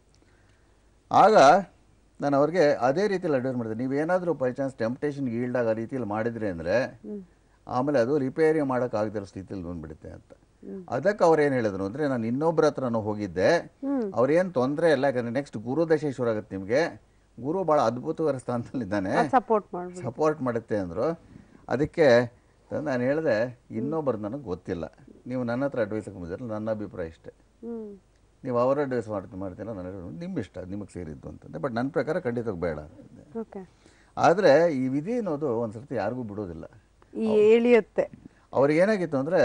ಆಗ ನಾನು ಅವ್ರಿಗೆ ಅದೇ ರೀತಿಯಲ್ಲಿ ಅಡ್ವೈಸ್ ಮಾಡಿದೆ ನೀವೇನಾದರೂ ಬೈ ಚಾನ್ಸ್ ಟೆಂಪ್ಟೇಷನ್ಗೆ ಈಲ್ಡ್ ಆಗೋ ರೀತಿಯಲ್ಲಿ ಮಾಡಿದ್ರಿ ಅಂದರೆ ಆಮೇಲೆ ಅದು ರಿಪೇರಿ ಮಾಡೋಕ್ಕಾಗದಿರೋ ಸ್ಥಿತಿಯಲ್ಲಿ ಬಂದ್ಬಿಡುತ್ತೆ ಅಂತ ಅದಕ್ಕೆ ಅವ್ರು ಏನು ಹೇಳಿದ್ರು ಅಂದರೆ ನಾನು ಇನ್ನೊಬ್ಬರ ಹತ್ರನೂ ಹೋಗಿದ್ದೆ ಹ್ಮ್. ಅವ್ರೇನು ತೊಂದರೆ ಇಲ್ಲ ಯಾಕಂದರೆ ನೆಕ್ಸ್ಟ್ ಗುರು ದಶೆ ಶುರು ಆಗುತ್ತೆ ನಿಮಗೆ ಗುರು ಭಾಳ ಅದ್ಭುತವಾದ ಸ್ಥಾನದಲ್ಲಿದ್ದಾನೆ ಸಪೋರ್ಟ್ ಮಾಡ್ಬೋದು ಸಪೋರ್ಟ್ ಮಾಡುತ್ತೆ ಅಂದರು ಅದಕ್ಕೆ ನಾನು ಹೇಳಿದೆ ಇನ್ನೊಬ್ಬರು ನನಗೆ ಗೊತ್ತಿಲ್ಲ ನೀವು ನನ್ನ ಹತ್ರ ಅಡ್ವೈಸ್ ಬಂದಿರಲ್ಲ ನನ್ನ ಅಭಿಪ್ರಾಯ ಇಷ್ಟೇ ಹ್ಮ್ ನೀವು ಅವರ ಅಡ್ವೈಸ್ ಮಾಡ್ತೀನಿ ಮಾಡ್ತೀರ ನನ್ನ ನಿಮ್ಮ ಇಷ್ಟ ನಿಮಗೆ ಸೇರಿದ್ದು ಅಂತಂದೆ ಬಟ್ ನನ್ನ ಪ್ರಕಾರ ಖಂಡಿತವಾಗಿ ಬೇಡ ಅಂತಂದೆ ಓಕೆ ಆದರೆ ಈ ವಿಧಿ ಅನ್ನೋದು ಒಂದು ಸರ್ತಿ ಯಾರಿಗೂ ಬಿಡೋದಿಲ್ಲ ಈ ಎಳಿಯುತ್ತೆ ಅವ್ರಿಗೆ ಏನಾಗಿತ್ತು ಅಂದರೆ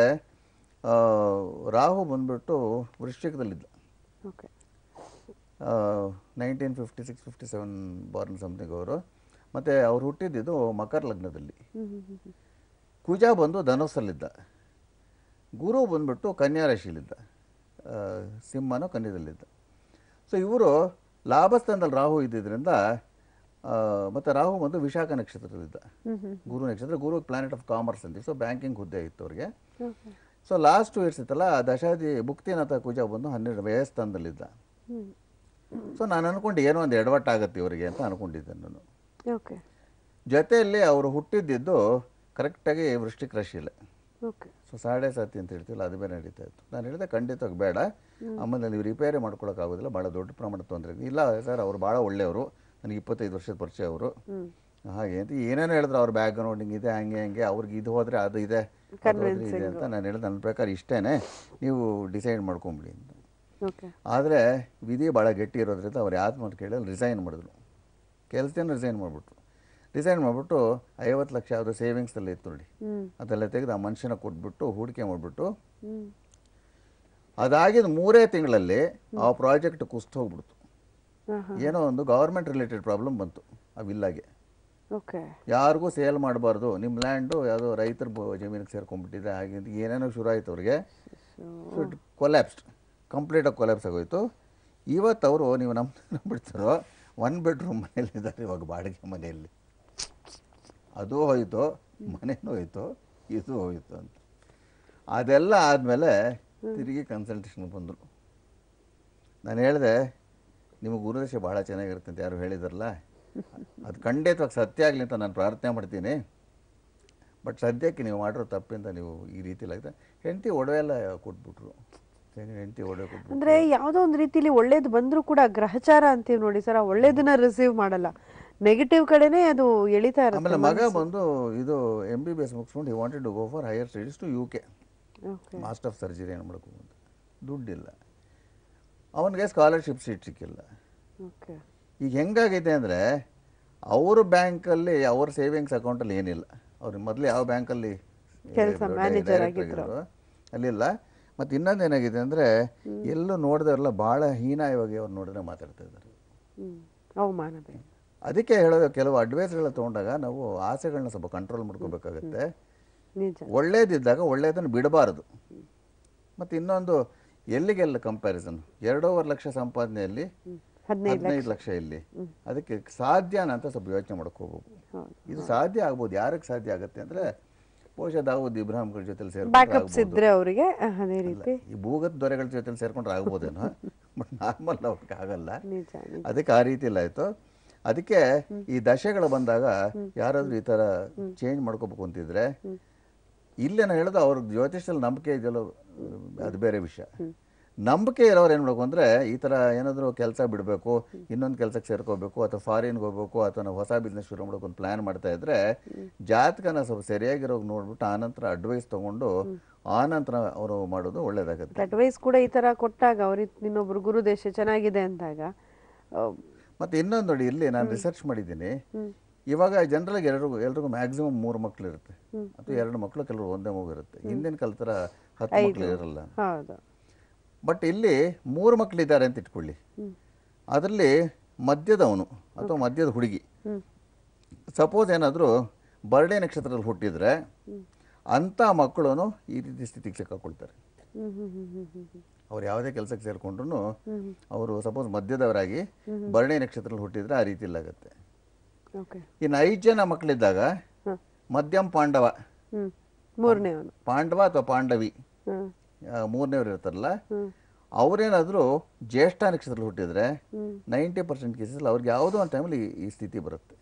ರಾಹು ಬಂದ್ಬಿಟ್ಟು ವೃಶ್ಚಿಕದಲ್ಲಿದ್ದ okay nineteen fifty six fifty seven born something ಅವರು ಮತ್ತು ಅವ್ರು ಹುಟ್ಟಿದ್ದು ಮಕರ ಲಗ್ನದಲ್ಲಿ ಕುಜ ಬಂದು ಧನುಸ್ಸಲ್ಲಿದ್ದ ಗುರು ಬಂದ್ಬಿಟ್ಟು ಕನ್ಯಾ ರಾಶಿಯಲ್ಲಿದ್ದ ಆ, ಸಿಂಹನೋ ಕನ್ಯದಲ್ಲಿದ್ದ ಸೊ ಇವರು ಲಾಭಸ್ಥಾನದಲ್ಲಿ ರಾಹು ಇದ್ದಿದ್ದರಿಂದ ಆ, ಮತ್ತು ರಾಹು ಬಂದು ವಿಶಾಖ ನಕ್ಷತ್ರದಲ್ಲಿದ್ದ ಗುರು ನಕ್ಷತ್ರ ಗುರು ಪ್ಲಾನೆಟ್ ಆಫ್ ಕಾಮರ್ಸ್ ಅಂತೀವಿ ಸೊ ಬ್ಯಾಂಕಿಂಗ್ ಹುದ್ದೆ ಇತ್ತು ಅವ್ರಿಗೆ ಸೊ ಲಾಸ್ಟ್ ಟು ಇಯರ್ಸ್ ಇತ್ತಲ್ಲ ಆ ದಶಾದಿ ಭುಕ್ತಿನಾಥ ಕುಜ ಬಂದು ಹನ್ನೆರಡು ವ್ಯಯಸ್ಥಾನದಲ್ಲಿದ್ದ ಸೊ ನಾನು ಅನ್ಕೊಂಡು ಏನೋ ಒಂದು ಎಡವಟ್ಟಾಗತ್ತೆ ಇವರಿಗೆ ಅಂತ ಅನ್ಕೊಂಡಿದ್ದೆ ನಾನು ಓಕೆ ಜೊತೆಯಲ್ಲಿ ಅವರು ಹುಟ್ಟಿದ್ದಿದ್ದು ಕರೆಕ್ಟಾಗಿ ವೃಶ್ಚಿಕ ರಾಶಿಯಲ್ಲೇ ಓಕೆ ಸೊ ಸಾಡೆ ಸಾತಿ ಅಂತ ಹೇಳ್ತೀವಲ್ಲ ಅದು ಬೇರೆ ನಡೀತಾ ಇತ್ತು ನಾನು ಹೇಳಿದೆ ಖಂಡಿತವಾಗಿ ಬೇಡ ಆಮೇಲೆ ನೀವು ರಿಪೇರಿ ಮಾಡ್ಕೊಳಕ್ಕಾಗೋದಿಲ್ಲ ಭಾಳ ದೊಡ್ಡ ಪ್ರಮಾಣದ ತೊಂದರೆ ಇದೆ. ಇಲ್ಲ ಸರ್ ಅವ್ರು ಭಾಳ ಒಳ್ಳೆಯವರು ನನಗೆ ಇಪ್ಪತ್ತೈದು ವರ್ಷದ ಪರಿಚಯ ಅವರು ಹಾಗೆ ಅಂತ ಏನೇನೋ ಹೇಳಿದ್ರು ಅವ್ರ ಬ್ಯಾಕ್ ಗ್ರೌಂಡಿಂಗ್ ಇದೆ ಹಂಗೆ ಹಂಗೆ ಅವ್ರಿಗೆ ಇದು ಹೋದರೆ ಅದು ಇದೆ ಅದು ಹೋದ್ರೆ ಇದೆ ಅಂತ ನಾನು ಹೇಳಿದೆ ನನ್ನ ಪ್ರಕಾರ ಇಷ್ಟೇನೆ ನೀವು ಡಿಸೈಡ್ ಮಾಡ್ಕೊಂಬಿಡಿ ಅಂತ ಓಕೆ ಆದರೆ ವಿಧಿ ಭಾಳ ಗಟ್ಟಿ ಇರೋದ್ರಿಂದ ಅವ್ರು ಯಾವ್ದು ಮಾತು ಕೇಳಲ್ಲ ರಿಸೈನ್ ಮಾಡಿದ್ರು ಕೆಲಸದಿಂದ ರಿಸೈನ್ ಮಾಡಿಬಿಟ್ರು ರಿಸೈನ್ ಮಾಡಿಬಿಟ್ಟು ಐವತ್ತು ಲಕ್ಷ ಯಾವುದೋ ಸೇವಿಂಗ್ಸಲ್ಲಿ ಇತ್ತು ನೋಡಿ ಹ್ಮ್ ಅದೆಲ್ಲ ತೆಗೆದು ಆ ಮನುಷ್ಯನ ಕೊಟ್ಬಿಟ್ಟು ಹೂಡಿಕೆ ಮಾಡಿಬಿಟ್ಟು ಹ್ಮ್ ಅದಾಗಿದ್ದು ಮೂರೇ ತಿಂಗಳಲ್ಲಿ ಆ ಪ್ರಾಜೆಕ್ಟ್ ಕುಸ್ತು ಹೋಗ್ಬಿಡ್ತು ಹಾ ಹಾ ಏನೋ ಒಂದು ಗೌರ್ಮೆಂಟ್ ರಿಲೇಟೆಡ್ ಪ್ರಾಬ್ಲಮ್ ಬಂತು ಆ ವಿಲ್ಲಾಗೆ ಓಕೆ ಯಾರಿಗೂ ಸೇಲ್ ಮಾಡಬಾರ್ದು ನಿಮ್ಮ ಲ್ಯಾಂಡು ಯಾವುದೋ ರೈತರ ಬ- ಜಮೀನಿಗೆ ಸೇರ್ಕೊಂಡ್ಬಿಟ್ಟಿದೆ ಹಾಗೆ ಅಂತ ಏನೇನೋ ಶುರು ಆಯ್ತು ಅವ್ರಿಗೆ ಸೊ ಇಟ್ ಕೊಲ್ಯಾಪ್ಸ್ಡ್ ಕಂಪ್ಲೀಟಾಗಿ ಕೊಲ್ಯಾಪ್ಸ್ ಆಗೋಯ್ತು ಇವತ್ತು ಅವರು ನೀವು ನಮ್ಮ ನಂಬಿಡ್ತಾರೋ ಒನ್ ಬೆಡ್ರೂಮ್ ಮನೇಲಿದ್ದಾರೆ ಇವಾಗ ಬಾಡಿಗೆ ಮನೆಯಲ್ಲಿ ಅದು ಹೋಯ್ತು ಮನೇನೂ ಹೋಯ್ತು ಇದು ಹೋಯ್ತು ಅಂತ ಅದೆಲ್ಲ ಆದಮೇಲೆ ತಿರುಗಿ ಕನ್ಸಲ್ಟೇಷನ್ ಬಂದರು ನಾನು ಹೇಳಿದೆ ನಿಮಗೆ ಗುರುದಶೆ ಭಾಳ ಚೆನ್ನಾಗಿರುತ್ತೆ ಅಂತ ಯಾರು ಹೇಳಿದಾರಲ್ಲ ಅದು ಖಂಡಿತವಾಗಿ ಸತ್ಯ ಆಗಲಿ ಅಂತ ನಾನು ಪ್ರಾರ್ಥನೆ ಮಾಡ್ತೀನಿ ಬಟ್ ಸದ್ಯಕ್ಕೆ ನೀವು ಮಾಡಿರೋ ತಪ್ಪಿಂದ ನೀವು ಈ ರೀತಿ ಆಗಿದೆ ಹೆಂಡತಿ ಒಡವೆ ಎಲ್ಲ ಕೊಟ್ಬಿಟ್ರು ಹೆಂಡತಿ ಒಡವೆ ಕೊಟ್ಬಿಟ್ರು ಅಂದ್ರೆ ಯಾವ್ದೋ ಒಂದ್ ರೀತಿಲಿ ಒಳ್ಳೇದು ಬಂದ್ರೂ ಕೂಡ ಗ್ರಹಚಾರ ಅಂತೀವಿ ನೋಡಿ ಸರ್ ಆ ಒಳ್ಳೇದನ್ನ ರಿಸೀವ್ ಮಾಡಲ್ಲ ನೆಗೆಟಿವ್ ಕಡೆನೇ ಅದು ಎಳಿತಾ ಇರುತ್ತೆ ಆಮೇಲೆ ಮಗ ಬಂದು ಇದು ಎಮ್ ಬಿ ಬಿ ಎಸ್ ಮುಗಿಸ್ಕೊಂಡು he wanted to go for higher studies to U K okay master of surgery ಏನು ಮಾಡ್ಕೊಂಡು ದುಡ್ಡಿಲ್ಲ ಅವನಿಗೆ ಸ್ಕಾಲರ್ಶಿಪ್ ಸೀಟ್ ಸಿಕ್ಕಿಲ್ಲ ಓಕೆ ಈಗ ಹೆಂಗಾಗಿದೆ ಅಂದರೆ ಅವ್ರ ಬ್ಯಾಂಕಲ್ಲಿ ಅವ್ರ ಸೇವಿಂಗ್ಸ್ ಅಕೌಂಟಲ್ಲಿ ಏನಿಲ್ಲ ಅವ್ರು ಮೊದಲು ಯಾವ ಬ್ಯಾಂಕಲ್ಲಿ ಕೆಲ್ಸ manager ಆಗಿದ್ರು. ಅಲ್ಲಿಲ್ಲ ಮತ್ತು ಇನ್ನೊಂದು ಏನಾಗಿದೆ ಅಂದರೆ ಎಲ್ಲೂ ನೋಡಿದವರೆಲ್ಲ ಭಾಳ ಹೀನಾಯವಾಗಿ ಅವ್ರು ನೋಡಿದ್ರೆ ಮಾತಾಡ್ತಾ ಇದ್ದಾರೆ ಹ್ಮ್ ಅವಮಾನ ಬೇಡ ಅದಕ್ಕೆ ಹೇಳೋದು ಕೆಲವು ಅಡ್ವೈಸ್ಗಳ ತೊಗೊಂಡಾಗ ನಾವು ಆಸೆಗಳನ್ನ ಸ್ವಲ್ಪ ಕಂಟ್ರೋಲ್ ಮಾಡ್ಕೋಬೇಕಾಗತ್ತೆ ನಿಜ ಒಳ್ಳೇದಿದ್ದಾಗ ಒಳ್ಳೇದನ್ನು ಬಿಡಬಾರದು ಮತ್ತು ಇನ್ನೊಂದು ಎಲ್ಲಿಗೆಲ್ಲ ಕಂಪ್ಯಾರಿಸನ್ ಎರಡೂವರೆ ಲಕ್ಷ ಸಂಪಾದನೆಯಲ್ಲಿ ಹದಿನೈದು ಹದಿನೈದು ಲಕ್ಷ ಇಲ್ಲಿ ಅದಕ್ಕೆ ಸಾಧ್ಯನಾ ಅಂತ ಸ್ವಲ್ಪ ಯೋಚನೆ ಮಾಡ್ಕೋಬೇಕು ಹೌದು ಇದು ಸಾಧ್ಯ ಆಗ್ಬೋದು ಯಾರಿಗೆ ಸಾಧ್ಯ ಆಗುತ್ತೆ ಅಂದರೆ ಬಹುಶಃ ದಾವೂದ್ ಇಬ್ರಾಹಿಂಗಳ ಜೊತೆಲಿ ಬ್ಯಾಕಪ್ಸ್ ಸೇರ್ಕೊಂಡ್ರೆ ಇದ್ರೆ ಅವರಿಗೆ ಅದೇ ರೀತಿ ಈ ಭೂಗತ ದೊರೆಗಳ ಜೊತೆಲಿ ಸೇರ್ಕೊಂಡ್ರೆ ಆಗ್ಬೋದೇನೋ ಬಟ್ ನಾರ್ಮಲ್ ಅವ್ರಿಗೆ ಆಗಲ್ಲ ನಿಜ ನಿಜ ಅದಕ್ಕೆ ಆ ರೀತಿ ಇಲ್ಲ ಆಯ್ತು ಅದಕ್ಕೆ ಈ ದಶೆಗಳು ಬಂದಾಗ ಯಾರಾದ್ರೂ ಈ ತರ ಚೇಂಜ್ ಮಾಡ್ಕೋಬೇಕು ಅಂತಿದ್ರೆ ಇಲ್ಲೇ ನಾನು ಹೇಳೋದು ಅವ್ರ ಜ್ಯೋತಿಷದಲ್ಲಿ ನಂಬಿಕೆ ಇದೆಯಲ್ಲ ಅದು ಬೇರೆ ವಿಷಯ ನಂಬಿಕೆ ಇರೋರು ಏನು ಮಾಡಬೇಕು ಅಂದರೆ ಈ ಥರ ಏನಾದರೂ ಕೆಲಸ ಬಿಡಬೇಕು ಇನ್ನೊಂದು ಕೆಲಸಕ್ಕೆ ಸೇರ್ಕೋಬೇಕು ಅಥವಾ ಫಾರಿನ್ಗೆ ಹೋಗ್ಬೇಕು ಅಥವಾ ನಾವು ಹೊಸ ಬಿಸ್ನೆಸ್ ಶುರು ಮಾಡೋಕೆ ಒಂದು ಪ್ಲ್ಯಾನ್ ಮಾಡ್ತಾ ಇದ್ರೆ ಜಾತಕನ ಸ್ವಲ್ಪ ಸರಿಯಾಗಿರೋ ನೋಡ್ಬಿಟ್ಟು ಆನಂತರ ಅಡ್ವೈಸ್ ತೊಗೊಂಡು ಆನಂತರ ಅವರು ಮಾಡೋದು ಒಳ್ಳೇದಾಗುತ್ತೆ ಅಡ್ವೈಸ್ ಕೂಡ ಈ ತರ ಕೊಟ್ಟಾಗ ಅವ್ರಿಗೆ ಇನ್ನೊಬ್ರು ಗುರುದೇಶ ಚೆನ್ನಾಗಿದೆ ಅಂದಾಗ ಆ, ಮತ್ತು ಇನ್ನೊಂದು ನೋಡಿ ಇಲ್ಲಿ ನಾನು ರಿಸರ್ಚ್ ಮಾಡಿದ್ದೀನಿ ಇವಾಗ ಜನರಲ್ಗೆ ಎಲ್ರಿಗೂ ಎಲ್ರಿಗೂ ಮ್ಯಾಕ್ಸಿಮಮ್ ಮೂರು ಮಕ್ಳು ಇರುತ್ತೆ ಅಥವಾ ಎರಡು ಮಕ್ಕಳು ಕೆಲವರು ಒಂದೇ ಮಗು ಇರುತ್ತೆ ಹಿಂದಿನ ಕಾಲ ಥರ ಹತ್ತು ಮಕ್ಳು ಇರಲ್ಲ ಹೌದು ಬಟ್ ಇಲ್ಲಿ ಮೂರು ಮಕ್ಕಳಿದ್ದಾರೆ ಅಂತ ಇಟ್ಕೊಳ್ಳಿ ಅದರಲ್ಲಿ ಮಧ್ಯದವನು ಅಥವಾ ಮಧ್ಯದ ಹುಡುಗಿ ಹ್ಮ್ ಸಪೋಸ್ ಏನಾದರೂ ಬರ್ಡೇ ನಕ್ಷತ್ರದಲ್ಲಿ ಹುಟ್ಟಿದ್ರೆ ಅಂಥ ಮಕ್ಕಳು ಈ ರೀತಿ ಸ್ಥಿತಿಗೆ ಸಿಕ್ಕಾಕೊಳ್ತಾರೆ ಹ್ಮ್ ಹ್ಮ್ ಹ್ಮ್ ಹ್ಮ್ ಹ್ಮ್ ಹ್ಮ್ ಅವ್ರು ಯಾವುದೇ ಕೆಲಸಕ್ಕೆ ಸೇರಿಕೊಂಡ್ರು ಅವರು ಸಪೋಸ್ ಮಧ್ಯದವರಾಗಿ ಬರ್ಡೇ ನಕ್ಷತ್ರದಲ್ಲಿ ಹುಟ್ಟಿದ್ರೆ ಆ ರೀತಿ ಆಗುತ್ತೆ ಓಕೆ ಇನ್ನು ಐದು ಜನ ಮಕ್ಕಳಿದ್ದಾಗ ಹ್ಮ್ ಮಧ್ಯಮ ಪಾಂಡವ ಹ್ಮ್ ಮೂರನೇವನು ಪಾಂಡವ ಅಥವಾ ಪಾಂಡವಿ ಹ್ಮ್ ಆ, ಮೂರನೇವ್ರು ಇರ್ತಾರಲ್ಲ ಹ್ಮ್ ಅವರೇನಾದರೂ ಜ್ಯೇಷ್ಠ ನಕ್ಷತ್ರದಲ್ಲಿ ಹುಟ್ಟಿದ್ರೆ ಹ್ಮ್ ನೈಂಟಿ ಪರ್ಸೆಂಟ್ ಕೇಸಲ್ಲಿ ಅವ್ರಿಗೆ ಯಾವುದೋ ಒಂದು ಟೈಮಲ್ಲಿ ಈ ಸ್ಥಿತಿ ಬರುತ್ತೆ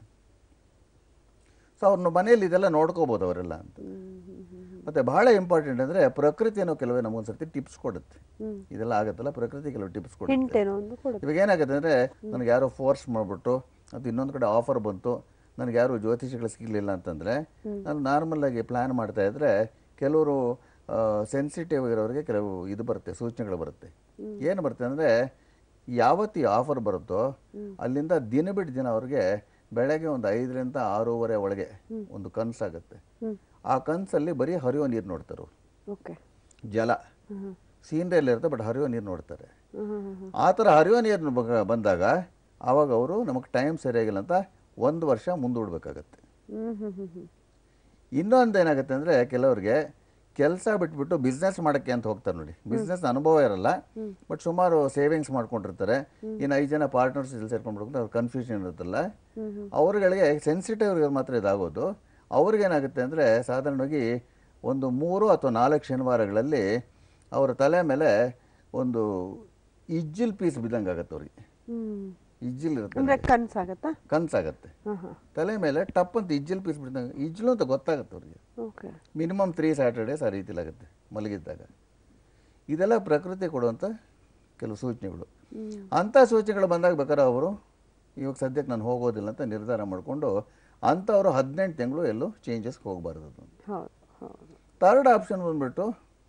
ಸೊ ಅವ್ರನ್ನ ಮನೇಲಿ ಇದೆಲ್ಲ ನೋಡ್ಕೋಬೋದು ಅವರೆಲ್ಲ ಅಂತ ಮತ್ತು ಬಹಳ ಇಂಪಾರ್ಟೆಂಟ್ ಅಂದರೆ ಪ್ರಕೃತಿಯನ್ನು ಕೆಲವೇ ನಮಗೊಂದು ಸರ್ತಿ ಟಿಪ್ಸ್ ಕೊಡುತ್ತೆ ಹ್ಮ್. ಇದೆಲ್ಲ ಆಗುತ್ತಲ್ಲ ಪ್ರಕೃತಿ ಕೆಲವು ಟಿಪ್ಸ್ ಕೊಡುತ್ತೆ ಹಿಂಟ್ ಏನೋ ಒಂದು ಕೊಡುತ್ತೆ ಇವಾಗ ಏನಾಗುತ್ತೆ ಅಂದರೆ ನನಗೆ ಯಾರೋ ಫೋರ್ಸ್ ಮಾಡಿಬಿಟ್ಟು ಅದು ಇನ್ನೊಂದು ಕಡೆ ಆಫರ್ ಬಂತು ನನಗೆ ಯಾರು ಜ್ಯೋತಿಷಿಗಳು ಸಿಗಲಿಲ್ಲ ಅಂತಂದರೆ ನಾನು ನಾರ್ಮಲಾಗಿ ಪ್ಲ್ಯಾನ್ ಮಾಡ್ತಾ ಇದ್ದರೆ ಕೆಲವರು ಸೆನ್ಸಿಟಿವ್ ಇರೋರಿಗೆ ಕೆಲವು ಇದು ಬರುತ್ತೆ ಸೂಚನೆಗಳು ಬರುತ್ತೆ ಏನು ಬರುತ್ತೆ ಅಂದರೆ ಯಾವತ್ತು ಈ ಆಫರ್ ಬರುತ್ತೋ ಅಲ್ಲಿಂದ ದಿನ ಬಿಟ್ಟು ದಿನ ಅವ್ರಿಗೆ ಬೆಳಗ್ಗೆ ಒಂದು ಐದರಿಂದ ಆರೂವರೆ ಒಳಗೆ ಒಂದು ಕನಸಾಗುತ್ತೆ ಆ ಕನಸಲ್ಲಿ ಬರೀ ಹರಿಯೋ ನೀರು ನೋಡ್ತಾರೆ ಅವ್ರು ಓಕೆ ಜಲ ಸೀನರಿಯಲ್ಲಿ ಇರುತ್ತೆ ಬಟ್ ಹರಿಯೋ ನೀರು ನೋಡ್ತಾರೆ ಆ ಥರ ಹರಿಯೋ ನೀರು ಬಗ- ಬಂದಾಗ ಆವಾಗ ಅವರು ನಮಗೆ ಟೈಮ್ ಸರಿಯಾಗಿಲ್ಲ ಅಂತ ಒಂದು ವರ್ಷ ಮುಂದೂಡ್ಬೇಕಾಗತ್ತೆ ಹ್ಮ್ ಹ್ಮ್ ಹ್ಮ್ ಹ್ಮ್ ಇನ್ನೊಂದು ಏನಾಗುತ್ತೆ ಅಂದರೆ ಕೆಲವ್ರಿಗೆ ಕೆಲಸ ಬಿಟ್ಬಿಟ್ಟು ಬಿಸ್ನೆಸ್ ಮಾಡೋಕ್ಕೆ ಅಂತ ಹೋಗ್ತಾರೆ ನೋಡಿ ಬಿಸ್ನೆಸ್ ಅನುಭವ ಇರಲ್ಲ ಬಟ್ ಸುಮಾರು ಸೇವಿಂಗ್ಸ್ ಮಾಡ್ಕೊಂಡಿರ್ತಾರೆ ಇನ್ನು ಐದು ಜನ ಪಾರ್ಟ್ನರ್ಸ್ ಇಲ್ಲಿ ಸೇರ್ಕೊಂಡ್ಬಿಡ್ಕೊಂಡು ಅವ್ರ ಕನ್ಫ್ಯೂಷನ್ ಇರುತ್ತಲ್ಲ ಅವ್ರುಗಳಿಗೆ ಸೆನ್ಸಿಟಿವ್ ಮಾತ್ರ ಇದಾಗೋದು ಅವ್ರಿಗೇನಾಗುತ್ತೆ ಅಂದರೆ ಸಾಧಾರಣವಾಗಿ ಒಂದು ಮೂರು ಅಥವಾ ನಾಲ್ಕು ಶನಿವಾರಗಳಲ್ಲಿ ಅವರ ತಲೆ ಮೇಲೆ ಒಂದು ಇಜ್ಜಿಲ್ ಪೀಸ್ ಬಿದ್ದಂಗೆ ಆಗುತ್ತೆ ಅವ್ರಿಗೆ ಹ್ಮ್ ಇಜ್ಜಿಲ್ ಇರುತ್ತೆ ಅಂದ್ರೆ ಕನ್ಸಾಗತ್ತಾ ಕನ್ಸಾಗತ್ತೆ ಹಾ ಹಾ ತಲೆ ಮೇಲೆ ಟಪ್ ಅಂತ ಇಜ್ಜಿಲ್ ಪೀಸ್ ಬಿದ್ದಂಗೆ ಇಜ್ಜಿಲು ಅಂತ ಗೊತ್ತಾಗುತ್ತೆ ಅವ್ರಿಗೆ ಓಕೆ ಮಿನಿಮಮ್ ತ್ರೀ ಸ್ಯಾಟರ್ಡೇಸ್ ಆ ರೀತಿಲಾಗುತ್ತೆ ಮಲಗಿದ್ದಾಗ ಇದೆಲ್ಲ ಪ್ರಕೃತಿ ಕೊಡುವಂಥ ಕೆಲವು ಸೂಚನೆಗಳು ಅಂಥ ಸೂಚನೆಗಳು ಬಂದಾಗ ಬೇಕಾದ್ರೆ ಅವರು ಇವಾಗ ಸದ್ಯಕ್ಕೆ ನಾನು ಹೋಗೋದಿಲ್ಲ ಅಂತ ನಿರ್ಧಾರ ಮಾಡಿಕೊಂಡು ಅಂಥವರು ಹದಿನೆಂಟು ತಿಂಗಳು ಎಲ್ಲೂ ಚೇಂಜಸ್ಗೆ ಹೋಗಬಾರ್ದು ಅದು ಹೌದು ಹೌದು ಥರ್ಡ್ ಆಪ್ಷನ್ ಬಂದ್ಬಿಟ್ಟು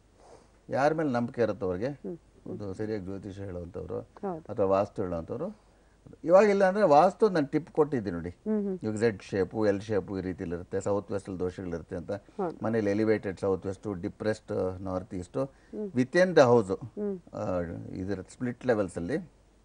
ಯಾರ ಮೇಲೆ ನಂಬಿಕೆ ಇರುತ್ತೆ ಅವ್ರಿಗೆ ಒಂದು ಸರಿಯಾಗಿ ಜ್ಯೋತಿಷ ಹೇಳುವಂಥವ್ರು ಹೌದು ಅಥವಾ ವಾಸ್ತು ಹೇಳುವಂಥವ್ರು ಇವಾಗ ಇಲ್ಲ ಅಂದರೆ ವಾಸ್ತು ನಾನು ಟಿಪ್ ಕೊಟ್ಟಿದ್ದೀನಿ ನೋಡಿ ಹ್ಮ್ ಹ್ಮ್ ಇವಾಗ ಝೆಡ್ ಶೇಪು ಎಲ್ ಶೇಪು ಈ ರೀತಿಲಿ ಇರುತ್ತೆ ಸೌತ್ ವೆಸ್ಟಲ್ಲಿ ದೋಷಗಳಿರುತ್ತೆ ಅಂತ ಹೌದು. ಮನೇಲಿ elevated south west depressed north east with in the house ಇದಿರುತ್ತೆ ಸ್ಪ್ಲಿಟ್ ಲೆವೆಲ್ಸಲ್ಲಿ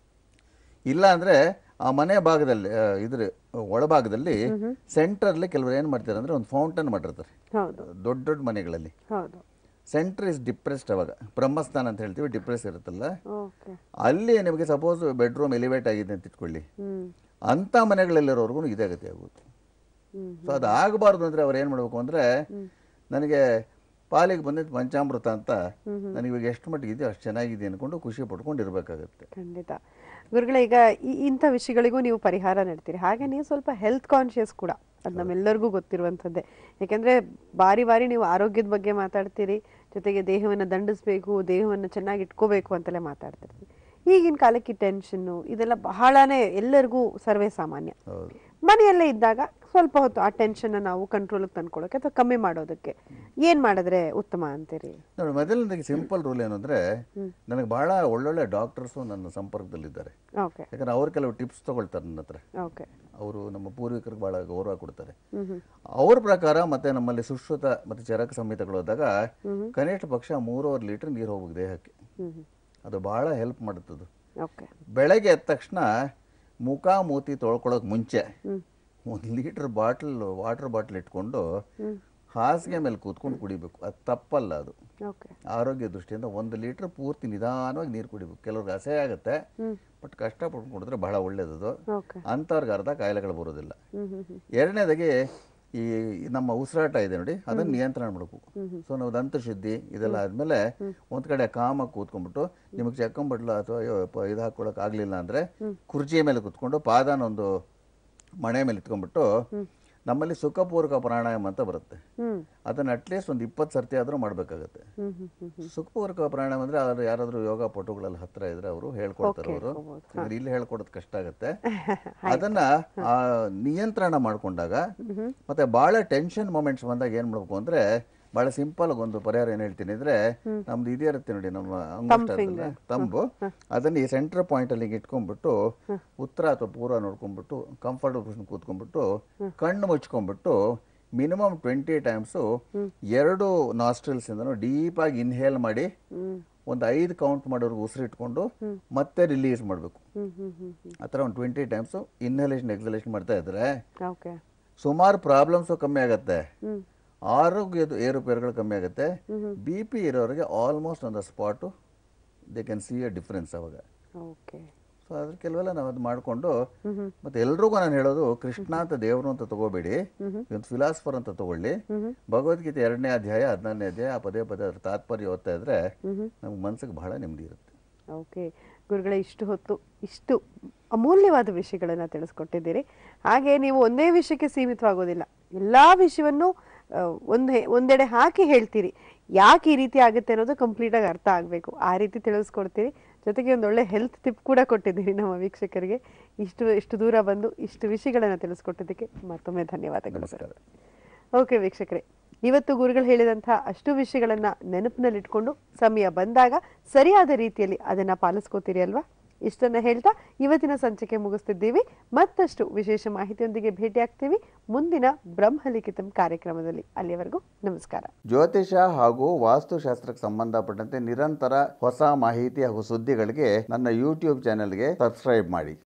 ಇಲ್ಲ ಅಂದರೆ ಆ ಮನೆ ಭಾಗದಲ್ಲಿ ಆ, ಇದ್ರ ಒಳಭಾಗದಲ್ಲಿ ಸೆಂಟ್ರಲ್ಲಿ ಕೆಲವರು ಏನು ಮಾಡ್ತಾರೆ ಅಂದರೆ ಒಂದು ಫೌಂಟನ್ ಮಾಡಿರ್ತಾರೆ ಹೌದು ದೊಡ್ಡ ದೊಡ್ಡ ಮನೆಗಳಲ್ಲಿ ಹೌದು ಸೆಂಟ್ರ್ ಇಸ್ ಡಿಪ್ರೆಸ್ಡ್ ಅವಾಗ ಬ್ರಹ್ಮಸ್ಥಾನ ಅಂತ ಹೇಳ್ತೀವಿ ಡಿಪ್ರೆಸ್ ಇರುತ್ತಲ್ಲ ಓಕೆ ಅಲ್ಲಿ ನಿಮಗೆ ಸಪೋಸ್ ಬೆಡ್ರೂಮ್ ಎಲಿವೇಟ್ ಆಗಿದೆ ಅಂತ ಇಟ್ಕೊಳ್ಳಿ ಹ್ಮ್ ಅಂಥ ಮನೆಗಳಲ್ಲಿರೋರ್ಗು ಇದೇ ಗತಿ ಆಗುತ್ತೆ ಹ್ಮ್ ಸೊ ಅದು ಆಗಬಾರ್ದು ಅಂದರೆ ಅವ್ರು ಏನು ಮಾಡಬೇಕು ಅಂದರೆ ನನಗೆ ಪಾಲಿಗೆ ಬಂದಿದ್ದು ಪಂಚಾಮೃತ ಅಂತ ನನಗೆ ಇವಾಗ ಎಷ್ಟು ಮಟ್ಟಿಗೆ ಇದೆಯೋ ಅಷ್ಟು ಚೆನ್ನಾಗಿದೆ ಅಂದ್ಕೊಂಡು ಖುಷಿ ಪಡ್ಕೊಂಡು ಇರಬೇಕಾಗತ್ತೆ ಖಂಡಿತ ಗುರುಗಳೇ ಈಗ ಈ- ಇಂಥ ವಿಷಯಗಳಿಗೂ ನೀವು ಪರಿಹಾರ ನೀಡ್ತೀರಿ ಹಾಗೆ ನೀವು ಸ್ವಲ್ಪ ಹೆಲ್ತ್ ಕಾನ್ಶಿಯಸ್ ಕೂಡ ಅದು ನಮ್ಮೆಲ್ಲರಿಗೂ ಗೊತ್ತಿರುವಂಥದ್ದೇ ಯಾಕೆಂದ್ರೆ ಬಾರಿ ಬಾರಿ ನೀವು ಆರೋಗ್ಯದ ಬಗ್ಗೆ ಮಾತಾಡ್ತೀರಿ ಜೊತೆಗೆ ದೇಹವನ್ನು ದಂಡಿಸ್ಬೇಕು ದೇಹವನ್ನು ಚೆನ್ನಾಗಿ ಇಟ್ಕೋಬೇಕು ಅಂತೆಲ್ಲ ಮಾತಾಡ್ತಿರ್ತೀರಿ ಈಗಿನ ಕಾಲಕ್ಕೆ ಟೆನ್ಷನ್ನು ಇದೆಲ್ಲ ಬಹಳನೇ ಎಲ್ಲರಿಗೂ ಸರ್ವೇ ಸಾಮಾನ್ಯ ಹೌದು ಮನೆಯಲ್ಲೇ ಇದ್ದಾಗ ಸ್ವಲ್ಪ ಹೊತ್ತು ಆ ಟೆನ್ಷನ್ ನಾವು ಕಂಟ್ರೋಲಿಗೆ ತಂದ್ಕೊಳ್ಳೋಕೆ ಅಥವಾ ಕಮ್ಮಿ ಮಾಡೋದಕ್ಕೆ ಏನ್ ಮಾಡಿದ್ರೆ ಉತ್ತಮ ಅಂತೀರಿ ನೋಡಿ ಮೊದಲನೇದಾಗಿ ಸಿಂಪಲ್ ರೂಲ್ ಏನು ಅಂದರೆ ನನಗೆ ಭಾಳ ಒಳ್ಳೊಳ್ಳೆ ಡಾಕ್ಟರ್ಸು ನನ್ನ ಸಂಪರ್ಕದಲ್ಲಿದ್ದಾರೆ ಓಕೆ ಯಾಕಂದ್ರೆ ಅವ್ರು ಕೆಲವು ಟಿಪ್ಸ್ ತೊಗೊಳ್ತಾರೆ ನನ್ನ ಹತ್ರ ಓಕೆ ಅವರು ನಮ್ಮ ಪೂರ್ವಿಕರಿಗೆ ಭಾಳ ಗೌರವ ಕೊಡ್ತಾರೆ ಹ್ಮ್ ಹ್ಮ್ ಅವ್ರ ಪ್ರಕಾರ ಮತ್ತೆ ನಮ್ಮಲ್ಲಿ ಸುಶ್ರುತ ಮತ್ತು ಚರಕ ಸಂಹಿತಗಳು ಹೋದಾಗ ಕನಿಷ್ಠ ಪಕ್ಷ ಮೂರುವರೆ ಲೀಟರ್ ನೀರು ಹೋಗ್ಬೇಕು ದೇಹಕ್ಕೆ ಹ್ಮ್ ಹ್ಮ್ ಅದು ಭಾಳ ಹೆಲ್ಪ್ ಮಾಡುತ್ತದು ಓಕೆ ಬೆಳಗ್ಗೆ ಎದ್ದ ತಕ್ಷಣ ಮುಖ ಮೂತಿ ತೊಳ್ಕೊಳ್ಳೋಕೆ ಮುಂಚೆ ಹ್ಮ್ ಒಂದು ಲೀಟರ್ ಬಾಟ್ಲ್ ವಾಟರ್ ಬಾಟ್ಲ್ ಇಟ್ಕೊಂಡು ಹಾಸಿಗೆ ಮೇಲೆ ಕೂತ್ಕೊಂಡು ಕುಡಿಬೇಕು ಅದು ತಪ್ಪಲ್ಲ ಅದು ಓಕೆ ಆರೋಗ್ಯ ದೃಷ್ಟಿಯಿಂದ ಒಂದು ಲೀಟರ್ ಪೂರ್ತಿ ನಿಧಾನವಾಗಿ ನೀರು ಕುಡಿಬೇಕು ಕೆಲವ್ರಿಗೆ ಅಸಹ್ಯ ಆಗುತ್ತೆ ಹ್ಮ್ ಬಟ್ ಕಷ್ಟಪಟ್ಟು ಕುಡಿದ್ರೆ ಬಹಳ ಒಳ್ಳೆಯದದು ಓಕೆ ಅಂಥವ್ರಿಗೆ ಅರ್ಧ ಕಾಯಿಲೆಗಳು ಬರೋದಿಲ್ಲ ಹ್ಮ್ ಹ್ಮ್ ಹ್ಮ್ ಎರಡನೇದಾಗಿ ಈ ನಮ್ಮ ಉಸಿರಾಟ ಇದೆ ನೋಡಿ ಅದನ್ನು ನಿಯಂತ್ರಣ ಮಾಡಬೇಕು ಸೊ ನಾವು ದಂತಶುದ್ಧಿ ಇದೆಲ್ಲ ಆದಮೇಲೆ ಒಂದು ಕಡೆ ಕಾಮ ಕೂತ್ಕೊಂಡ್ಬಿಟ್ಟು ನಿಮಗೆ ಚೆಕ್ಕಂಬಡ್ಲ ಅಥವಾ ಅಯ್ಯೋ ಪ- ಇದು ಹಾಕ್ಕೊಳಕ್ ಆಗಲಿಲ್ಲ ಅಂದರೆ ಕುರ್ಚಿ ಮೇಲೆ ಕೂತ್ಕೊಂಡು ಪಾದನ ಒಂದು ಮಣೆ ಮೇಲೆ ಇಟ್ಕೊಂಡ್ಬಿಟ್ಟು ನಮ್ಮಲ್ಲಿ ಸುಖಪೂರ್ವಕ ಪ್ರಾಣಾಯಾಮ ಅಂತ ಬರುತ್ತೆ ಹ್ಮ್ ಅದನ್ನು ಅಟ್ಲೀಸ್ಟ್ ಒಂದು ಇಪ್ಪತ್ತು ಸರ್ತಿ ಆದರೂ ಮಾಡಬೇಕಾಗತ್ತೆ ಹ್ಮ್ ಹ್ಮ್ ಹ್ಮ್ ಹ್ಮ್ ಸುಖಪೂರ್ವಕ ಪ್ರಾಣಾಯಾಮ ಅಂದರೆ ಅವ್ರು ಯಾರಾದರೂ ಯೋಗ ಪಟುಗಳಲ್ಲಿ ಹತ್ರ ಇದ್ರೆ ಅವರು ಹೇಳ್ಕೊಡ್ತಾರೆ ಅವರು ಹೇಳ್ಕೊಬೋದು. ಯಾಕಂದ್ರೆ ಇಲ್ಲಿ ಹೇಳ್ಕೊಡೋದು ಕಷ್ಟ ಆಗುತ್ತೆ ಅದನ್ನ ಆ, ನಿಯಂತ್ರಣ ಮಾಡ್ಕೊಂಡಾಗ ಮತ್ತೆ ಬಹಳ ಟೆನ್ಷನ್ ಮೊಮೆಂಟ್ಸ್ ಬಂದಾಗ ಏನ್ ಮಾಡ್ಬೇಕು ಅಂದ್ರೆ ಬಹಳ ಸಿಂಪಲ್ ಒಂದು ಪರಿಹಾರ ಏನ್ ಹೇಳ್ತೀನಿ ಅಂದ್ರೆ ನಮ್ದು ಇದೇ ಇರುತ್ತೆ ನೋಡಿ ನಮ್ಮ ಅಂಗುಷ್ಟ ತಂಬು ಅದನ್ನ ಈ ಸೆಂಟರ್ ಪಾಯಿಂಟ್ ಅಲ್ಲಿ ಹಿಂಗೆ ಇಟ್ಕೊಂಡ್ಬಿಟ್ಟು ಉತ್ತರ ಅಥವಾ ಪೂರ್ವ ನೋಡ್ಕೊಂಡ್ಬಿಟ್ಟು ಕಂಫರ್ಟಬಲ್ ಪೊಸಿಷನ್ ಕೂತ್ಕೊಂಡ್ಬಿಟ್ಟು ಕಣ್ಣು ಮುಚ್ಕೊಂಡ್ಬಿಟ್ಟು ಮಿನಿಮಮ್ ಟ್ವೆಂಟಿ ಟೈಮ್ಸು ಎರಡು ನಾಸ್ಟ್ರಿಲ್ಸ್ ಇಂದನೂ ಡೀಪ್ ಆಗಿ ಇನ್ಹೇಲ್ ಮಾಡಿ ಹ್ಮ್ ಒಂದು ಐದು ಕೌಂಟ್ ಮಾಡೋರ್ಗು ಉಸಿರಿಟ್ಕೊಂಡು ಮತ್ತೆ ರಿಲೀಸ್ ಮಾಡಬೇಕು ಹ್ಮ್ ಹ್ಮ್ ಹ್ಮ್ ಹ್ಮ್ ಆ ಥರ ಒಂದು ಟ್ವೆಂಟಿ ಟೈಮ್ಸು ಇನ್ಹಲೇಷನ್ ಎಕ್ಸಲೇಷನ್ ಮಾಡ್ತಾ ಇದ್ರೆ ಓಕೆ ಸುಮಾರು ಪ್ರಾಬ್ಲಮ್ಸು ಕಮ್ಮಿ ಆಗುತ್ತೆ ಹ್ಮ್ ಆರೋಗ್ಯದ ಏರುಪೇರುಗಳು ಕಮ್ಮಿ ಆಗುತ್ತೆ ಬಿ ಪಿ ಇರೋರಿಗೆ almost on the spot they can see a difference ಅವಾಗ ಓಕೆ ಸೊ ಅದ್ರ ಕೆಲವೆಲ್ಲ ನಾವು ಅದು ಮಾಡಿಕೊಂಡು ಮತ್ತೆ ಎಲ್ರಿಗೂ ನಾನು ಹೇಳೋದು ಕೃಷ್ಣ ಅಂತ ದೇವರು ಅಂತ ತಗೋಬೇಡಿ ಒಂದು ಫಿಲಾಸಫರ್ ಅಂತ ತಗೊಳ್ಳಿ ಭಗವದ್ಗೀತೆ ಎರಡನೇ ಅಧ್ಯಾಯ ಹದಿನಾರನೇ ಅಧ್ಯಾಯ ಆ ಪದೇ ಪದೇ ಅದ್ರ ತಾತ್ಪರ್ಯ ಓದ್ತಾ ಇದ್ರೆ ನಮ್ಗೆ ಮನ್ಸಿಗೆ ಬಹಳ ನೆಮ್ಮದಿ ಇರುತ್ತೆ ಓಕೆ ಗುರುಗಳೇ ಇಷ್ಟು ಹೊತ್ತು ಇಷ್ಟು ಅಮೂಲ್ಯವಾದ ವಿಷಯಗಳನ್ನು ತಿಳಿಸ್ಕೊಟ್ಟಿದ್ದೀರಿ ಹಾಗೆ ನೀವು ಒಂದೇ ವಿಷಯಕ್ಕೆ ಸೀಮಿತವಾಗೋದಿಲ್ಲ ಎಲ್ಲ ವಿಷಯವನ್ನು ಆ, ಒಂದ್ ಹೆ- ಒಂದೆಡೆ ಹಾಕಿ ಹೇಳ್ತೀರಿ ಯಾಕೆ ಈ ರೀತಿ ಆಗುತ್ತೆ ಅನ್ನೋದು ಕಂಪ್ಲೀಟಾಗಿ ಅರ್ಥ ಆಗಬೇಕು ಆ ರೀತಿ ತಿಳಿಸ್ಕೊಡ್ತೀರಿ ಜೊತೆಗೆ ಒಂದು ಒಳ್ಳೆ ಹೆಲ್ತ್ ಟಿಪ್ ಕೂಡ ಕೊಟ್ಟಿದ್ದೀರಿ ನಮ್ಮ ವೀಕ್ಷಕರಿಗೆ ಇಷ್ಟು ಇಷ್ಟು ದೂರ ಬಂದು ಇಷ್ಟು ವಿಷಯಗಳನ್ನು ತಿಳಿಸ್ಕೊಟ್ಟಿದ್ದಕ್ಕೆ ಮತ್ತೊಮ್ಮೆ ಧನ್ಯವಾದಗಳು ಸರ್ ನಮಸ್ಕಾರ ಓಕೆ ವೀಕ್ಷಕರೇ ಇವತ್ತು ಗುರುಗಳು ಹೇಳಿದಂತಹ ಅಷ್ಟು ವಿಷಯಗಳನ್ನ ನೆನಪಿನಲ್ಲಿಟ್ಕೊಂಡು ಸಮಯ ಬಂದಾಗ ಸರಿಯಾದ ರೀತಿಯಲ್ಲಿ ಅದನ್ನ ಪಾಲಿಸ್ಕೋತೀರಿ ಅಲ್ವಾ ಇಷ್ಟನ್ನ ಹೇಳ್ತಾ ಇವತ್ತಿನ ಸಂಚಿಕೆ ಮುಗಿಸ್ತಿದ್ದೀವಿ ಮತ್ತಷ್ಟು ವಿಶೇಷ ಮಾಹಿತಿಯೊಂದಿಗೆ ಭೇಟಿಯಾಗ್ತೀವಿ ಮುಂದಿನ ಬ್ರಹ್ಮಲಿಖಿತಂ ಕಾರ್ಯಕ್ರಮದಲ್ಲಿ ಅಲ್ಲಿಯವರೆಗೂ ನಮಸ್ಕಾರ ಜ್ಯೋತಿಷ ಹಾಗೂ ವಾಸ್ತುಶಾಸ್ತ್ರಕ್ಕೆ ಸಂಬಂಧಪಟ್ಟಂತೆ ನಿರಂತರ ಹೊಸ ಮಾಹಿತಿ ಹಾಗೂ ಸುದ್ದಿಗಳಿಗೆ ನನ್ನ ಯೂಟ್ಯೂಬ್ ಚಾನೆಲ್ಗೆ ಸಬ್ಸ್ಕ್ರೈಬ್ ಮಾಡಿ